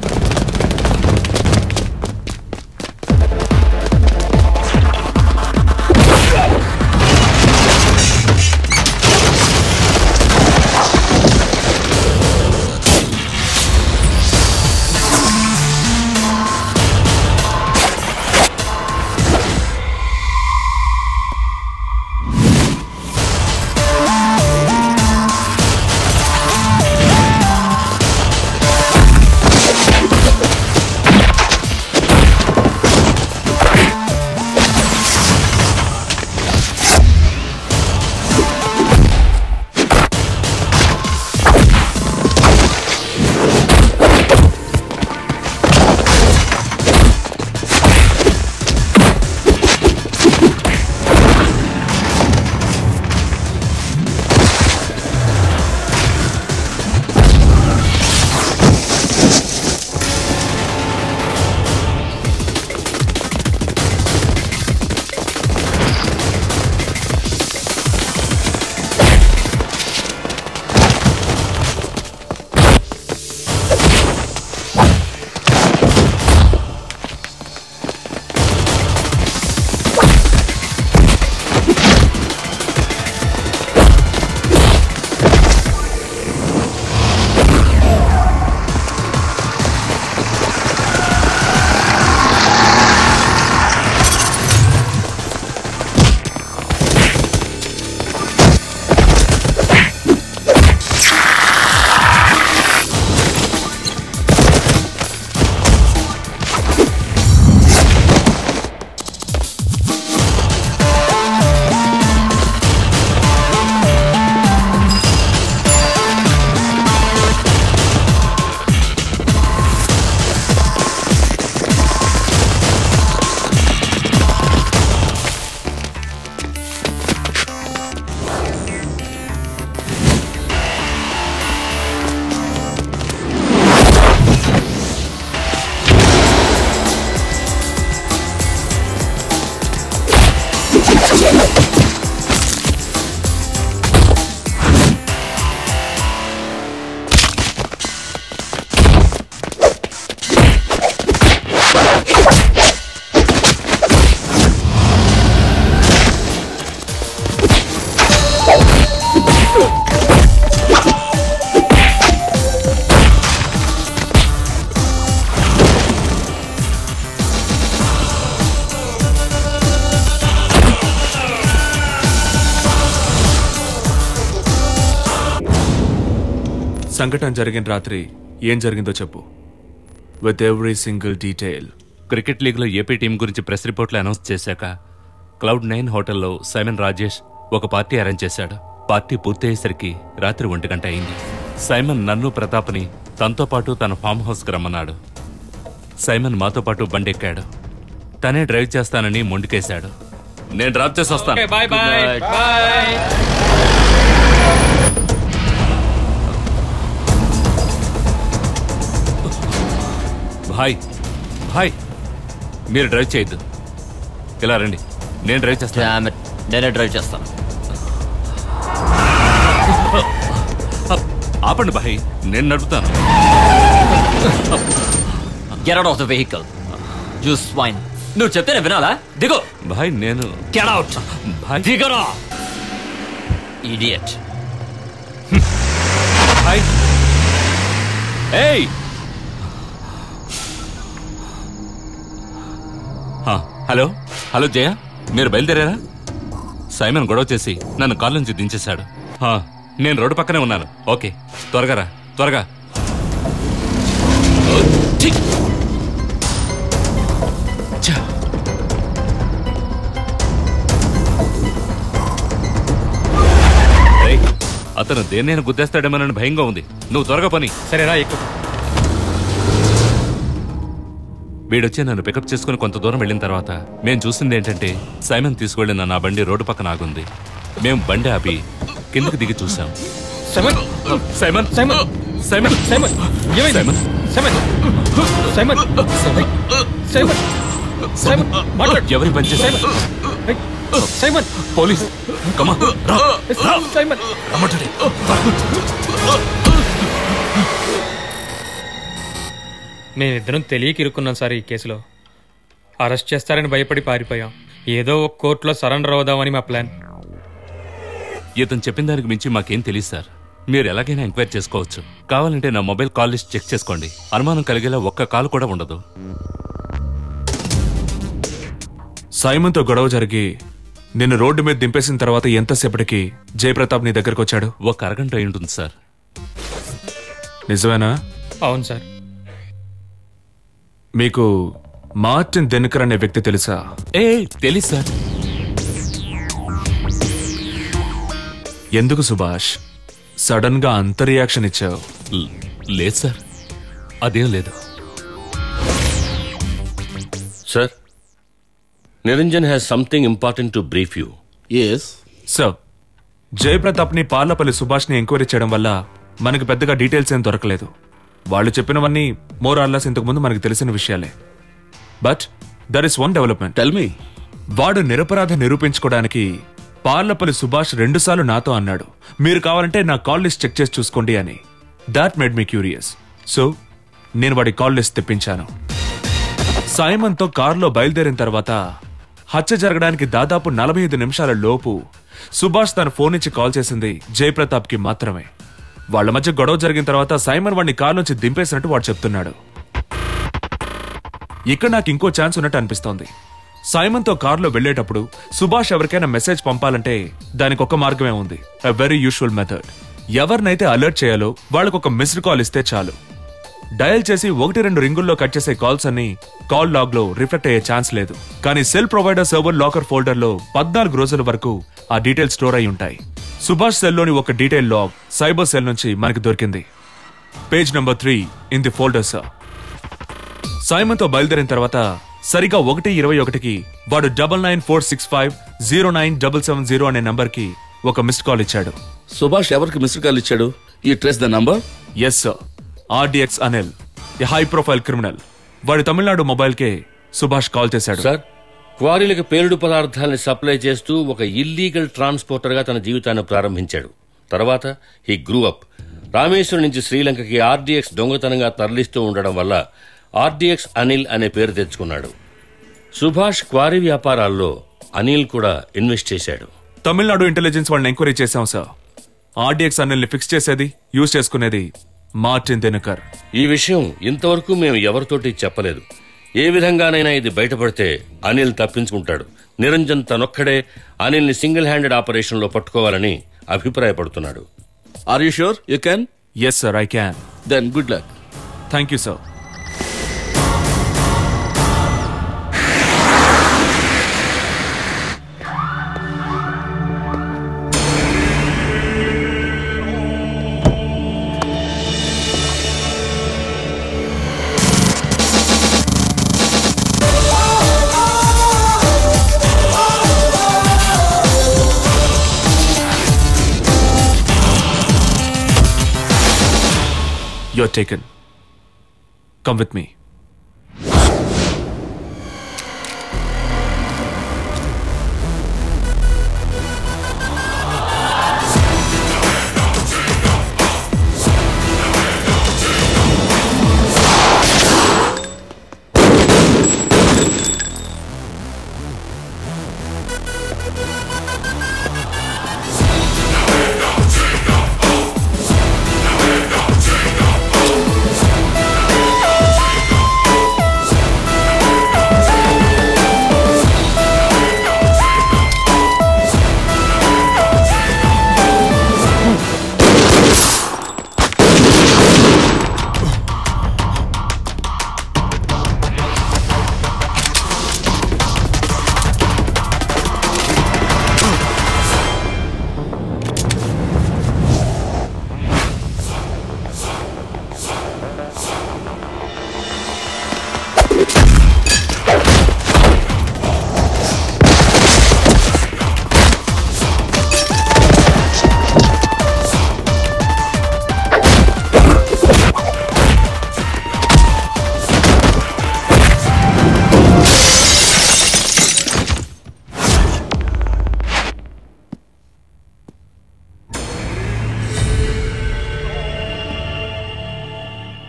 సంఘటన జరిగిన రాత్రి ఏం జరిగిందో చెప్పు with every single detail cricket లీగ్లో ఏపీ టీం గురించి ప్రెస్ రిపోర్ట్లు అనౌన్స్ చేశాక క్లౌడ్ నైన్ హోటల్లో సైమన్ రాజేష్ ఒక పార్టీ అరేంజ్ చేశాడు పార్టీ పూర్తయ్యేసరికి రాత్రి ఒంటి గంట అయింది సైమన్ నన్ను ప్రతాప్ని తనతో పాటు తన ఫామ్ హౌస్కి రమ్మన్నాడు సైమన్ మాతో పాటు బండెక్కాడు తనే డ్రైవ్ చేస్తానని మొండికేశాడు నేను డ్రాప్ చేసి వస్తాను బాయ్ బాయ్ బాయ్ భాయ్ భాయ్ మీరు డ్రైవ్ చేయొద్దు ఇలా రండి నేను డ్రైవ్ చేస్తాను నేనే డ్రైవ్ చేస్తాను ఆపండి భాయ్ నేను నడుపుతాను get out of the vehicle you swine నువ్వు చెప్తేనే వినాలా దిగు భాయ్ నేను గెట్ అవుట్ భాయ్ దిగరా ఇడియట్ భాయ్ ఏయ్ ఆ, హలో హలో జయ మీరు బయలుదేరారా సైమన్ గొడవ చేసి నన్ను కాల్ నుంచి దించేశాడు ఆ, నేను రోడ్డు పక్కనే ఉన్నాను ఓకే త్వరగా రా త్వరగా ఓ, ఛీ! ఛ! ఏయ్, అతను దేన్నైనా గుద్దేస్తాడేమోనని భయంగా ఉంది నువ్వు త్వరగా పని సరేరా ఎక్కువ వీడొచ్చి నన్ను పికప్ చేసుకుని కొంత దూరం వెళ్ళిన తర్వాత మేము చూసింది ఏంటంటే సైమన్ తీసుకువెళ్ళిన నా బండి రోడ్డు పక్కన ఆగుంది మేము బండి ఆపి కిందకి దిగి చూసాం Simon Simon Simon Simon Simon ఏమైంది Simon Simon Simon Simon Simon మాట్లాడు ఎవరి పని చేశారు? సైమన్ సైమన్ పోలీస్ కమా రా సైమన్ రమ్మంటాడే. మేమిద్దరం తెలియక ఇరుక్కున్నాం సార్ ఈ కేసులో అరెస్ట్ చేస్తారని భయపడి పారిపోయాం ఏదో ఒక కోర్టులో సరెండర్ అవుదామని మా ప్లాన్ ఇతను చెప్పిన దానికి మించి మాకేం తెలియదు సార్ మీరు ఎలాగైనా ఎంక్వైరీ చేసుకోవచ్చు కావాలంటే నా మొబైల్ కాల్ లిస్ట్ చెక్ చేసుకోండి అనుమానం కలిగేలా ఒక్క కాల్ కూడా ఉండదు సైమన్తో గొడవ జరిగి నిన్ను రోడ్డు మీద దింపేసిన తర్వాత ఎంతసేపటికి జయప్రతాప్ నీ దగ్గరకు వచ్చాడు ఒక అరగంట అయి ఉంటుంది సార్ నిజమేనా అవును సార్ మీకు మార్టిన్ దెనకర్ అనే వ్యక్తి తెలుసా ఏ తెలీదు సార్ ఎందుకు సుభాష్ సడన్ గా అంత రియాక్షన్ ఇచ్చావు లేదు సార్ అదేం లేదు sir Niranjan has something important to brief you yes sir Jayapratap ని పార్లపల్లి సుభాష్ ని ఎంక్వైరీ చేయడం వల్ల మనకు పెద్దగా డీటెయిల్స్ ఏం దొరకలేదు వాళ్ళు చెప్పినవన్నీ మోర్ ఆర్లాస్ ఇంతకు ముందు మనకు తెలిసిన విషయాలే but there is one development tell me వాడు నిరపరాధ నిరూపించుకోవడానికి పార్లపల్లి సుభాష్ రెండుసార్లు నాతో అన్నాడు మీరు కావాలంటే నా కాల్ లిస్ట్ చెక్ చేసి చూసుకోండి అని that made me curious so నేను వాడి కాల్ లిస్ట్ తెప్పించాను సైమన్తో కారులో బయలుదేరిన తర్వాత హత్య జరగడానికి దాదాపు నలభై ఐదు నిమిషాల లోపు సుభాష్ తన ఫోన్ నుంచి కాల్ చేసింది జయప్రతాప్ కి మాత్రమే వాళ్ళ మధ్య గొడవ జరిగిన తర్వాత సైమన్ వాడిని కార్ నుంచి దింపేసినట్టు వాడు చెప్తున్నాడు ఇక్కడ నాకు ఇంకో ఛాన్స్ ఉన్నట్టు అనిపిస్తోంది సైమన్ తో కారులో వెళ్లేటప్పుడు సుభాష్ ఎవరికైనా మెసేజ్ పంపాలంటే దానికి ఒక మార్గమే ఉంది అ వెరీ యూజువల్ మెథడ్ ఎవరినైతే అలర్ట్ చేయాలో వాళ్ళకు ఒక మిస్డ్ కాల్ ఇస్తే చాలు డయల్ చేసి ఒకటి రెండు రింగుల్లో కట్ చేసే కాల్స్ అన్ని కాల్ లాగ్ లో రిఫ్లెక్ట్ అయ్యే ఛాన్స్ లేదు కానీ cell provider server locker folder లో పద్నాలుగు రోజుల వరకు ఆ డీటెయిల్ స్టోర్ అయి ఉంటాయి సుభాష్ సెల్ లోని ఒక డీటెయిల్ లాగ్ సైబర్ సెల్ నుంచి మనకి దొరికింది page number three in the folder sir Simon తో బయలుదేరిన తర్వాత సరిగా ఒకటి ఇరవై ఒకటికి వాడు double nine four six five zero nine double seven zero అనే నంబర్ కి ఒక మిస్డ్ కాల్ ఇచ్చాడు సుభాష్ ఎవరికి మిస్డ్ కాల్ ఇచ్చాడు ఈ trace the number yes sir RDX Anil a high profile criminal వాడి Tamil Nadu mobile K Subhash call చేశాడు సార్ క్వారీలకు పేలుడు పదార్థాలని సప్లై చేస్తూ ఒక ఇల్లీగల్ ట్రాన్స్పోర్టర్ గా తన జీవితాన్ని ప్రారంభించాడు తర్వాత హీ గ్రూ అప్ రామేశ్వరం నుంచి శ్రీలంకకి ఆర్డీఎక్స్ దొంగతనంగా తరలిస్తూ ఉండడం వల్ల ఆర్డీఎక్స్ అనిల్ అనే పేరు తెచ్చుకున్నాడు సుభాష్ క్వారీ వ్యాపారాల్లో అనిల్ కూడా ఇన్వెస్ట్ చేశాడు తమిళనాడు ఇంటెలిజెన్స్ వాళ్ళని ఎంక్వైరీ చేశాం సార్ ఆర్డిఎక్స్ అనిల్ ని ఫిక్స్ చేసేది యూజ్ చేసుకునేది మార్టిన్ దినకర్ ఈ విషయం ఇంతవరకు మేము ఎవరితోటి చెప్పలేదు ఏ విధంగానైనా ఇది బయటపడితే అనిల్ తప్పించుకుంటాడు నిరంజన్ తనొక్కడే అనిల్ని సింగిల్ హ్యాండెడ్ ఆపరేషన్లో పట్టుకోవాలని అభిప్రాయపడుతున్నాడు are you sure you can yes sir I can then good luck thank you sir You're taken. Come with me.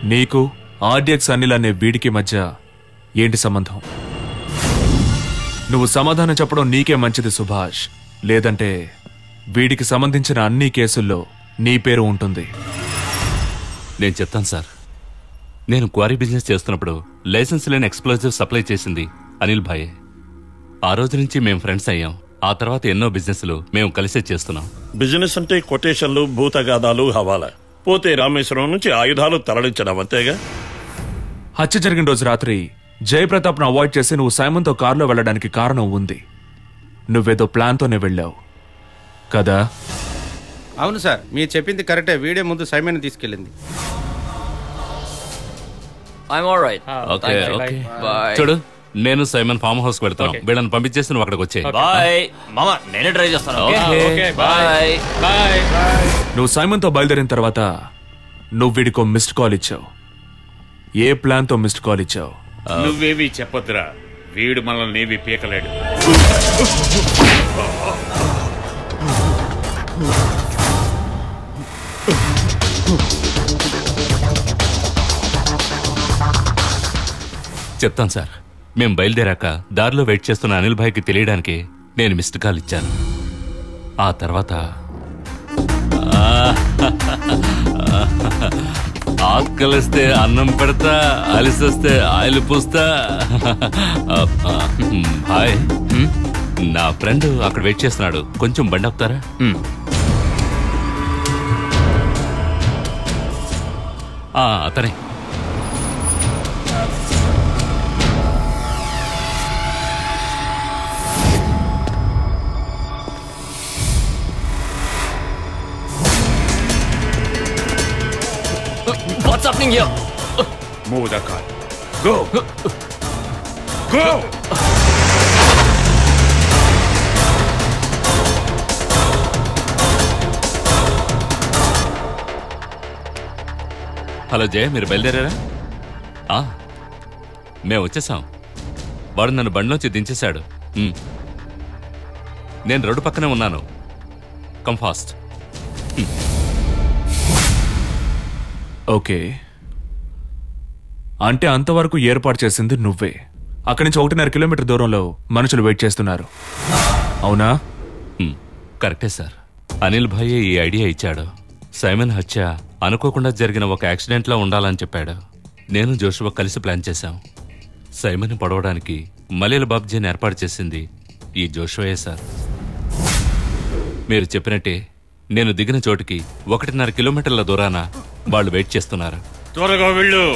నీకు ఆర్డిఎక్స్ అనిల్ అనే వీడికి మధ్య ఏంటి సంబంధం నువ్వు సమాధానం చెప్పడం నీకే మంచిది సుభాష్ లేదంటే వీడికి సంబంధించిన అన్ని కేసుల్లో నీ పేరు ఉంటుంది నేను చెప్తాను సార్ నేను క్వారీ బిజినెస్ చేస్తున్నప్పుడు లైసెన్స్ లేని ఎక్స్ప్లోజివ్ సప్లై చేసింది అనిల్ భాయే ఆ రోజు నుంచి మేము ఫ్రెండ్స్ అయ్యాం ఆ తర్వాత ఎన్నో బిజినెస్లు మేము కలిసే చేస్తున్నాం బిజినెస్ అంటే కొటేషన్లు భూతగాదాలు హవాలా పోతే రామేశ్వరం నుంచి ఆయుధాలు తరలించడం అంతేగా హత్య జరిగిన రోజు రాత్రి జయప్రతాప్ను అవాయిడ్ చేసి నువ్వు సైమన్తో కారులో వెళ్ళడానికి కారణం ఉంది నువ్వేదో ప్లాన్తోనే వెళ్ళావు కదా అవును సార్ మీరు చెప్పింది కరెక్టే వీడియో ముందు సైమన్ తీసుకెళ్ళింది I'm all right okay okay చూడు నేను సైమన్ ఫామ్ హౌస్ కి వెళ్తాను వీళ్ళని పంపించేసి నువ్వు అక్కడికి వచ్చే బాయ్ మామ నేనే డ్రైవ్ చేస్తాను Okay. Okay, బాయ్ బాయ్ నువ్వు సైమన్తో బయలుదేరిన తర్వాత నువ్వు వీడికో మిస్డ్ కాల్ ఇచ్చావు ఏ ప్లాన్తో మిస్డ్ కాల్ ఇచ్చావు నువ్వేవి చెప్పొద్దురా వీడు మనల్ని ఏవి పీకలేడు చెప్తాను సార్ మేము బయలుదేరాక దారిలో వెయిట్ చేస్తున్న అనిల్ భాయ్కి తెలియడానికి నేను మిస్డ్ కాల్ ఇచ్చాను ఆ తర్వాత ఆకలిస్తే అన్నం పెడతా అలిసొస్తే ఆయిల్ పూస్తా హాయ్ నా ఫ్రెండ్ అక్కడ వెయిట్ చేస్తున్నాడు కొంచెం బండి ఆపుతారా ఆ, అతనే What's happening here? Move the car. Go. Go. Hello Jaya మీరు బయలుదేరారా ఆ, మేము వచ్చేసాం వాడు నన్ను బండిలోంచి దించేశాడు ఉమ్. నేను రోడ్డు పక్కనే ఉన్నాను కమ్ ఫాస్ట్ ఓకే అంటే అంతవరకు ఏర్పాటు చేసింది నువ్వే అక్కడి నుంచి ఒకటిన్నర కిలోమీటర్ దూరంలో మనుషులు వెయిట్ చేస్తున్నారు అవునా ఉమ్, కరెక్టే సార్ అనిల్ భాయ్ ఈ ఐడియా ఇచ్చాడు సైమన్ హత్య అనుకోకుండా జరిగిన ఒక యాక్సిడెంట్లో ఉండాలని చెప్పాడు నేను జోషువా కలిసి ప్లాన్ చేశాం సైమన్ పడవడానికి మలేల బాబ్జీని ఏర్పాటు చేసింది ఈ జోషువయే సార్ మీరు చెప్పినట్టే నేను దిగిన చోటుకి ఒకటిన్నర కిలోమీటర్ల దూరాన వాళ్ళు వెయిట్ చేస్తున్నారు త్వరగా వెళ్ళు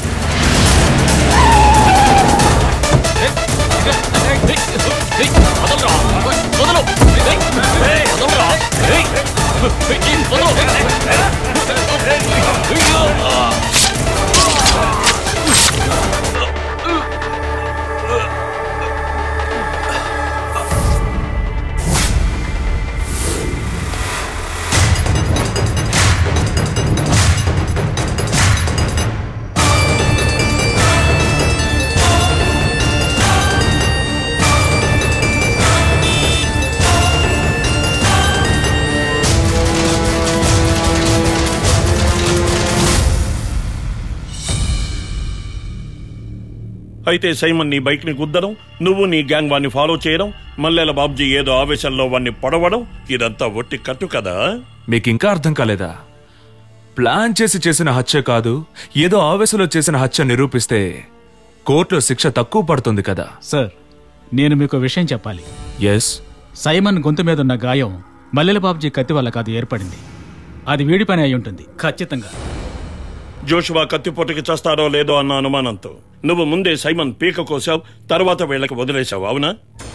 అయితే సైమన్ నీ బైక్ ని గుద్దడం నువ్వు నీ గ్యాంగ్ వాడిని ఫాలో చేయడం మల్లెల బాబ్జీ ఏదో ఆవేశంలో వాడిని పొడవడం ఇదంతా ఒట్టి కట్టు కదా మీకు ఇంకా అర్థం కాలేదా ప్లాన్ చేసి చేసిన హత్య కాదు ఏదో ఆవేశంలో చేసిన హత్య నిరూపిస్తే కోర్టులో శిక్ష తక్కువ పడుతుంది కదా సార్ నేను మీకు ఒక విషయం చెప్పాలి ఎస్ సైమన్ గొంతు మీద ఉన్న గాయం మల్లెల బాబుజీ కత్తి వల్ల కాదు ఏర్పడింది అది వీడి పని అయి ఉంటుంది ఖచ్చితంగా జోషువా కత్తిపోటుకి చేస్తారో లేదో అన్న అనుమానంతో నువ్వు ముందే సైమన్ పీక కోసావు తర్వాత వీళ్ళకి వదిలేశావు అవునా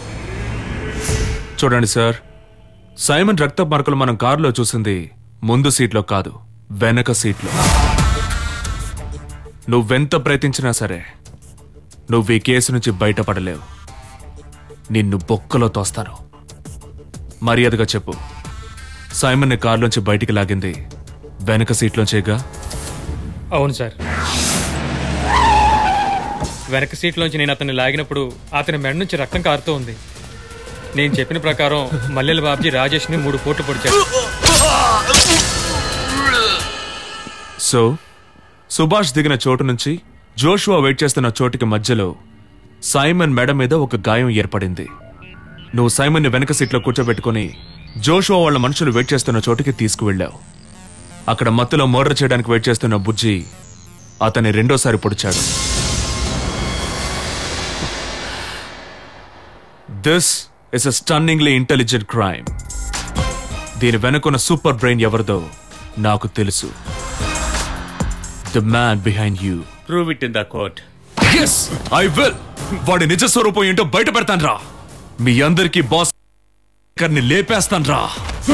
చూడండి సార్ సైమన్ రక్త మరకలు మనం కారులో చూసింది ముందు సీట్లో కాదు వెనక సీట్లో నువ్వెంత ప్రయత్నించినా సరే నువ్వు ఈ కేసు నుంచి బయటపడలేవు నిన్ను బొక్కలో తోస్తాను మర్యాదగా చెప్పు సైమన్ని కారులోంచి బయటికి లాగింది వెనక సీట్లోంచేగా అవును సార్ వెనక సీట్లోంచి నేను అతన్ని లాగినప్పుడు అతని మెడ నుంచి రక్తం కారుతూ ఉంది నేను చెప్పిన ప్రకారం మల్లెల బాబ్జీ రాజేష్ని మూడు పోట్లు పొడిచాడు సో సుభాష్ దిగిన చోటు నుంచి జోషువా వెయిట్ చేస్తున్న చోటికి మధ్యలో సైమన్ మెడ మీద ఒక గాయం ఏర్పడింది నువ్వు సైమన్ని వెనక సీట్లో కూర్చోబెట్టుకుని జోషువా వాళ్ళ మనుషులు వెయిట్ చేస్తున్న చోటికి తీసుకువెళ్ళావు అక్కడ మత్తులో మర్డర్ చేయడానికి వెయిట్ చేస్తున్న బుజ్జి అతన్ని రెండోసారి పొడిచాడు this is a stunningly intelligent crime దీని వెనుకున్న సూపర్ బ్రెయిన్ ఎవరిదో నాకు తెలుసు the man behind you prove it in the court yes I will వాడి నిజ స్వరూపం ఏంటో బయట పెడతాను రా మీ అందరికీ బాస్ ని లేపేస్తాను రా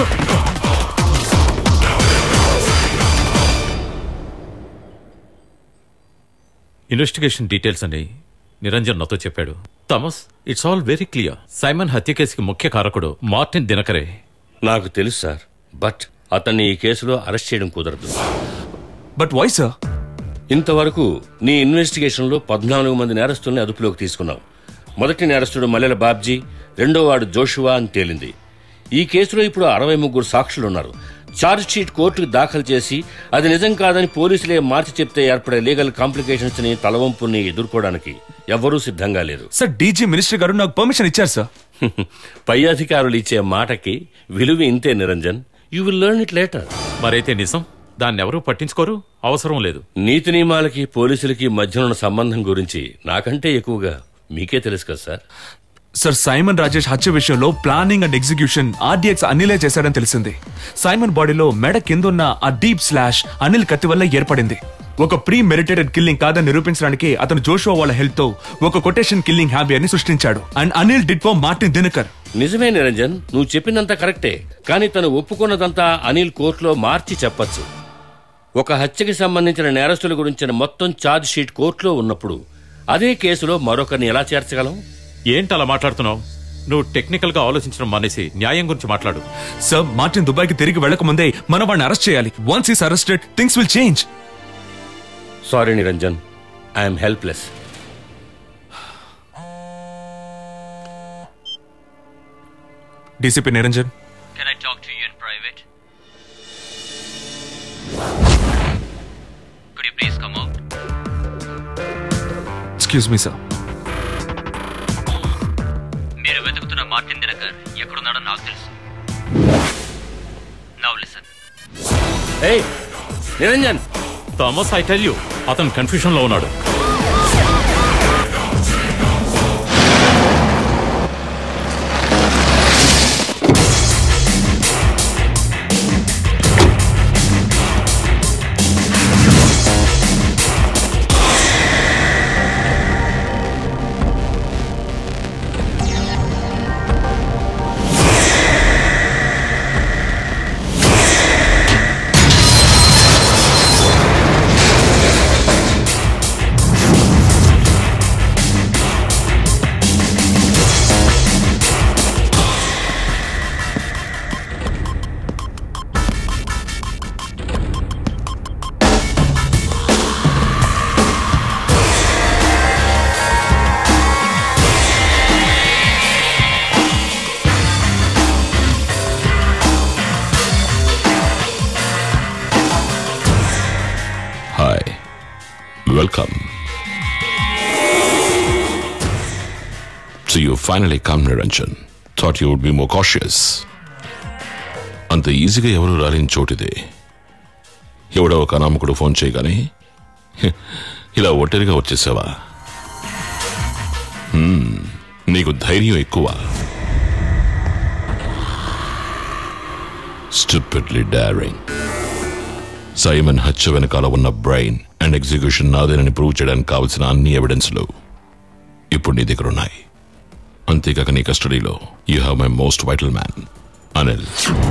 ఇన్వెస్టిగేషన్ డీటెయిల్స్ అని నిరంజన్ నాతో చెప్పాడు Thomas it's all very clear Simon హత్య కేసుకి ముఖ్య కారకుడు మార్టిన్ దినకరే నాకు తెలుసు సార్ బట్ అతన్ని ఈ కేసులో అరెస్ట్ చేయడం కుదరదు బట్ వై సార్ ఇంతవరకు నీ ఇన్వెస్టిగేషన్లో పద్నాలుగు మంది నేరస్తుల్ని అదుపులోకి తీసుకున్నావు మొదటి నేరస్తుడు మల్లెల బాబ్జీ రెండో వాడు జోషువా అని తేలింది ఈ కేసులో ఇప్పుడు అరవై ముగ్గురు సాక్షులు ఉన్నారు ఛార్జ్ షీట్ కోర్టుకు దాఖలు చేసి అది నిజం కాదని పోలీసులే మార్చి చెప్తే ఏర్పడే లీగల్ కాంప్లికేషన్స్ ని తలవంపుని ఎదుర్కోవడానికి ఎవ్వరూ సిద్ధంగా లేరు సార్ డీజీ మినిస్టర్ గారు నాకు పర్మిషన్ ఇచ్చారు సార్ పై అధికారులు ఇచ్చే మాటకి విలువ ఇంతే Niranjan you will learn it later మరైతే నిజం దాన్ని ఎవరూ పట్టించుకోరు అవసరం లేదు నీతి నియమాలకి పోలీసులకి మధ్య ఉన్న సంబంధం గురించి నాకంటే ఎక్కువగా మీకే తెలుసు కదా సార్ సార్ సైమన్ రాజేష్ హత్య విషయంలో ప్లానింగ్ అండ్ ఎగ్జిక్యూషన్ ఆర్డీఎక్స్ అనిలే చేశాడని తెలిసింది సైమన్ బాడీలో మెడ కిందున్న ఆ డీప్ స్లాష్ అనిల్ కత్తి వల్ల ఏర్పడింది ఒక ప్రీ మెడిటేటెడ్ కిల్లింగ్ కాదని నిరూపించడానికి అతను జోషువా వాళ్ళ హెల్ప్ తో ఒక కొటేషన్ కిల్లింగ్ హ్యాబియర్ సృష్టించాడు and Anil did for Martin Dinakar నిజమే నిరంజన్ నువ్వు చెప్పినంత కరెక్టే కానీ తను ఒప్పుకున్నదంతా అనిల్ కోర్టులో మార్చి చెప్పొచ్చు ఒక హత్యకి సంబంధించిన నేరస్తుల గురించిన మొత్తం ఛార్జ్ షీట్ కోర్టులో ఉన్నప్పుడు అదే కేసులో మరొకరిని ఎలా చేర్చగలం ఏంటి అలా మాట్లాడుతున్నావు నువ్వు టెక్నికల్ గా ఆలోచించడం మానేసి న్యాయం గురించి మాట్లాడు సార్ మార్టిన్ దుబాయ్కి తిరిగి వెళ్లక ముందే మనం వాడిని అరెస్ట్ చేయాలి once is arrested things will change sorry Niranjan I'm helpless DCP Niranjan Can I talk to you in private? Could you please come out? Excuse me sir మీరు వెతుకుతున్న మార్టిన్ దినకర్ ఎక్కడున్నాడో నాకు తెలుసు నవ్ లిసన్ ఏయ్ Niranjan Thomas I tell you అతను confusion లో ఉన్నాడు hi welcome So you finally come, Niranjan. Thought you would be more cautious. అంత ఈజీగా ఎవరు రాలేని చోటిదే ఎవడో ఒక అనామకుడు ఫోన్ చేయగానే "హె, ఇలా ఒంటరిగా వచ్చేసావా హ్మ్, నీకు ధైర్యం ఎక్కువ స్టూపిడ్లీ డారింగ్ సైమన్ హత్య వెనకాల ఉన్న బ్రెయిన్ అండ్ ఎగ్జిక్యూషన్ నాదేనని ప్రూవ్ చేయడానికి కావలసిన అన్ని ఎవిడెన్స్లు ఇప్పుడు నీ దగ్గర ఉన్నాయి అంతేకాక నీ కస్టడీలో you have my most vital man Anil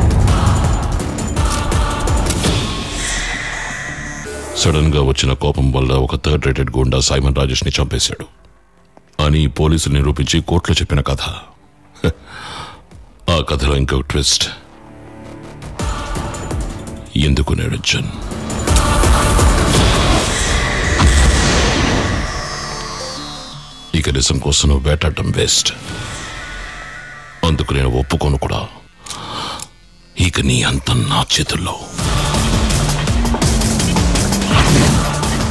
sudden గా వచ్చిన కోపం వల్ల ఒక థర్డ్ రేటెడ్ గుండా సైమన్ రాజేష్ ని చంపేశాడు అని పోలీసులు నిరూపించి కోర్టులో చెప్పిన కథ హ, ఆ కథలో ఇంకొక ట్విస్ట్ ఎందుకు నిరంజన్ ఇక నిజం కోసం నువ్వు వేటాడటం వేస్ట్ అందుకు నేను ఒప్పుకోను కూడా ఇక నీ అంతం నా చేతుల్లో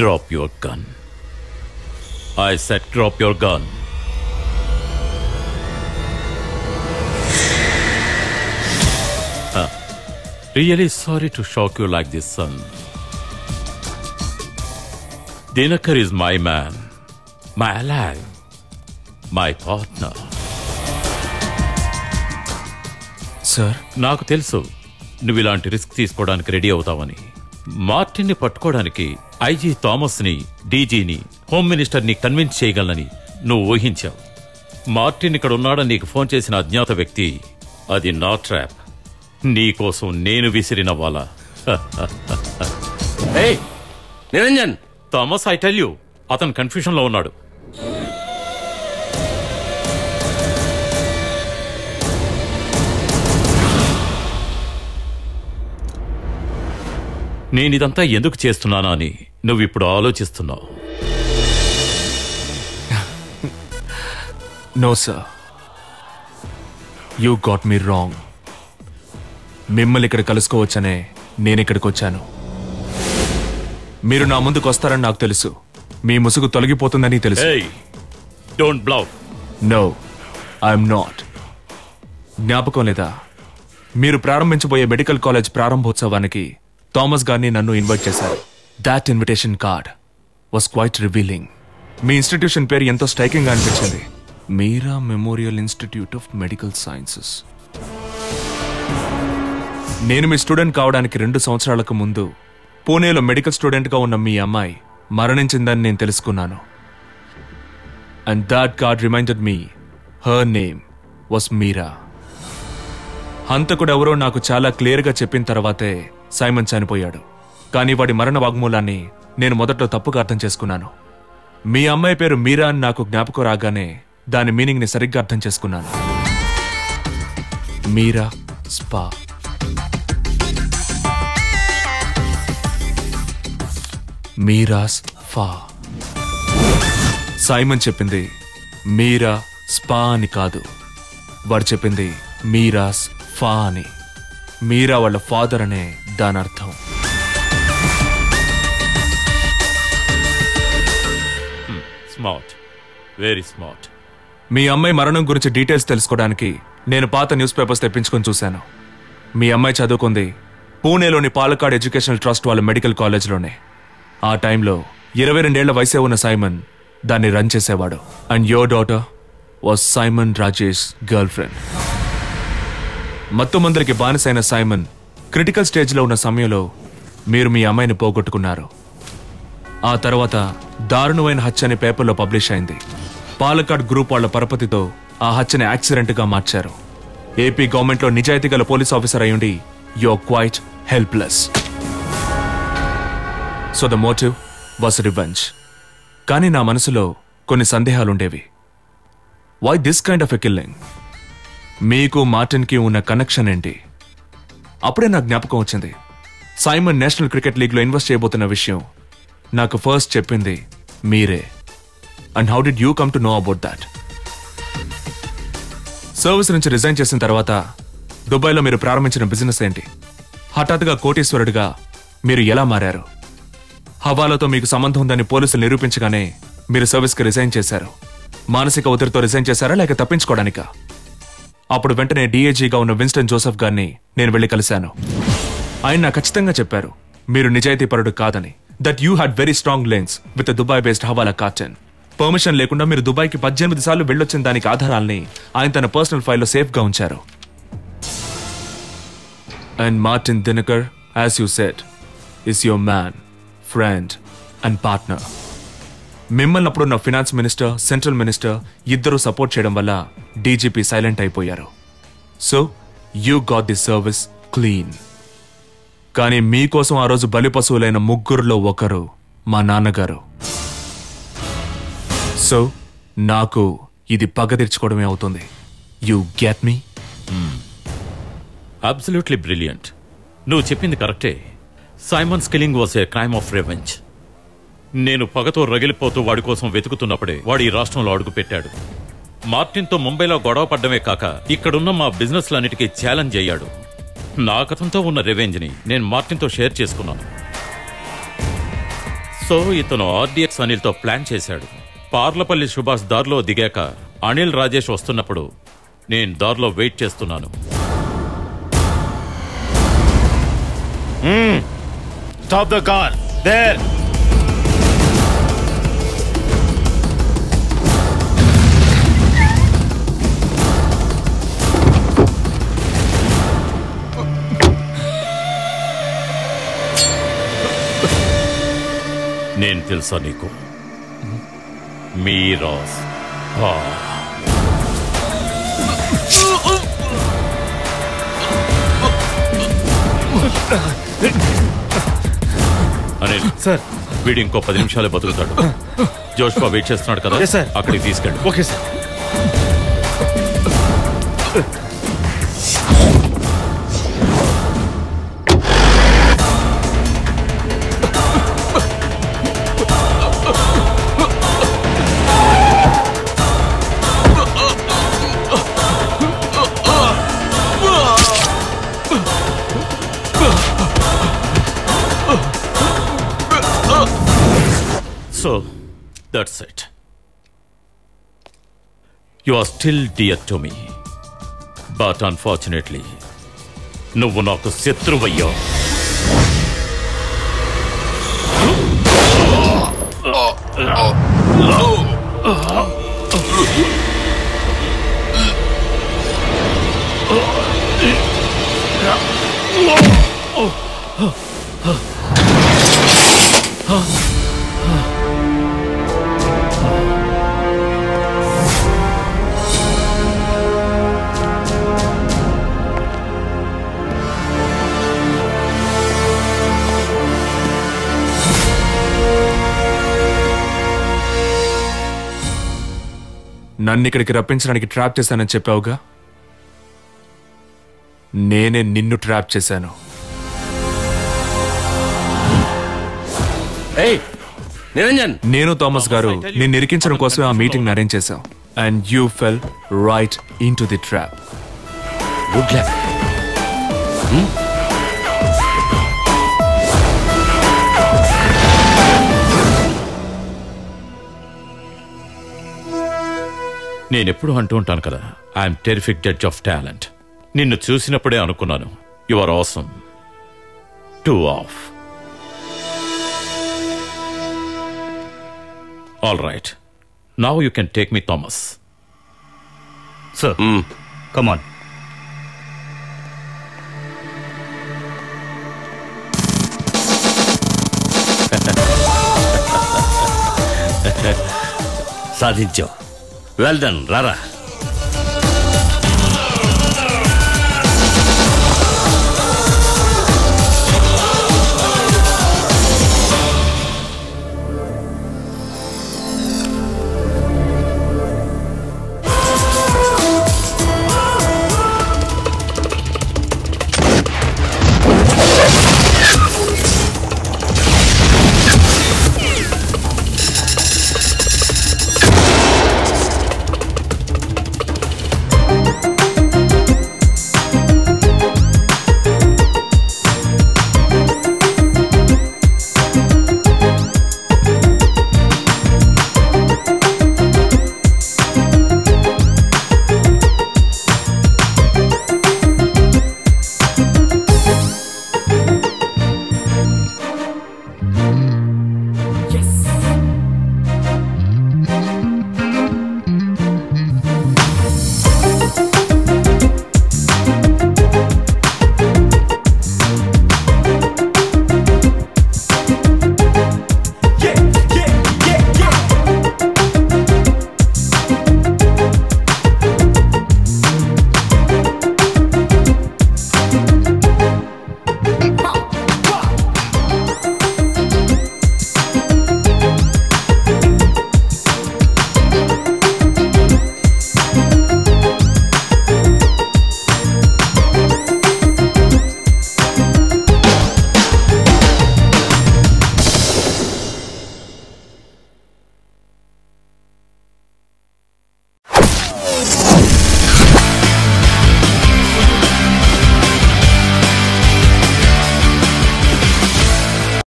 drop your gun I said drop your gun really sorry to shock you like this son Dinakar is my man my ally my partner sir నాకు తెలుసు నువ్వు ఇలాంటి రిస్క్ తీసుకోవడానికి రెడీ అవుతావని మార్టిన్ని పట్టుకోవడానికి ఐజీ థామస్ని డీజీని హోమ్ మినిస్టర్ని కన్విన్స్ చేయగలనని నువ్వు ఊహించావు మార్టిన్ ఇక్కడ ఉన్నాడని నీకు ఫోన్ చేసిన అజ్ఞాత వ్యక్తి అది నా ట్రాప్ నీకోసం నేను విసిరిన వాళ్ళ Niranjan Thomas I tell you అతను కన్ఫ్యూషన్ లో ఉన్నాడు నేనిదంతా ఎందుకు చేస్తున్నానా అని నువ్విప్పుడు ఆలోచిస్తున్నావు no sir you got me wrong మిమ్మల్ని ఇక్కడ కలుసుకోవచ్చనే నేను ఇక్కడికి వచ్చాను మీరు నా ముందుకు వస్తారని నాకు తెలుసు మీ ముసుగు తొలగిపోతుందని తెలుసు don't blow no I'm not జ్ఞాపకం లేదా మీరు ప్రారంభించబోయే మెడికల్ కాలేజ్ ప్రారంభోత్సవానికి థామస్ గారిని నన్ను ఇన్వైట్ చేశారు that invitation card was quite revealing మీ ఇన్స్టిట్యూషన్ పేరు ఎంతో స్ట్రైకింగ్ గా అనిపించింది Meera memorial institute of medical sciences నేను మీ స్టూడెంట్ కావడానికి రెండు సంవత్సరాలకు ముందు పూణేలో మెడికల్ స్టూడెంట్గా ఉన్న మీ అమ్మాయి మరణించిందని నేను తెలుసుకున్నాను and that card reminded me her name was Meera హంతకుడు ఎవరో నాకు చాలా క్లియర్గా చెప్పిన తర్వాతే సైమన్ చనిపోయాడు కానీ వాడి మరణ వాగ్మూలాన్ని నేను మొదట్లో తప్పుగా అర్థం చేసుకున్నాను మీ అమ్మాయి పేరు మీరా అని నాకు జ్ఞాపకం రాగానే దాని మీనింగ్ని సరిగ్గా అర్థం చేసుకున్నాను మీరా స్పా మీరాస్ ఫా సైమన్ చెప్పింది మీరా స్పా అని కాదు వాడు చెప్పింది మీరాస్ ఫా అని మీరా వాళ్ళ ఫాదర్ అనే దాని అర్థం స్మార్ట్ వెరీ స్మార్ట్ మీ అమ్మాయి మరణం గురించి డీటెయిల్స్ తెలుసుకోవడానికి నేను పాత న్యూస్ పేపర్స్ తెప్పించుకొని చూశాను మీ అమ్మాయి చదువుకుంది పూణేలోని పాలకాడ్ ఎడ్యుకేషనల్ ట్రస్ట్ వాళ్ళ మెడికల్ కాలేజ్లోనే ఆ టైంలో ఇరవై రెండేళ్ల వయసే ఉన్న సైమన్ దాన్ని రన్ చేసేవాడు and your daughter was Simon Rajesh girlfriend మత్తు మందరికి బానిసైన సైమన్ క్రిటికల్ స్టేజ్లో ఉన్న సమయంలో మీరు మీ అమ్మాయిని పోగొట్టుకున్నారు ఆ తర్వాత దారుణమైన హత్య అనే పేపర్లో పబ్లిష్ అయింది పాలకాడ్ గ్రూప్ వాళ్ళ పరపతితో ఆ హత్యని యాక్సిడెంట్గా మార్చారు ఏపీ గవర్నమెంట్లో నిజాయితీ గల పోలీస్ ఆఫీసర్ అయ్యుండి you quite helpless so the motive was revenge కానీ నా మనసులో కొన్ని సందేహాలుండేవి why this kind of a killing మీకు మార్టిన్కి ఉన్న కనెక్షన్ ఏంటి అప్పుడే నాకు జ్ఞాపకం వచ్చింది సైమన్ నేషనల్ క్రికెట్ లీగ్లో ఇన్వెస్ట్ చేయబోతున్న విషయం నాకు ఫస్ట్ చెప్పింది మీరే and how did you come to know about that service నుంచి రిజైన్ చేసిన తర్వాత దుబాయ్లో మీరు ప్రారంభించిన బిజినెస్ ఏంటి హఠాత్తుగా కోటీశ్వరుడిగా మీరు ఎలా మారారు హవాలాతో మీకు సంబంధం ఉందని పోలీసులు నిరూపించగానే మీరు సర్వీస్కి రిజైన్ చేశారు మానసిక ఒత్తిడితో రిజైన్ చేశారా లేక తప్పించుకోవడానికా అప్పుడు వెంటనే డీఏజీగా ఉన్న విన్స్టన్ జోసెఫ్ గారిని నేను వెళ్లి కలిశాను ఆయన నాకు ఖచ్చితంగా చెప్పారు మీరు నిజాయితీపరుడు కాదని that you had very strong links with Dubai based hawala cartel permission లేకుండా మీరు దుబాయ్కి పద్దెనిమిది సార్లు వెళ్ళొచ్చిన దానికి ఆధారాల్ని ఆయన తన పర్సనల్ ఫైల్లో సేఫ్గా ఉంచారు and Martin Dinakar as you said is your man friend and partner మిమ్మల్ని అప్పుడున్న ఫినాన్స్ మినిస్టర్ సెంట్రల్ మినిస్టర్ ఇద్దరు సపోర్ట్ చేయడం వల్ల డీజీపీ సైలెంట్ అయిపోయారు so you got the service clean కానీ మీకోసం ఆ రోజు బలి పశువులైన ముగ్గురులో ఒకరు మా నాన్నగారు సో నాకు ఇది పగ తీర్చుకోవడమే అవుతుంది you get me absolutely brilliant నువ్వు చెప్పింది కరెక్టే Simon killing was a crime of revenge నేను పగతో రగిలిపోతూ వాడి కోసం వెతుకుతున్నప్పుడే వాడు ఈ రాష్ట్రంలో అడుగు పెట్టాడు మార్టిన్తో ముంబైలో గొడవ పడ్డమే కాక ఇక్కడున్న మా బిజినెస్లన్నిటికీ ఛాలెంజ్ అయ్యాడు నా కథంతో ఉన్న రెవెంజ్ని నేను మార్టిన్తో షేర్ చేసుకున్నాను సో ఇతను ఆర్డిఎక్స్ అనిల్తో ప్లాన్ చేశాడు పార్లపల్లి సుభాష్ దారిలో దిగాక అనిల్ రాజేష్ వస్తున్నప్పుడు నేను దారిలో వెయిట్ చేస్తున్నాను స్టాప్ ద కార్ దేర్ నేను తెలుసా నీకు మీరాస్ ఆ. అనిల్ సార్ వీడు ఇంకో పది నిమిషాలే బతుకుతాడు జోష్పా వెయిట్ చేస్తున్నాడు కదా Yes, sir. అక్కడికి తీసుకెళ్ళి okay sir so that's it you are still dear to me but unfortunately నువ్వు నాకు శత్రువయ్యా నన్ను ఇక్కడికి రప్పించడానికి ట్రాప్ చేశానని చెప్పావుగా నేనే నిన్ను ట్రాప్ చేశాను నిరంజన్ నేను థామస్ గారు నిన్ను ఇరికించడం కోసమే ఆ మీటింగ్ అరేంజ్ చేశాం and you fell right into the trap good luck నేనెప్పుడు అంటూ ఉంటాను కదా I'm terrific judge of talent నిన్ను చూసినప్పుడే అనుకున్నాను you are awesome too of all right now you can take me Thomas sir come on సాధించావు well done రారా